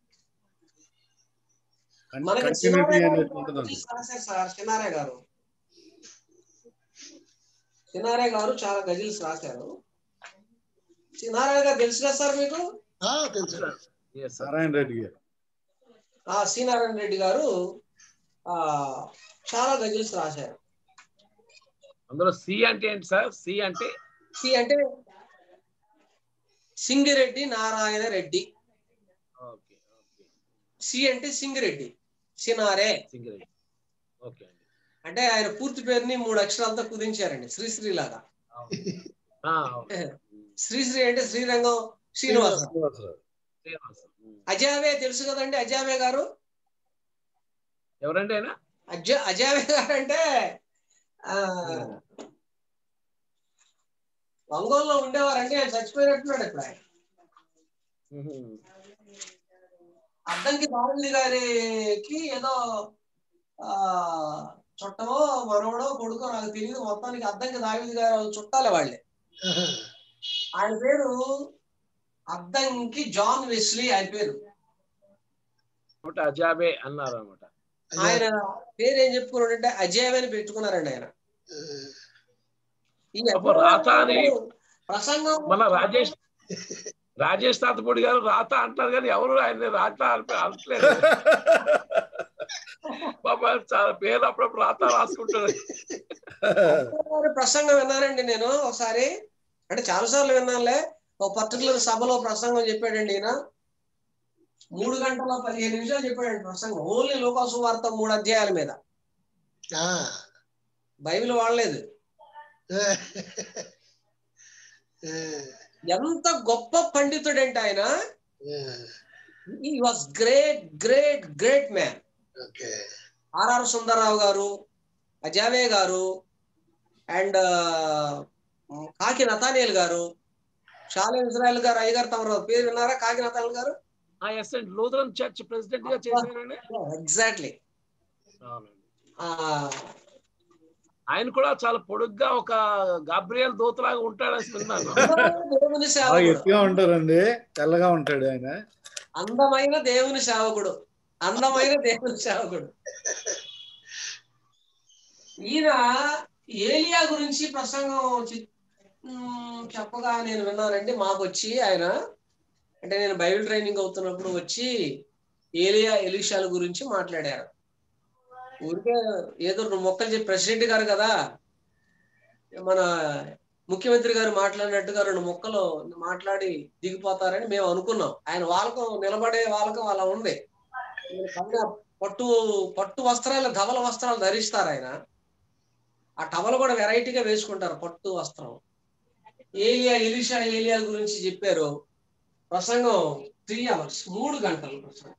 మనకి కంటిన్యూటీ చిన్నారాయ్ గారు అనేది ఉంటుంది గజల్స్ రాశారు సార్ చిన్నారాయ్ గారు చిన్నారాయ్ గారు చాలా గజల్స్ రాశారు చిన్నారాయ్ గారు తెలుసు కదా సార్ మీకు ఆ, తెలుసు Yes, sir. నారాయణ రెడ్డి గారు ఆ సి నారాయణ రెడ్డి గారు ఆ చాలా గజల్స్ రాశారు అందులో సి అంటే ఏంటి సార్ సి అంటే సి అంటే Singireddy Narayana Reddy okay okay C అంటే సింగిరెడ్డి సినారే సింగిల్ ఓకే అండి అంటే ఆయన పూర్తి పేరుని మూడు అక్షరాలతో కుదించారండి శ్రీశ్రీ లాగా ఆ, శ్రీశ్రీ అంటే శ్రీరంగం శ్రీనివాస శ్రీనివాసరావు. శ్రీనివాస్. ఉమ్. అజావే తెలుసు కదండి అజావే గారు ఎవరండి ఆయన అజ అజావే గారు అంటే ఆ ఒంగోలులో ఉండేవారండి ఆయన చచ్చిపోయినట్టున్నాడు ఇప్పుడు ఆయన ఉహుం. అద్దంకి బాగుంది గారికి ఏదో ఆ చుట్టమో మనవడో కొడుకో నాకు తెలియదు మొత్తానికి అద్దంకి దావిది గారు వాళ్ళు చుట్టాలి వాళ్ళే ఆహా. ఆయన పేరు అద్దంకి జాన్ వెస్లీ ఆయన పేరు కాబట్టి అజాబే అన్నారు అనమాట ఆయన పేరు ఏం చెప్పుకున్నాడంటే అజయ్ అని పెట్టుకున్నారండి ఆయన ఈ అప్పుడు రాత అని ప్రసంగం మన రాజేష్ రాజేష్ తాతపూడి గారు రాత అంటారు కానీ ఎవరు ఆయన రాత అనిపి- అనట్లేదు పాప చాలా పేరు అప్పుడప్పుడు రాత రాసుకుంటారు గారి ప్రసంగం విన్నానండి నేను ఒకసారి అంటే చాలా సార్లు విన్నానులే ఒక పర్టికులర్ సభలో ప్రసంగం చెప్పాడండి ఈయన మూడు గంటల పదిహేను నిమిషాలు చెప్పాడండి ప్రసంగం ఓన్లీ లోకాసు వార్త మూడు అధ్యాయాల మీద ఆ, బైబిల్ వాడలేదు ఏ, ఎంత గొప్ప పండితుడంటే ఆయన ఏ, he was great great great man okay RR Sundara Rao garu అజావే గారు అండ్ కాకి నతానియల్ గారు షాలేం ఇజ్రాయల్ గారు అయ్యగారు తమరు పేరు విన్నారా కాకి నతానియల్ గారు ఆ yes and Lutheran church president గా చేశారండి ఎగ్జాక్ట్లీ ఆయన కూడా చాలా పొడుగ్గా ఒక గాబ్రియల్ దూతలాగా ఉంటాడని విన్నాను దేవుని బాగా సేవకుడు ఎత్తుగా ఉంటారండి తెల్లగా ఉంటాడు ఆయన అందమైన దేవుని సేవకుడు అందమైన దేవుని సేవకుడు ఈయన ఏలియా గురించి ప్రసంగం చి- మ్, చెప్పగా నేను విన్నానండి మాకు వచ్చి ఆయన అంటే నేను బైబిల్ ట్రైనింగ్ అవుతున్నప్పుడు వచ్చి ఏలియా ఎలీషాల గురించి మాట్లాడారు ఊరికే ఏదో రెండు మొక్కలు చెప్పి ప్రెసిడెంట్ గారు కదా మన ముఖ్యమంత్రి గారు మాట్లాడినట్టుగా రెండు మొక్కలు మాట్లాడి దిగిపోతారని మేము అనుకున్నాం ఆయన వాళ్ళకం నిలబడే వాళ్ళకం అలా ఉంది ఈయన పైన పట్టు పట్టు వస్త్రాలు ధవల వస్త్రాలు ధరిస్తారు ఆయన ఆ టవల్ కూడా వెరైటీగా వేసుకుంటారు పట్టు వస్త్రం ఏలియా ఎలిషా ఏలియా గురించి చెప్పారు ప్రసంగం త్రీ అవర్స్ మూడు గంటలు ప్రసంగం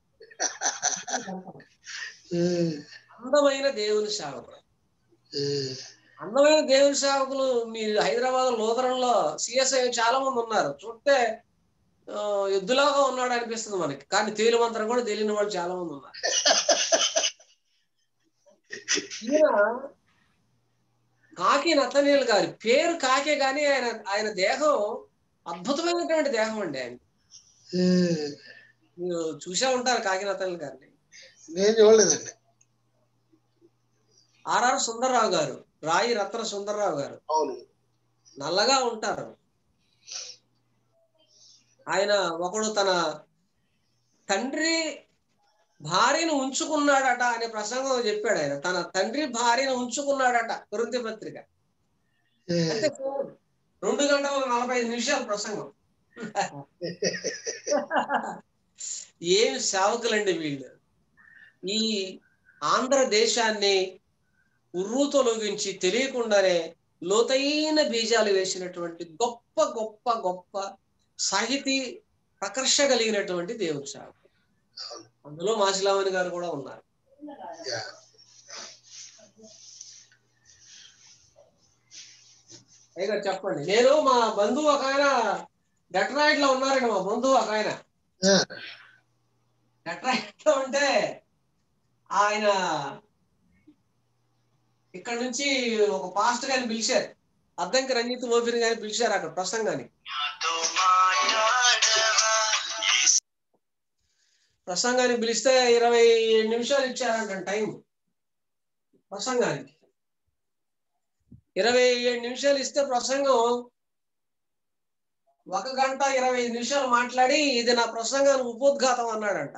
ఏ, అందమైన దేవుని సేవకుడు ఏ, అందమైన దేవుని సేవకులు మీరు హైదరాబాద్ లోదరంలో సిఎస్ఐ చాలా మంది ఉన్నారు చూస్తే ఆ, ఎద్దులాగా ఉన్నాడు అనిపిస్తుంది మనకి కానీ తేలిమంత్రం కూడా తెలియని వాళ్ళు చాలా మంది ఉన్నారు ఈయన కాకి నతనీయులు గారి పేరు కాకే గాని ఆయన ఆయన దేహం అద్భుతమైనటువంటి దేహం అండి ఆయన ఏ, మీరు చూసే ఉంటారు కాకి నతనీయులు గారిని నేను చూడలేదండి ఆర్ఆర్ సుందర్రావు గారు రాయి రత్న సుందర్రావు గారు అవును నల్లగా ఉంటారు ఆయన ఒకడు తన తండ్రి భార్యను ఉంచుకున్నాడట అనే ప్రసంగం చెప్పాడు ఆయన తన తండ్రి భార్యను ఉంచుకున్నాడట కొరింథీ పత్రిక ఏ, అంటే రెండు గంటల నలభై ఐదు నిమిషాల ప్రసంగం ఏమి సేవకులండి వీళ్ళు ఈ ఆంధ్రదేశాన్ని ఉర్రూతొలగించి తెలియకుండానే లోతైన బీజాలు వేసినటువంటి గొప్ప గొప్ప గొప్ప సాహితీ ప్రకర్ష కలిగినటువంటి దేవుని సేవకుడు అందులో మాసిలామణి గారు కూడా ఉన్నారు యా. అయ్యగారు చెప్పండి నేను మా బంధువు ఒక ఆయన డెట్రాయిడ్ లో ఉన్నారండి మా బంధువు ఒక ఆయన ఆ, డెట్రాయిడ్ లో ఉంటే ఆయన ఇక్కడ నుంచి ఒక పాస్ట్ గారిని పిలిచారు అద్దంకి రంజిత్ మోపిని గారిని పిలిచారు అక్కడ ప్రసంగానికి ప్రసంగానికి పిలిస్తే ఇరవై ఏడు నిమిషాలు ఇచ్చారంట టైం ప్రసంగానికి ఇరవై ఏడు నిమిషాలు ఇస్తే ప్రసంగం ఒక గంట ఇరవై ఐదు నిమిషాలు మాట్లాడి ఇది నా ప్రసంగానికి ఉపోద్ఘాతం అన్నాడంట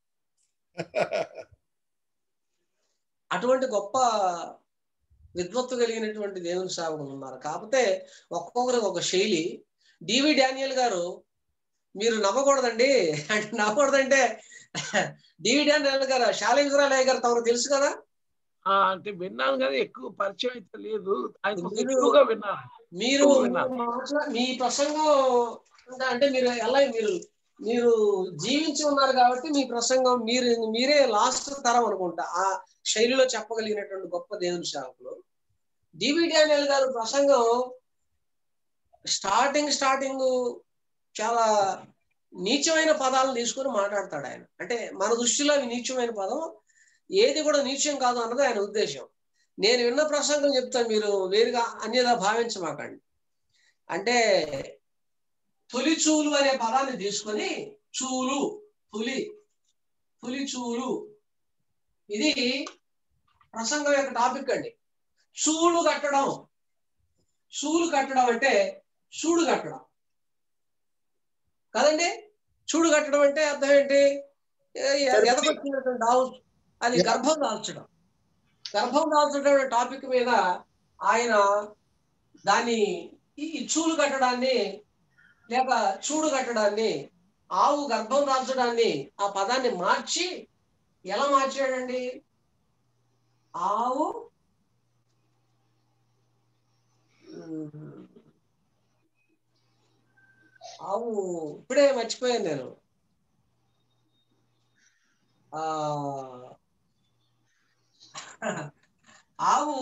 అటువంటి గొప్ప విద్వత్తు కలిగినటువంటి దేవుని సేవకులు ఉన్నారు కాకపోతే ఒక్కొక్కరికి ఒక శైలి డివి డానియల్ గారు మీరు నవ్వకూడదండి అంటే నవ్వకూడదంటే డివి డానియల్ గారు శాల ఇజ్రాయల్ గారు తమకు తెలుసు కదా ఆ, అంటే విన్నాను కానీ ఎక్కువ పరిచయం అయితే లేదు ఆయన కొంచెం మీరు- ఎక్కువగా విన్నాను మీరు ఎక్కువ విన్నాను మాట్లా- మీ ప్రసంగం అంటే- అంటే మీరు ఎలా మీరు మీరు జీవించి ఉన్నారు కాబట్టి మీ ప్రసంగం మీరు మీరే లాస్ట్ తరం అనుకుంటా ఆ శైలిలో చెప్పగలిగినటువంటి గొప్ప దేవుని సేవకులు డివి డానియల్ గారు ప్రసంగం స్టార్టింగ్ స్టార్టింగ్ చాలా నీచమైన పదాలను తీసుకొని మాట్లాడతాడు ఆయన అంటే మన దృష్టిలో అవి నీచమైన పదం ఏది కూడా నీచం కాదు అన్నది ఆయన ఉద్దేశం నేను విన్న ప్రసంగం చెప్తాను మీరు వేరుగా అన్యదా భావించమాకండి అంటే పులి చూలు అనే పదాన్ని తీసుకొని చూలు పులి పులి చూలు ఇది ప్రసంగం యొక్క టాపిక్ అండి చూలు కట్టడం చూలు కట్టడం అంటే చూడు కట్టడం కదండి చూడు కట్టడం అంటే అర్థం ఏంటి ఏ- ఎ- ఎదకొచ్చినటువంటి ఆవు అది గర్భం దాల్చడం గర్భం దాల్చడం అనే టాపిక్ మీద ఆయన దాన్ని ఈ ఈ చూలు కట్టడాన్ని లేక చూడు కట్టడాన్ని ఆవు గర్భం దాల్చడాన్ని ఆ పదాన్ని మార్చి ఎలా మార్చాడండి ఆవు ఉమ్, ఆవు ఇప్పుడే మర్చిపోయాను నేను ఆ ఆవు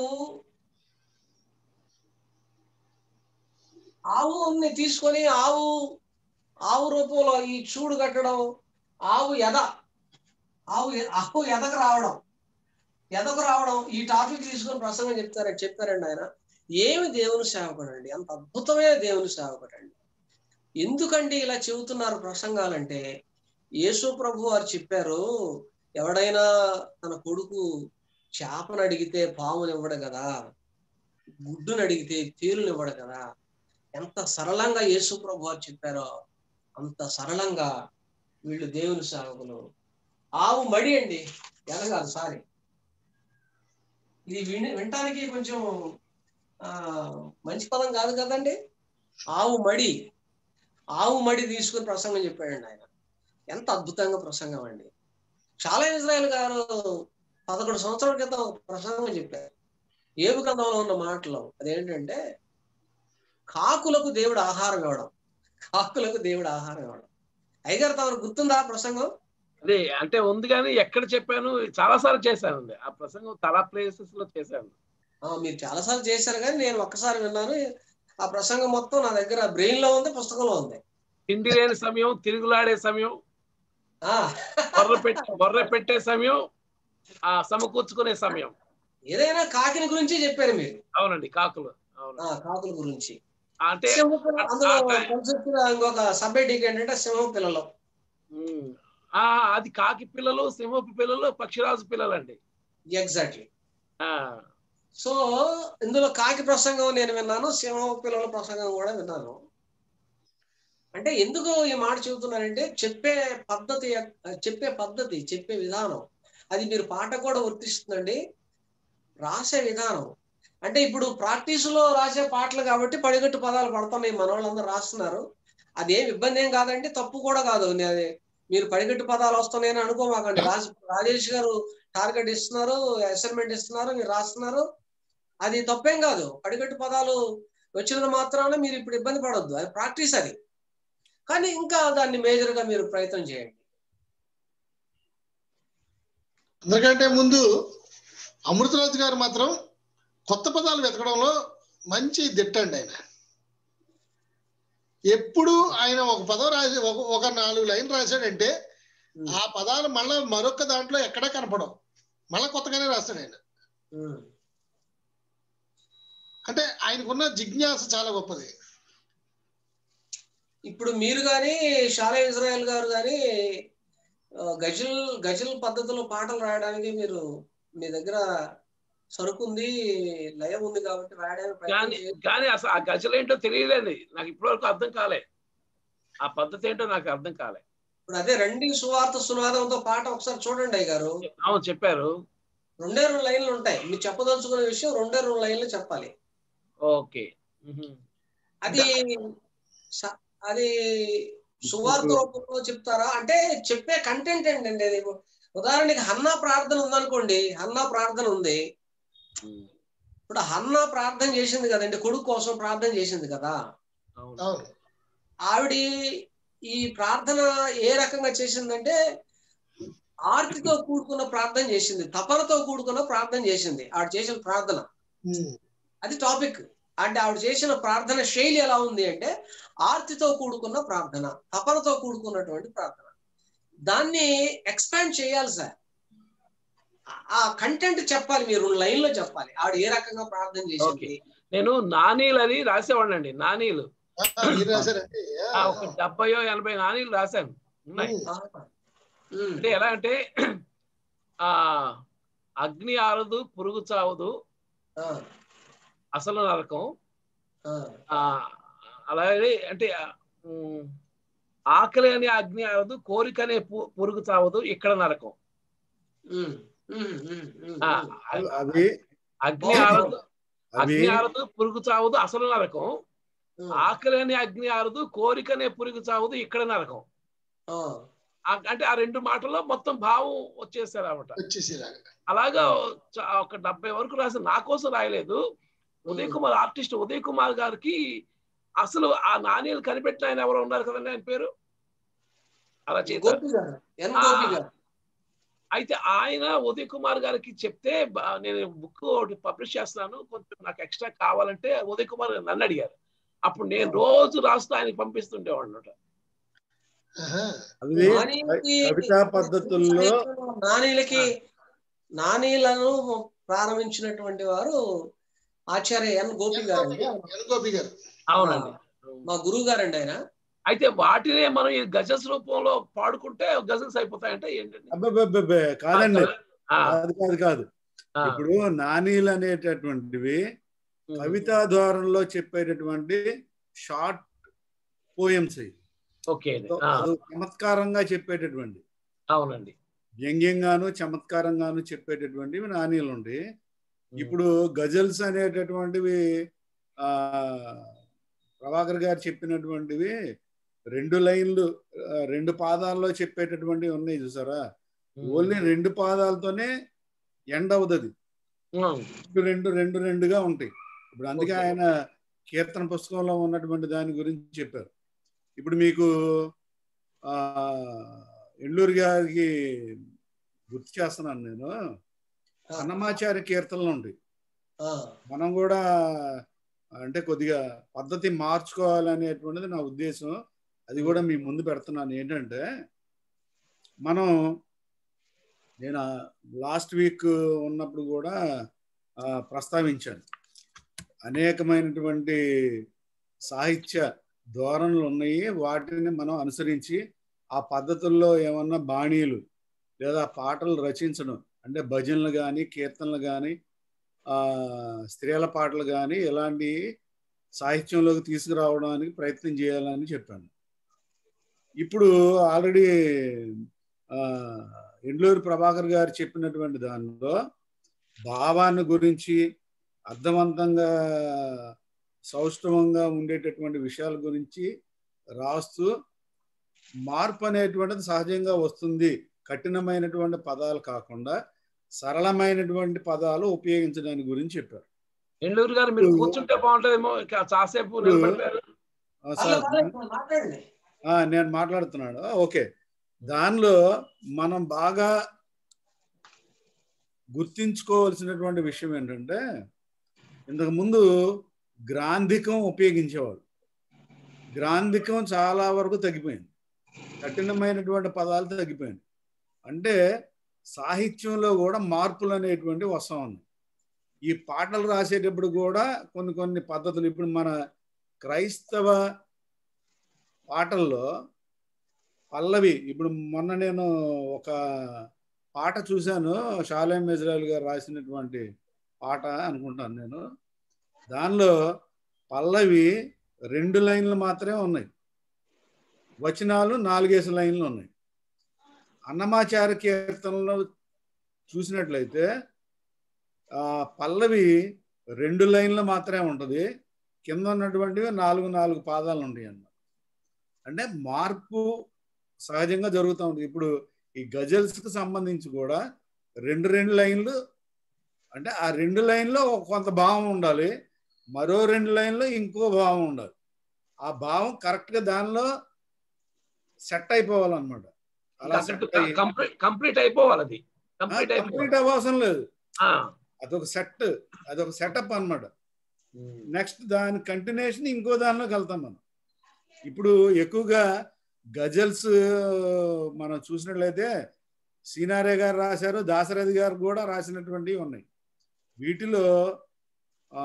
ఆవుని తీసుకొని ఆవు ఆవు రూపంలో ఈ చూడు కట్టడం ఆవు ఎద ఆవు ఎ- ఆవు ఎదకు రావడం ఎదకు రావడం ఈ టాపిక్ తీసుకొని ప్రసంగం చెప్తారని చెప్పారండి ఆయన ఏమి దేవుని సేవకుడు అండి అంత అద్భుతమైన దేవుని సేవకుడు అండి ఎందుకండి ఇలా చెబుతున్నారు ప్రసంగాలంటే యేసు ప్రభు వారు చెప్పారు ఎవడైనా తన కొడుకు చేపను అడిగితే పాముని ఇవ్వడు కదా గుడ్డును అడిగితే తేలుని ఇవ్వడు కదా ఎంత సరళంగా యేసు ప్రభు వారు చెప్పారో అంత సరళంగా వీళ్ళు దేవుని సేవకులు ఆవు మడి అండి ఎదగాలి సారీ ఇది విని వినటానికి కొంచెం ఆ మంచి పదం కాదు కదండి ఆవు మడి ఆవు మడి తీసుకుని ప్రసంగం చెప్పాడండి ఆయన ఎంత అద్భుతంగా ప్రసంగం అండి చాలా ఇజ్రాయల్ గారు పదకొండు సంవత్సరాల క్రితం ప్రసంగం చెప్పారు ఏబు గ్రంథంలో ఉన్న మాటలు అదేంటంటే కాకులకు దేవుడు ఆహారం ఇవ్వడం కాకులకు దేవుడు ఆహారం ఇవ్వడం అయ్యగారు తమకు గుర్తుందా ఆ ప్రసంగం అదే అంటే ఉంది కానీ ఎక్కడ చెప్పాను చాలా సార్లు చేశాను అండి ఆ ప్రసంగం చాలా ప్లేసెస్ లో చేశాను ఆ, మీరు చాలాసార్లు చేశారు కానీ నేను ఒక్కసారి విన్నాను ఆ ప్రసంగం మొత్తం నా దగ్గర బ్రెయిన్ లో ఉంది పుస్తకంలో ఉంది తిండి లేని సమయం తిరుగులాడే సమయం ఆ బొర్ర పెట్టే బొర్ర పెట్టే సమయం ఆ సమకూర్చుకునే సమయం ఏదైనా కాకిని గురించి చెప్పారు మీరు అవునండి కాకులు అవును ఆ కాకుల గురించి అంటే సింహ పిల్ల- అందులో ఆ- ఆ- concept గా ఇంకొక సబ్జెక్ట్ ఏంటంటే సింహం పిల్లలు ఉమ్. ఆ అది కాకి పిల్లలు సింహపు పిల్లలు పక్షిరాజు పిల్లలు అండి ఎగ్జాక్ట్లీ ఆ, సో ఇందులో కాకి ప్రసంగం నేను విన్నాను సింహం పిల్లల ప్రసంగం కూడా విన్నాను అంటే ఎందుకు ఈ మాట చెబుతున్నానంటే చెప్పే పద్ధతి చెప్పే పద్ధతి చెప్పే విధానం అది మీరు పాట కూడా వర్తిస్తుందండి రాసే విధానం అంటే ఇప్పుడు ప్రాక్టీస్ లో రాసే పాటలు కాబట్టి పడిగట్టు పదాలు పడుతున్నాయి మన వాళ్ళందరూ రాస్తున్నారు అదేం ఇబ్బంది ఏం కాదండి తప్పు కూడా కాదు నే- మీరు పడిగట్టు పదాలు వస్తున్నాయని అనుకోమాకండి రాజ్ రాజేష్ గారు టార్గెట్ ఇస్తున్నారు అసైన్మెంట్ ఇస్తున్నారు మీరు రాస్తున్నారు అది తప్పేం కాదు పడిగట్టు పదాలు వచ్చినంత మాత్రాన మీరు ఇప్పుడు ఇబ్బంది పడొద్దు అది ప్రాక్టీస్ అది కానీ ఇంకా దాన్ని మేజర్ గా మీరు ప్రయత్నం చేయండి ఎందుకంటే ముందు అమృతరాజు గారు మాత్రం కొత్త పదాలు వెతకడంలో మంచి దిట్టండి ఆయన ఎప్పుడు ఆయన ఒక పదం రాసి ఒక- ఒక నాలుగు లైన్ రాశాడంటే ఆ పదాలు మళ్ళా మరొక దాంట్లో ఎక్కడా కనపడవు మళ్ళా కొత్తగానే రాస్తాడు ఆయన ఉమ్. అంటే ఆయనకున్న జిజ్ఞాస చాలా గొప్పది ఇప్పుడు మీరు కానీ షాలే ఇజ్రాయెల్ గారు కానీ గజల్ గజల్ పద్ధతిలో పాటలు రాయడానికి మీరు మీ దగ్గర సరుకు ఉంది లయం ఉంది కాబట్టి రాయడానికి ప్రయత్నం కానీ చేయండి. కానీ అసలు ఆ గజలు ఏంటో తెలియలేదు నాకు ఇప్పటివరకు అర్థం కాలే ఆ పద్ధతి ఏంటో నాకు అర్థం కాలే ఇప్పుడు అదే రండి సువార్త సునాదంతో పాట ఒకసారి చూడండి అయ్య గారు అవును చెప్పారు రెండే రెండు లైన్లు ఉంటాయి మీరు చెప్పదలుచుకునే విషయం రెండే రెండు లైన్లు చెప్పాలి ఓకే ఉహు. అది స- అది సువార్త రూపంలో చెప్తారా అంటే చెప్పే కంటెంట్ ఏంటండి అది ఉదాహరణకి హన్నా ప్రార్థన ఉందనుకోండి హన్నా ప్రార్థన ఉంది ఉమ్. ఇప్పుడు హన్నా ప్రార్థన చేసింది కదండి కొడుకు కోసం ప్రార్థన చేసింది కదా అవును అవును ఆవిడ ఈ ప్రార్థన ఏ రకంగా చేసిందంటే ఆర్తితో కూడుకున్న ప్రార్థన చేసింది తపనతో కూడుకున్న ప్రార్థన చేసింది ఆవిడ చేసిన ప్రార్థన ఉమ్. అది టాపిక్ అంటే ఆవిడ చేసిన ప్రార్థన శైలి ఎలా ఉంది అంటే ఆర్తితో కూడుకున్న ప్రార్థన తపనతో కూడుకున్నటువంటి ప్రార్థన దాన్ని ఎక్స్పాండ్ చేయాలి సార్ ఆ- ఆ కంటెంట్ చెప్పాలి మీరు లైన్ లో చెప్పాలి ఆవిడ ఏ రకంగా ప్రార్థన చేసింది నేను నానీలు అని రాసేవాడినండి నానీలు ఆ, మీరు రాశారండి ఆ, ఒక డెబ్బయో ఎనభై నానీలు రాశాను ఉన్నాయి ఉమ్. ఉమ్, అంటే ఎలా అంటే ఆ అగ్ని ఆరదు పురుగు చావదు ఆ, అసలు నరకం ఆ, ఆ అలాగే అంటే ఉమ్, ఆకలి అనే అగ్ని ఆరదు కోరిక అనే పు- పురుగు చావదు ఇక్కడ నరకం ఉమ్, ఉమ్, ఉమ్, ఉమ్, ఆ, ఉమ్. అవి అగ్ని ఆరదు అవి అగ్ని ఆరదు పురుగు చావదు అసలు నరకం ఉమ్. ఆకలి అనే అగ్ని ఆరదు కోరిక అనే పురుగు చావదు ఇక్కడ నరకం ఆ, ఆ- అంటే ఆ రెండు మాటల్లో మొత్తం భావం వచ్చేసారు అనమాట వచ్చేసేలాగా అలాగా చ- ఒక డెబ్బై వరకు రాసి నా కోసం రాయలేదు ఉదయ్ కుమార్ ఆర్టిస్ట్ ఉదయ్ కుమార్ గారికి అసలు ఆ నాణ్యాలు కనిపెట్టిన ఆయన ఎవరు ఉన్నారు కదండి ఆయన పేరు అలా చేత గోపి గారు ఎన్ గోపి గారు అయితే ఆయన ఉదయ్ కుమార్ గారికి చెప్తే బ- నేను బుక్ ఒకటి పబ్లిష్ చేస్తున్నాను కొంచెం నాకు ఎక్స్ట్రా కావాలంటే ఉదయ్ కుమార్ గారు నన్ను అడిగారు అప్పుడు నేను రోజు రాస్తూ ఆయనకి పంపిస్తుండేవాడు అనమాట ఆహా. అవి నాణీలకి కవితా పద్ధతుల్లో నాణీలకి నాణీలను ప్రారంభించినటువంటి వారు ఆచార్య ఎన్ గోపి గారు అండి ఎన్ గోపి గారు అవునండి మా గురువు గారండి ఆయన అయితే వాటినే మనం ఈ గజల్స్ రూపంలో పాడుకుంటే గజల్స్ అయిపోతాయంటే ఏంటండి అబ్బబ్బబ్బబ్బే, కాదండి ఆ, కాదు కాదు కాదు ఆ, ఇప్పుడు నానీలు అనేటటువంటివి కవితా ధోరణిలో చెప్పేటటువంటి షార్ట్ పోయమ్స్ అవి ఓకే అండి సో ఆ, అది చమత్కారంగా చెప్పేటటువంటి అవునండి వ్యంగ్యంగాను చమత్కారంగాను చెప్పేటటువంటివి నాణ్యాలు ఉండి ఇప్పుడు గజల్స్ అనేటటువంటివి ఆ ప్రభాకర్ గారు చెప్పినటువంటివి రెండు లైన్లు ఆ, రెండు పాదాల్లో చెప్పేటటువంటివి ఉన్నాయి చూసారా ఓన్లీ రెండు పాదాలతోనే ఎండ్ అవుతుంది ఉమ్, రెండు రెండు రెండు రెండుగా ఉంటాయి ఇప్పుడు అందుకే Okay. ఆయన కీర్తన పుస్తకంలో ఉన్నటువంటి దాని గురించి చెప్పారు ఇప్పుడు మీకు ఆ ఎల్లూరు గారికి గుర్తు చేస్తున్నాను నేను అన్నమాచార్య కీర్తనలు ఉంటాయి ఆ, మనం కూడా అంటే కొద్దిగా పద్ధతి మార్చుకోవాలనేటువంటిది నా ఉద్దేశం అది కూడా మీ ముందు పెడుతున్నాను ఏంటంటే మనం నేను లాస్ట్ వీక్ ఉన్నప్పుడు కూడా ఆ, ప్రస్తావించాను అనేకమైనటువంటి సాహిత్య ధోరణులు ఉన్నాయి వాటిని మనం అనుసరించి ఆ పద్ధతుల్లో ఏమన్నా బాణీలు లేదా పాటలు రచించడం అంటే భజనలు కానీ కీర్తనలు కానీ ఆ స్త్రీల పాటలు కానీ ఇలాంటి సాహిత్యంలోకి తీసుకురావడానికి ప్రయత్నం చేయాలని చెప్పాను ఇప్పుడు ఆల్రెడీ ఎండ్లూరు ప్రభాకర్ గారు చెప్పినటువంటి దానిలో భావాన్ని గురించి అర్థవంతంగా సౌష్ఠవంగా ఉండేటటువంటి విషయాల గురించి రాస్తూ మార్పు అనేటువంటిది సహజంగా వస్తుంది కఠినమైనటువంటి పదాలు కాకుండా సరళమైనటువంటి పదాలు ఉపయోగించడానికి గురించి చెప్పారు ఎల్లూరు గారు మీరు కూర్చుంటే బాగుంటుందేమో ఇక చాసేపు నిలబడిపోయారు ఆ, సార్ మాట్లాడండి ఆ, నేను మాట్లాడుతున్నాను ఓకే దానిలో మనం బాగా గుర్తించుకోవాల్సినటువంటి విషయం ఏంటంటే ఇంతకు ముందు గ్రాంధికం ఉపయోగించేవాడు గ్రాంధికం చాలా వరకు తగ్గిపోయింది కఠినమైనటువంటి పదాలు తగ్గిపోయింది అంటే సాహిత్యంలో కూడా మార్పులు అనేటువంటి వస్తూ ఉన్నాయి ఈ పాటలు రాసేటప్పుడు కూడా కొన్ని కొన్ని పద్ధతులు ఇప్పుడు మన క్రైస్తవ పాటల్లో పల్లవి ఇప్పుడు మొన్న నేను ఒక పాట చూశాను షాలేం ఇజ్రాయల్ గారు రాసినటువంటి పాట అనుకుంటాను నేను దానిలో పల్లవి రెండు లైన్లు మాత్రమే ఉన్నాయి వచనాలు నాలుగేసి లైన్లు ఉన్నాయి అన్నమాచార కీర్తనలో చూసినట్లయితే ఆ పల్లవి రెండు లైన్లు మాత్రమే ఉంటుంది కింద ఉన్నటువంటివి నాలుగు నాలుగు పాదాలు ఉంటాయి అన్నమాట అంటే మార్పు సహజంగా జరుగుతూ ఉంటుంది ఇప్పుడు ఈ గజల్స్కి సంబంధించి కూడా రెండు రెండు లైన్లు అంటే ఆ రెండు లైన్లో కొంత భావం ఉండాలి మరో రెండు లైన్లో ఇంకో భావం ఉండాలి ఆ భావం కరెక్ట్గా దానిలో సెట్ అయిపోవాలన్నమాట అలా సెట్ అయ్యి కంప్లీట్ కంప్లీట్ అయిపోవాలి అది కంప్లీట్ అయిపోవాలి కంప్లీట్ అవ్వసం లేదు ఆ, అదొక సెట్ అదొక సెటప్ అన్నమాట నెక్స్ట్ దాని కంటిన్యూషన్ ఇంకో దానిలోకి వెళ్తాం మనం ఇప్పుడు ఎక్కువగా గజల్స్ మనం చూసినట్లయితే సీనారే గారు రాశారు దాశరథి గారు కూడా రాసినటువంటివి ఉన్నాయి వీటిలో ఆ,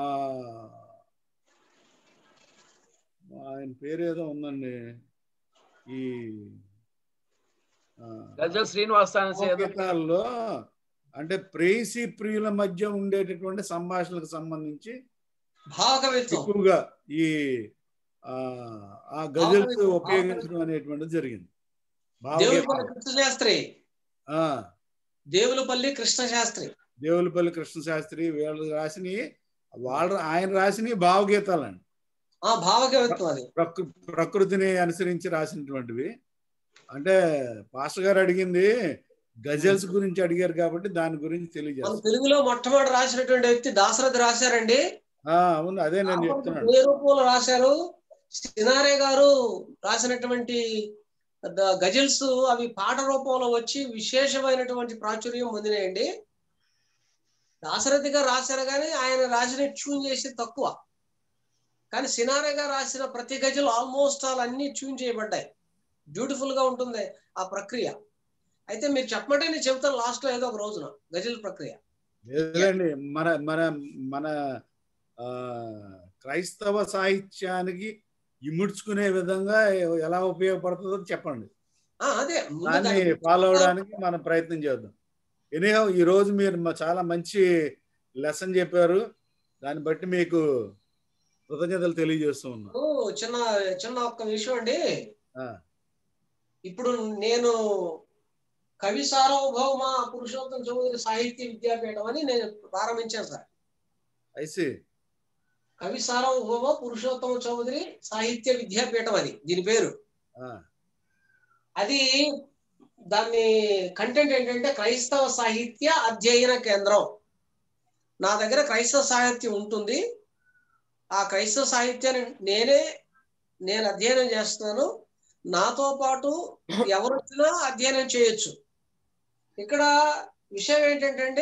ఆయన పేరు ఏదో ఉందండి ఈ ఆ, గజల్ శ్రీనివాస్ అనేసి ఏదో గీతాల్లో అంటే ప్రేయసి ప్రియుల మధ్య ఉండేటటువంటి సంభాషణలకు సంబంధించి భావకవిత్వం ఎక్కువగా ఈ ఆ, ఆ గజల్స్ ఉపయోగించడం అనేటువంటిది జరిగింది దేవులపల్లి భావగీతాలు కృష్ణ శాస్త్రి ఆ, దేవులపల్లి కృష్ణ శాస్త్రి దేవులపల్లి కృష్ణ శాస్త్రి వీళ్ళు రాసినవి వాళ్ళు ఆయన రాసినవి భావగీతాలండి ఆ భావకవిత్వం అది ప్రకృ ప్రకృతిని అనుసరించి రాసినటువంటివి అంటే పాస్టర్ గారు అడిగింది గజల్స్ గురించి అడిగారు కాబట్టి దాని గురించి మన తెలియజేస్తాను తెలుగులో మొట్టమొదటి రాసినటువంటి వ్యక్తి దాశరథి రాశారండి ఆ, అవును అదే నేను చెప్తున్నాను ఏ రూపంలో రాశారు సినారే గారు రాసినటువంటి ద- గజల్స్ అవి పాట రూపంలో వచ్చి విశేషమైనటువంటి ప్రాచుర్యం పొందినాయండి దాశరథి గారు రాశారు కానీ ఆయన రాసిన ట్యూన్ చేసి తక్కువ కానీ సినారే గారు రాసిన ప్రతి గజల్ ఆల్మోస్ట్ ఆల్ అన్ని ట్యూన్ చేయబడ్డాయి బ్యూటిఫుల్ గా ఉంటుంది ఆ ప్రక్రియ అయితే మీరు చెప్పమంటే నేను చెప్తాను లాస్ట్ లో ఏదో ఒక రోజున గజల్ ప్రక్రియ లేదండి మన మన మన ఆ, క్రైస్తవ సాహిత్యానికి ఇముడ్చుకునే విధంగా ఎలా ఉపయోగపడుతుందో చెప్పండి ఆ, అదే ముందు దాన్ని దాని- ఫాలో అవడానికి మనం ప్రయత్నం చేద్దాం ఎనీహౌ ఈ రోజు మీరు మ- చాలా మంచి లెసన్ చెప్పారు దాన్ని బట్టి మీకు కృతజ్ఞతలు తెలియజేస్తూ ఉన్నాం ఓ, చిన్న చిన్న ఒక్క విషయం అండి ఆ, ఇప్పుడు నేను కవి సార్వభౌమ పురుషోత్తం చౌదరి సాహిత్య విద్యాపీఠం అని నేను ప్రారంభించాను సార్ ఐసి కవి సార్వభౌమ పురుషోత్తమ చౌదరి సాహిత్య విద్యాపీఠం అది దీని పేరు ఆ, అది దాన్ని కంటెంట్ ఏంటంటే క్రైస్తవ సాహిత్య అధ్యయన కేంద్రం నా దగ్గర క్రైస్తవ సాహిత్యం ఉంటుంది ఆ క్రైస్తవ సాహిత్యాన్ని నేనే నేను అధ్యయనం చేస్తున్నాను నాతో పాటు ఎవరు వచ్చినా అధ్యయనం చేయొచ్చు ఇక్కడ విషయం ఏంటంటే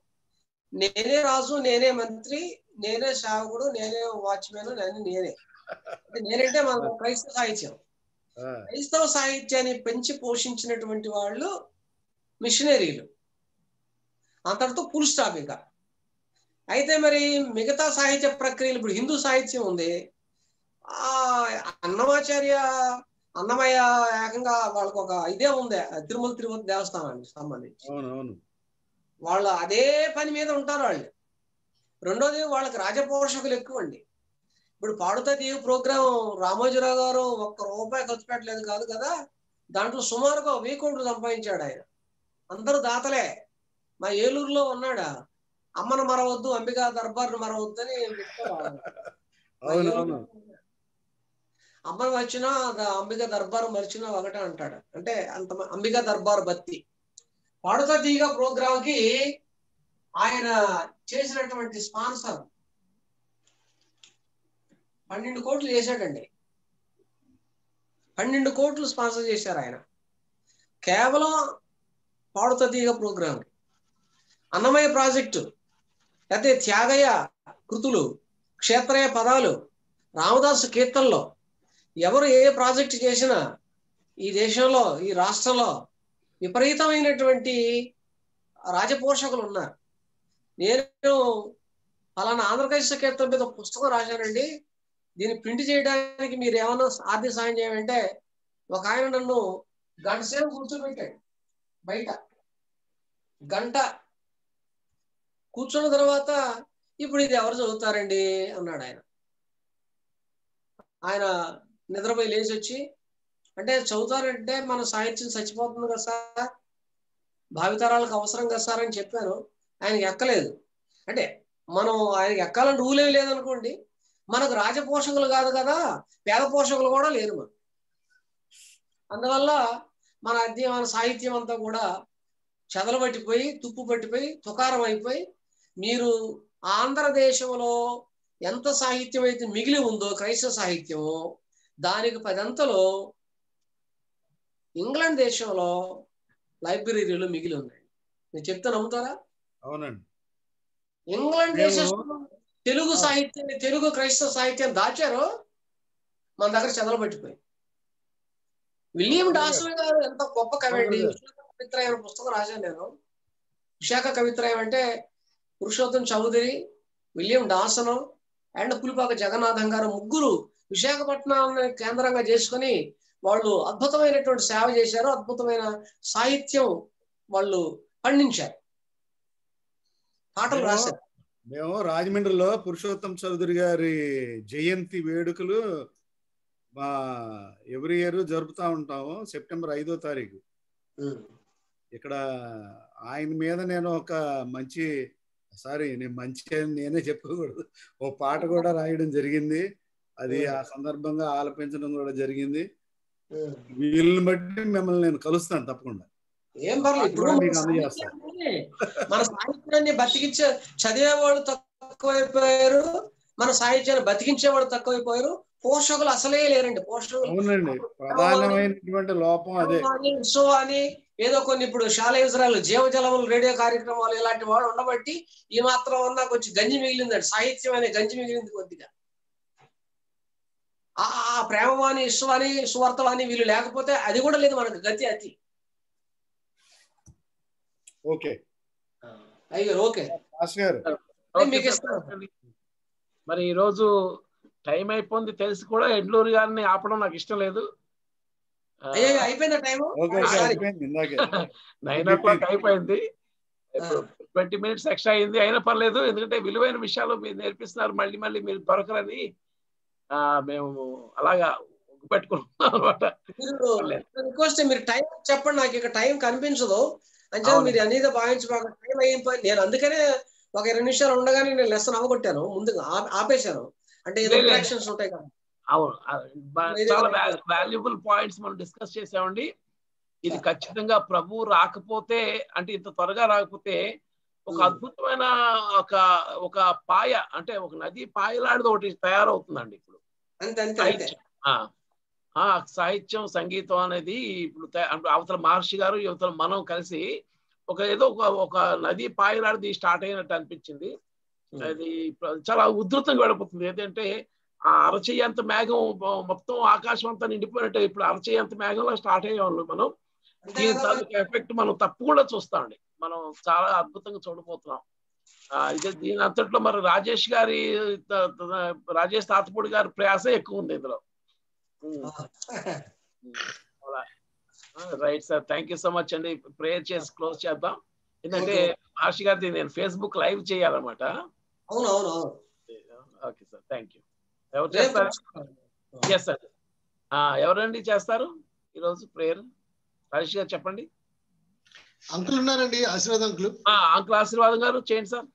నేనే రాజు నేనే మంత్రి నేనే సేవకుడు నేనే వాచ్మెన్ నేను నేనే అంటే నేనంటే మన క్రైస్తవ సాహిత్యం ఆ, క్రైస్తవ సాహిత్యాన్ని పెంచి పోషించినటువంటి వాళ్ళు మిషనరీలు అంతటితో ఫుల్ స్టాప్ ఇంకా అయితే మరి మిగతా సాహిత్య ప్రక్రియలు ఇప్పుడు హిందూ సాహిత్యం ఉంది ఆ అన్నమాచార్య అన్నమయ్య ఏకంగా వాళ్ళకి ఒక ఇదే ఉంది తిరుమల తిరుపతి దేవస్థానానికి సంబంధించి అవును అవును వాళ్ళు అదే పని మీద ఉంటారు వాళ్ళు రెండోది వాళ్ళకి రాజపోషకులు ఎక్కువ అండి ఇప్పుడు పాడుతా తీయ ప్రోగ్రాం రామోజీరావు గారు ఒక్క రూపాయి ఖర్చు పెట్టలేదు కాదు కదా దాంట్లో సుమారుగా ఒక వెయ్యి కోట్లు సంపాదించాడు ఆయన అందరూ దాతలే మా ఏలూరులో ఉన్నాడా అమ్మను మరవద్దు అంబికా దర్బార్ను మరవద్దు అని చెప్తారు ఆయన. మా అవును ఏలూరులో అవును అమ్మను వచ్చినా ద- అంబిక దర్బార్ మరిచినా ఒకటే అంటాడు అంటే అంత మ- అంబిక దర్బార్ బత్తి పాడుతా తీగ ప్రోగ్రామ్ కి ఆయన చేసినటువంటి స్పాన్సర్ పన్నెండు కోట్లు చేశాడండి పన్నెండు కోట్లు స్పాన్సర్ చేశారు ఆయన కేవలం పాడుతా తీగ ప్రోగ్రామ్ అన్నమయ్య ప్రాజెక్టు అయితే త్యాగయ్య కృతులు క్షేత్రయ్య పదాలు రామదాసు కీర్తనలో ఎవరు ఏ ప్రాజెక్ట్ చేసినా ఈ దేశంలో ఈ రాష్ట్రంలో విపరీతమైనటువంటి రాజపోషకులు ఉన్నారు నేను పలానా ఆంధ్రప్రదేశ్ కీర్తన మీద ఒక పుస్తకం రాశానండి దీన్ని ప్రింట్ చేయడానికి మీరు ఏమన్నా ఆర్థిక సాయం చేయాలంటే ఒక ఆయన నన్ను గంట సేపు కూర్చోబెట్టాడు బయట గంట కూర్చున్న తర్వాత ఇప్పుడు ఇది ఎవరు చదువుతారండి అన్నాడు ఆయన ఆయన నిద్రపోయి లేచి వచ్చి అంటే చదువుతారంటే మన సాహిత్యం చచ్చిపోతుంది కదా సార్ భావితరాలకు అవసరం కదా సార్ అని చెప్పాను ఆయనకి ఎక్కలేదు అంటే మనం ఆయనకి ఎక్కాలని రూల్ ఏమి లేదనుకోండి మనకు రాజపోషకులు కాదు కదా పేద పోషకులు కూడా లేరు మనం అందువల్ల మన అధ్యయ మన సాహిత్యం అంతా కూడా చెదలు పట్టిపోయి తుప్పు పట్టిపోయి తుకారం అయిపోయి మీరు ఆంధ్రదేశంలో ఎంత సాహిత్యం అయితే మిగిలి ఉందో క్రైస్తవ సాహిత్యము దానికి పదంతలో ఇంగ్లాండ్ దేశంలో లైబ్రరీలు మిగిలి ఉన్నాయి నేను చెప్తే నమ్ముతారా అవునండి ఇంగ్లాండ్ మేము- దేశంలో తెలుగు సాహిత్యాన్ని తెలుగు క్రైస్తవ సాహిత్యాన్ని దాచారు మన దగ్గర చెదలు పట్టిపోయి విలియం డాసన్ గారు ఎంత గొప్ప కవి అండి అవును. విశాఖ కవిత్రయం అనే పుస్తకం రాశాను నేను విశాఖ కవిత్రయం అంటే Purushottam Chowdary William Dawson and Pulipaka Jagannatham garu ముగ్గురు విశాఖపట్నాన్ని కేంద్రంగా చేసుకొని వాళ్ళు అద్భుతమైనటువంటి సేవ చేశారు అద్భుతమైన సాహిత్యం వాళ్ళు పండించారు పాటలు మేము- రాశారు మేము రాజమండ్రిలో పురుషోత్తం చౌదరి గారి జయంతి వేడుకలు మా ఎవ్రీ ఇయర్ జరుపుతా ఉంటాము సెప్టెంబర్ ఐదో తారీఖు ఇక్కడ ఆయన మీద నేను ఒక మంచి సారీ నేను మంచి అని నేనే చెప్పకూడదు ఓ పాట కూడా రాయడం జరిగింది అది ఆ సందర్భంగా ఆలపించడం కూడా జరిగింది వీళ్ళని బట్టి మిమ్మల్ని నేను కలుస్తాను తప్పకుండా ఏం పర్లేదు ఇప్పుడు కూడా మన మీకు అందజేస్తాను సాహిత్యాన్ని- మన సాహిత్యాన్ని బతికించే చదివేవాళ్ళు తక్కువైపోయారు మన సాహిత్యాన్ని బతికించేవాళ్ళు తక్కువైపోయారు పోషకులు అసలే లేరండి పోషకులు అవునండి ప్రధానమైనటువంటి లోపం అదే అని, సో అని ఏదో కొన్ని ఇప్పుడు శాల ఇజ్రాయల్ జీవజలములు రేడియో కార్యక్రమాలు ఇలాంటి వాళ్ళు ఉండబట్టి ఈ మాత్రం అన్నా కొంచెం గంజి మిగిలిందండి సాహిత్యం అనే గంజి మిగిలింది కొద్దిగా ఆ ఆ ప్రేమవాణి ఇష్టవాణి సువార్తవాణి వీళ్ళు లేకపోతే అది కూడా లేదు మనకు గతి అతి ఓకే అయ్యారు ఓకే మాస్ గారు నేను మీకు ఇస్తాను మరి ఈ రోజు టైం అయిపోయింది తెలిసి కూడా ఎడ్లూరు గారిని ఆపడం నాకు ఇష్టం లేదు అయ్యో అయిపోయిందా టైము ఓకే ఓకే సారీ అయిపోయింది ఇందాకే నైన్ ఓ క్లాక్ అయిపోయింది ఇప్పుడు ట్వంటీ మినిట్స్ ఎక్స్ట్రా అయింది అయినా పర్లేదు ఎందుకంటే విలువైన విషయాలు మీరు నేర్పిస్తున్నారు మళ్ళీ మళ్ళీ మీరు దొరకరని ఆ, మేము అలాగా పెట్టుకున్నాం అనమాట మీరు రిక్వెస్ట్ మీరు టైం చెప్పండి నాకు ఇక టైం కనిపించదు అంటే అవును. మీరు అనేది భావించి మాకు టైం అయిపోయి నేను అందుకనే ఒక రెండు నిమిషాలు ఉండగానే నేను లెసన్ అవగొట్టాను ముందుగా ఆ- ఆపేశాను అంటే ఏదో లేదు, లేదు. ఇంట్రాక్షన్స్ ఉంటాయి కదా అవును ఆ, బా- ఇది చాలా కూడా- వాల్యుబుల్ పాయింట్స్ మనం డిస్కస్ చేసామండి ఇది ఖచ్చితంగా ప్రభు రాకపోతే అంటే ఇంత త్వరగా రాకపోతే ఒక Hmm. అద్భుతమైన ఒక ఒక పాయ అంటే ఒక నది పాయలాంటిది ఒకటి తయారవుతుందండి ఇప్పుడు అంతే అంతే అంతే సాహిత్యం ఆ, ఆ, సాహిత్యం సంగీతం అనేది ఇప్పుడు తయ- అంటే అవతల మహర్షి గారు యువతల మనం కలిసి ఒక ఏదో ఒక ఒక నది పాయలాడిది స్టార్ట్ అయినట్టు అనిపించింది అది ప్ర- చాలా ఉధృతంగా వెళ్ళిపోతుంది ఏంటంటే ఆ అరచేయంత మేఘం మొ- మొత్తం ఆకాశం అంతా నిండిపోయినట్టు ఇప్పుడు అరచేయంత మేఘంలో స్టార్ట్ అయ్యాం మనం అంతే దీని కదా తాలూకు ఎఫెక్ట్ మనం తప్పకుండా చూస్తామండి మనం చాలా అద్భుతంగా చూడబోతున్నాం ఆ, ఇదే దీని అంతట్లో మరి రాజేష్ గారి త- త- రాజేష్ తాతపూడి గారి ప్రయాస ఎక్కువ ఉంది ఇందులో right sir thank you so much అండి ప్రేయర్ చేసి క్లోజ్ చేద్దాం ఎందుకంటే మహర్షి గారిది నేను ఫేస్బుక్ లైవ్ చేయాలన్నమాట అవును అవును అవును ఓకే సార్ థ్యాంక్ యూ ఎవరు రేపు చేస్తారు ఎస్ సార్ ఎవరండి చేస్తారు ఈరోజు ప్రేయర్ రాజేష్ గారు చెప్పండి అంకుల్ ఉన్నారండి ఆశీర్వాద్ అంకుల్ ఆ, అంకుల్ ఆశీర్వాదం గారు చేయండి సార్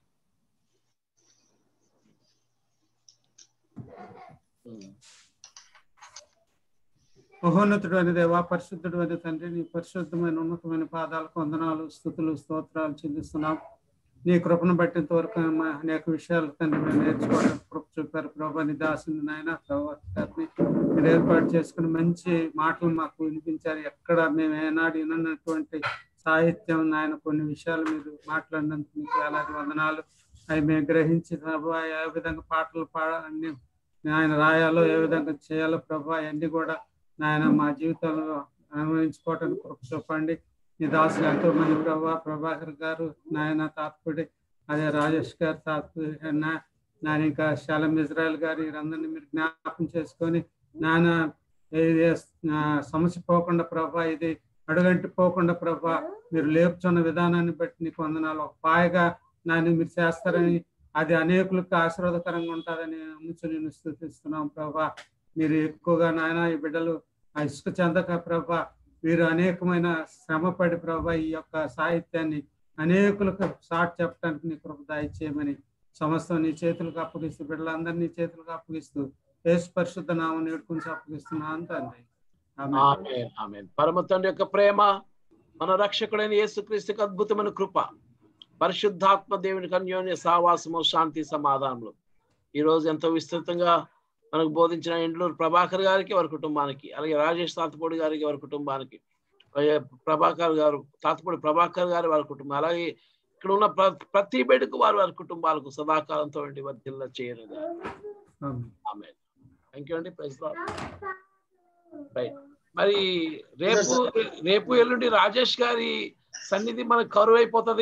మహోన్నతుడు అని దేవా పరిశుద్ధుడు అని తండ్రి నీ పరిశుద్ధమైన ఉన్నతమైన పాదాలకు వందనాలు స్థుతులు స్తోత్రాలు చెల్లిస్తున్నాం నీ కృపను బట్టినంత వరకు మా అనేక విషయాలు తండ్రి మేము నేర్చుకోవడం కృప చూపారు ప్రభా నీ దాసుని నాయన ప్రభాత్ గారిని మీరు ఏర్పాటు చేసుకుని మంచి మాటలు మాకు వినిపించారు ఎక్కడ మేము ఏనాడు వినటువంటి సాహిత్యం నాయన కొన్ని విషయాలు మీరు మాట్లాడినందుకు మీకు వేలాది వందనాలు అవి మేము గ్రహించి ప్రభా ఏ విధంగా పాటలు పాడ అన్ని ఆయన రాయాలో ఏ విధంగా చేయాలో ప్రభా అవన్నీ కూడా నాయన మా జీవితంలో అనుభవించుకోవటానికి కృప చూపండి ఈ దాసులు ఎంతో మంది ప్రభా ప్రభాకర్ గారు నాయన తాత్పుడి అదే రాజేష్ గారు తాత్పుడి నాయన ఇంకా శాలం ఇజ్రాయల్ గారు వీరందరినీ మీరు జ్ఞాపకం చేసుకొని నాయన ఇది ఆ, సమస్య పోకుండా ప్రభా ఇది అడుగంటి పోకుండా ప్రభా మీరు లేపుచున్న విధానాన్ని బట్టి నీకు వందనాలు ఒక పాయగా నాయన మీరు చేస్తారని అది అనేకులకు ఆశీర్వాదకరంగా ఉంటుందని నమ్ముచు నేను స్థుతిస్తున్నాం ప్రభా మీరు ఎక్కువగా నాయన ఈ బిడ్డలు ఆ ఇసుక చెందక ప్రభా వీరు అనేకమైన శ్రమపడి ప్రభా ఈ యొక్క సాహిత్యాన్ని అనేకులకు సాటి చెప్పడానికి నీ కృప దయచేయమని సమస్తం నీ చేతులకు అప్పగిస్తూ బిడ్డలందరినీ నీ చేతులకు అప్పగిస్తూ యేసు పరిశుద్ధ నామం నేడుకుని అప్పగిస్తున్నాను తండ్రి ఆమేన్. ఆమేన్, ఆమేన్. పరమ తండ్రి యొక్క ప్రేమ మన రక్షకుడైన యేసుక్రీస్తుకి అద్భుతమైన కృప పరిశుద్ధాత్మ దేవునికి అన్యోన్య సావాసము శాంతి సమాధానములు ఈ రోజు ఎంతో విస్తృతంగా మనకు బోధించిన ఎండ్లూరు ప్రభాకర్ గారికి వారి కుటుంబానికి అలాగే రాజేష్ తాతపూడి గారికి వారి కుటుంబానికి అలాగే ప్రభాకర్ గారు తాతపూడి ప్రభాకర్ గారి వారి కుటుంబం అలాగే ఇక్కడ ఉన్న ప్ర- ప్రతి బిడ్డకు వారి వారి కుటుంబాలకు సదాకాలంతో వర్తిల్ల చేయనుగా ఆమేన్. ఆమె థ్యాంక్ యూ అండి ప్రైజ్ రైట్ మరి రేపు రేపు ఎల్లుండి రాజేష్ గారి సన్నిధి మనకు కరువు అయిపోతుంది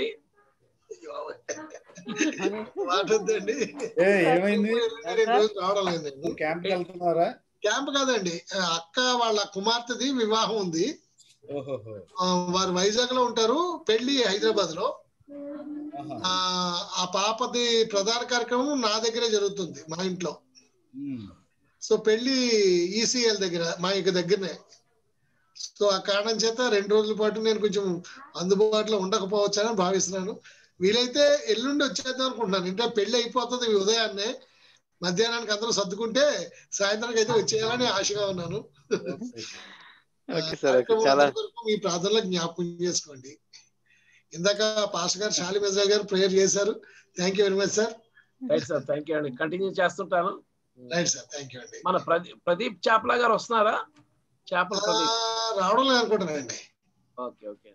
మాటొద్దండి ఏ ఏమైంది రెండు రోజులు రావడం లేదండి క్యాంప్కి వెళ్తున్నారా క్యాంప్ కాదండి ఆ అక్క వాళ్ళ కుమార్తెది వివాహం ఉంది ఓహోహో ఆ, వారు వైజాగ్ లో ఉంటారు పెళ్లి హైదరాబాద్ లో ఆహా. ఆ ఆ పాపది ప్రధాన కార్యక్రమం నా దగ్గరే జరుగుతుంది మా ఇంట్లో ఉమ్. సో పెళ్లి ఈసీఎల్ దగ్గర మా యొక్క దగ్గరనే సో ఆ కారణం చేత రెండు రోజుల పాటు నేను కొంచెం అందుబాటులో ఉండకపోవచ్చని భావిస్తున్నాను వీలైతే ఎల్లుండి వచ్చేద్దాం అనుకుంటున్నాను ఇంకా పెళ్లి అయిపోతుంది ఈ ఉదయాన్నే మధ్యాహ్నానికి అందరూ సర్దుకుంటే సాయంత్రానికి అయితే వచ్చేయాలని ఆశగా ఉన్నాను ఓకే సార్ ఓకే చాలా వరకు మీ ప్రార్థనలో జ్ఞాపకం చేసుకోండి ఇందాక పాస్టర్ గారు షాలి మిజా గారు ప్రేయర్ చేశారు thank you very much sir right sir thank you అండి కంటిన్యూ చేస్తుంటాను రైట్ సార్ థ్యాంక్ యూ అండి మన ప్రదీప్ ప్రదీప్ చాప్లా గారు వస్తున్నారా చేపల ప్రదీప్ ఆ, రావడం లేదు అనుకుంటున్నానండి ఓకే ఓకే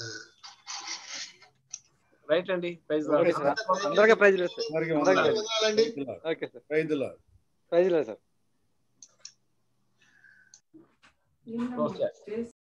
రైట్ అండి ప్రైజ్ ఓకే సార్ అందరికీ ప్రైజ్ లేదు సార్ అందరికీ అందరికీ వందనాలు. వందనాలండి ఓకే సార్ రైతుల ప్రైజ్ లేదు సార్ ఓకే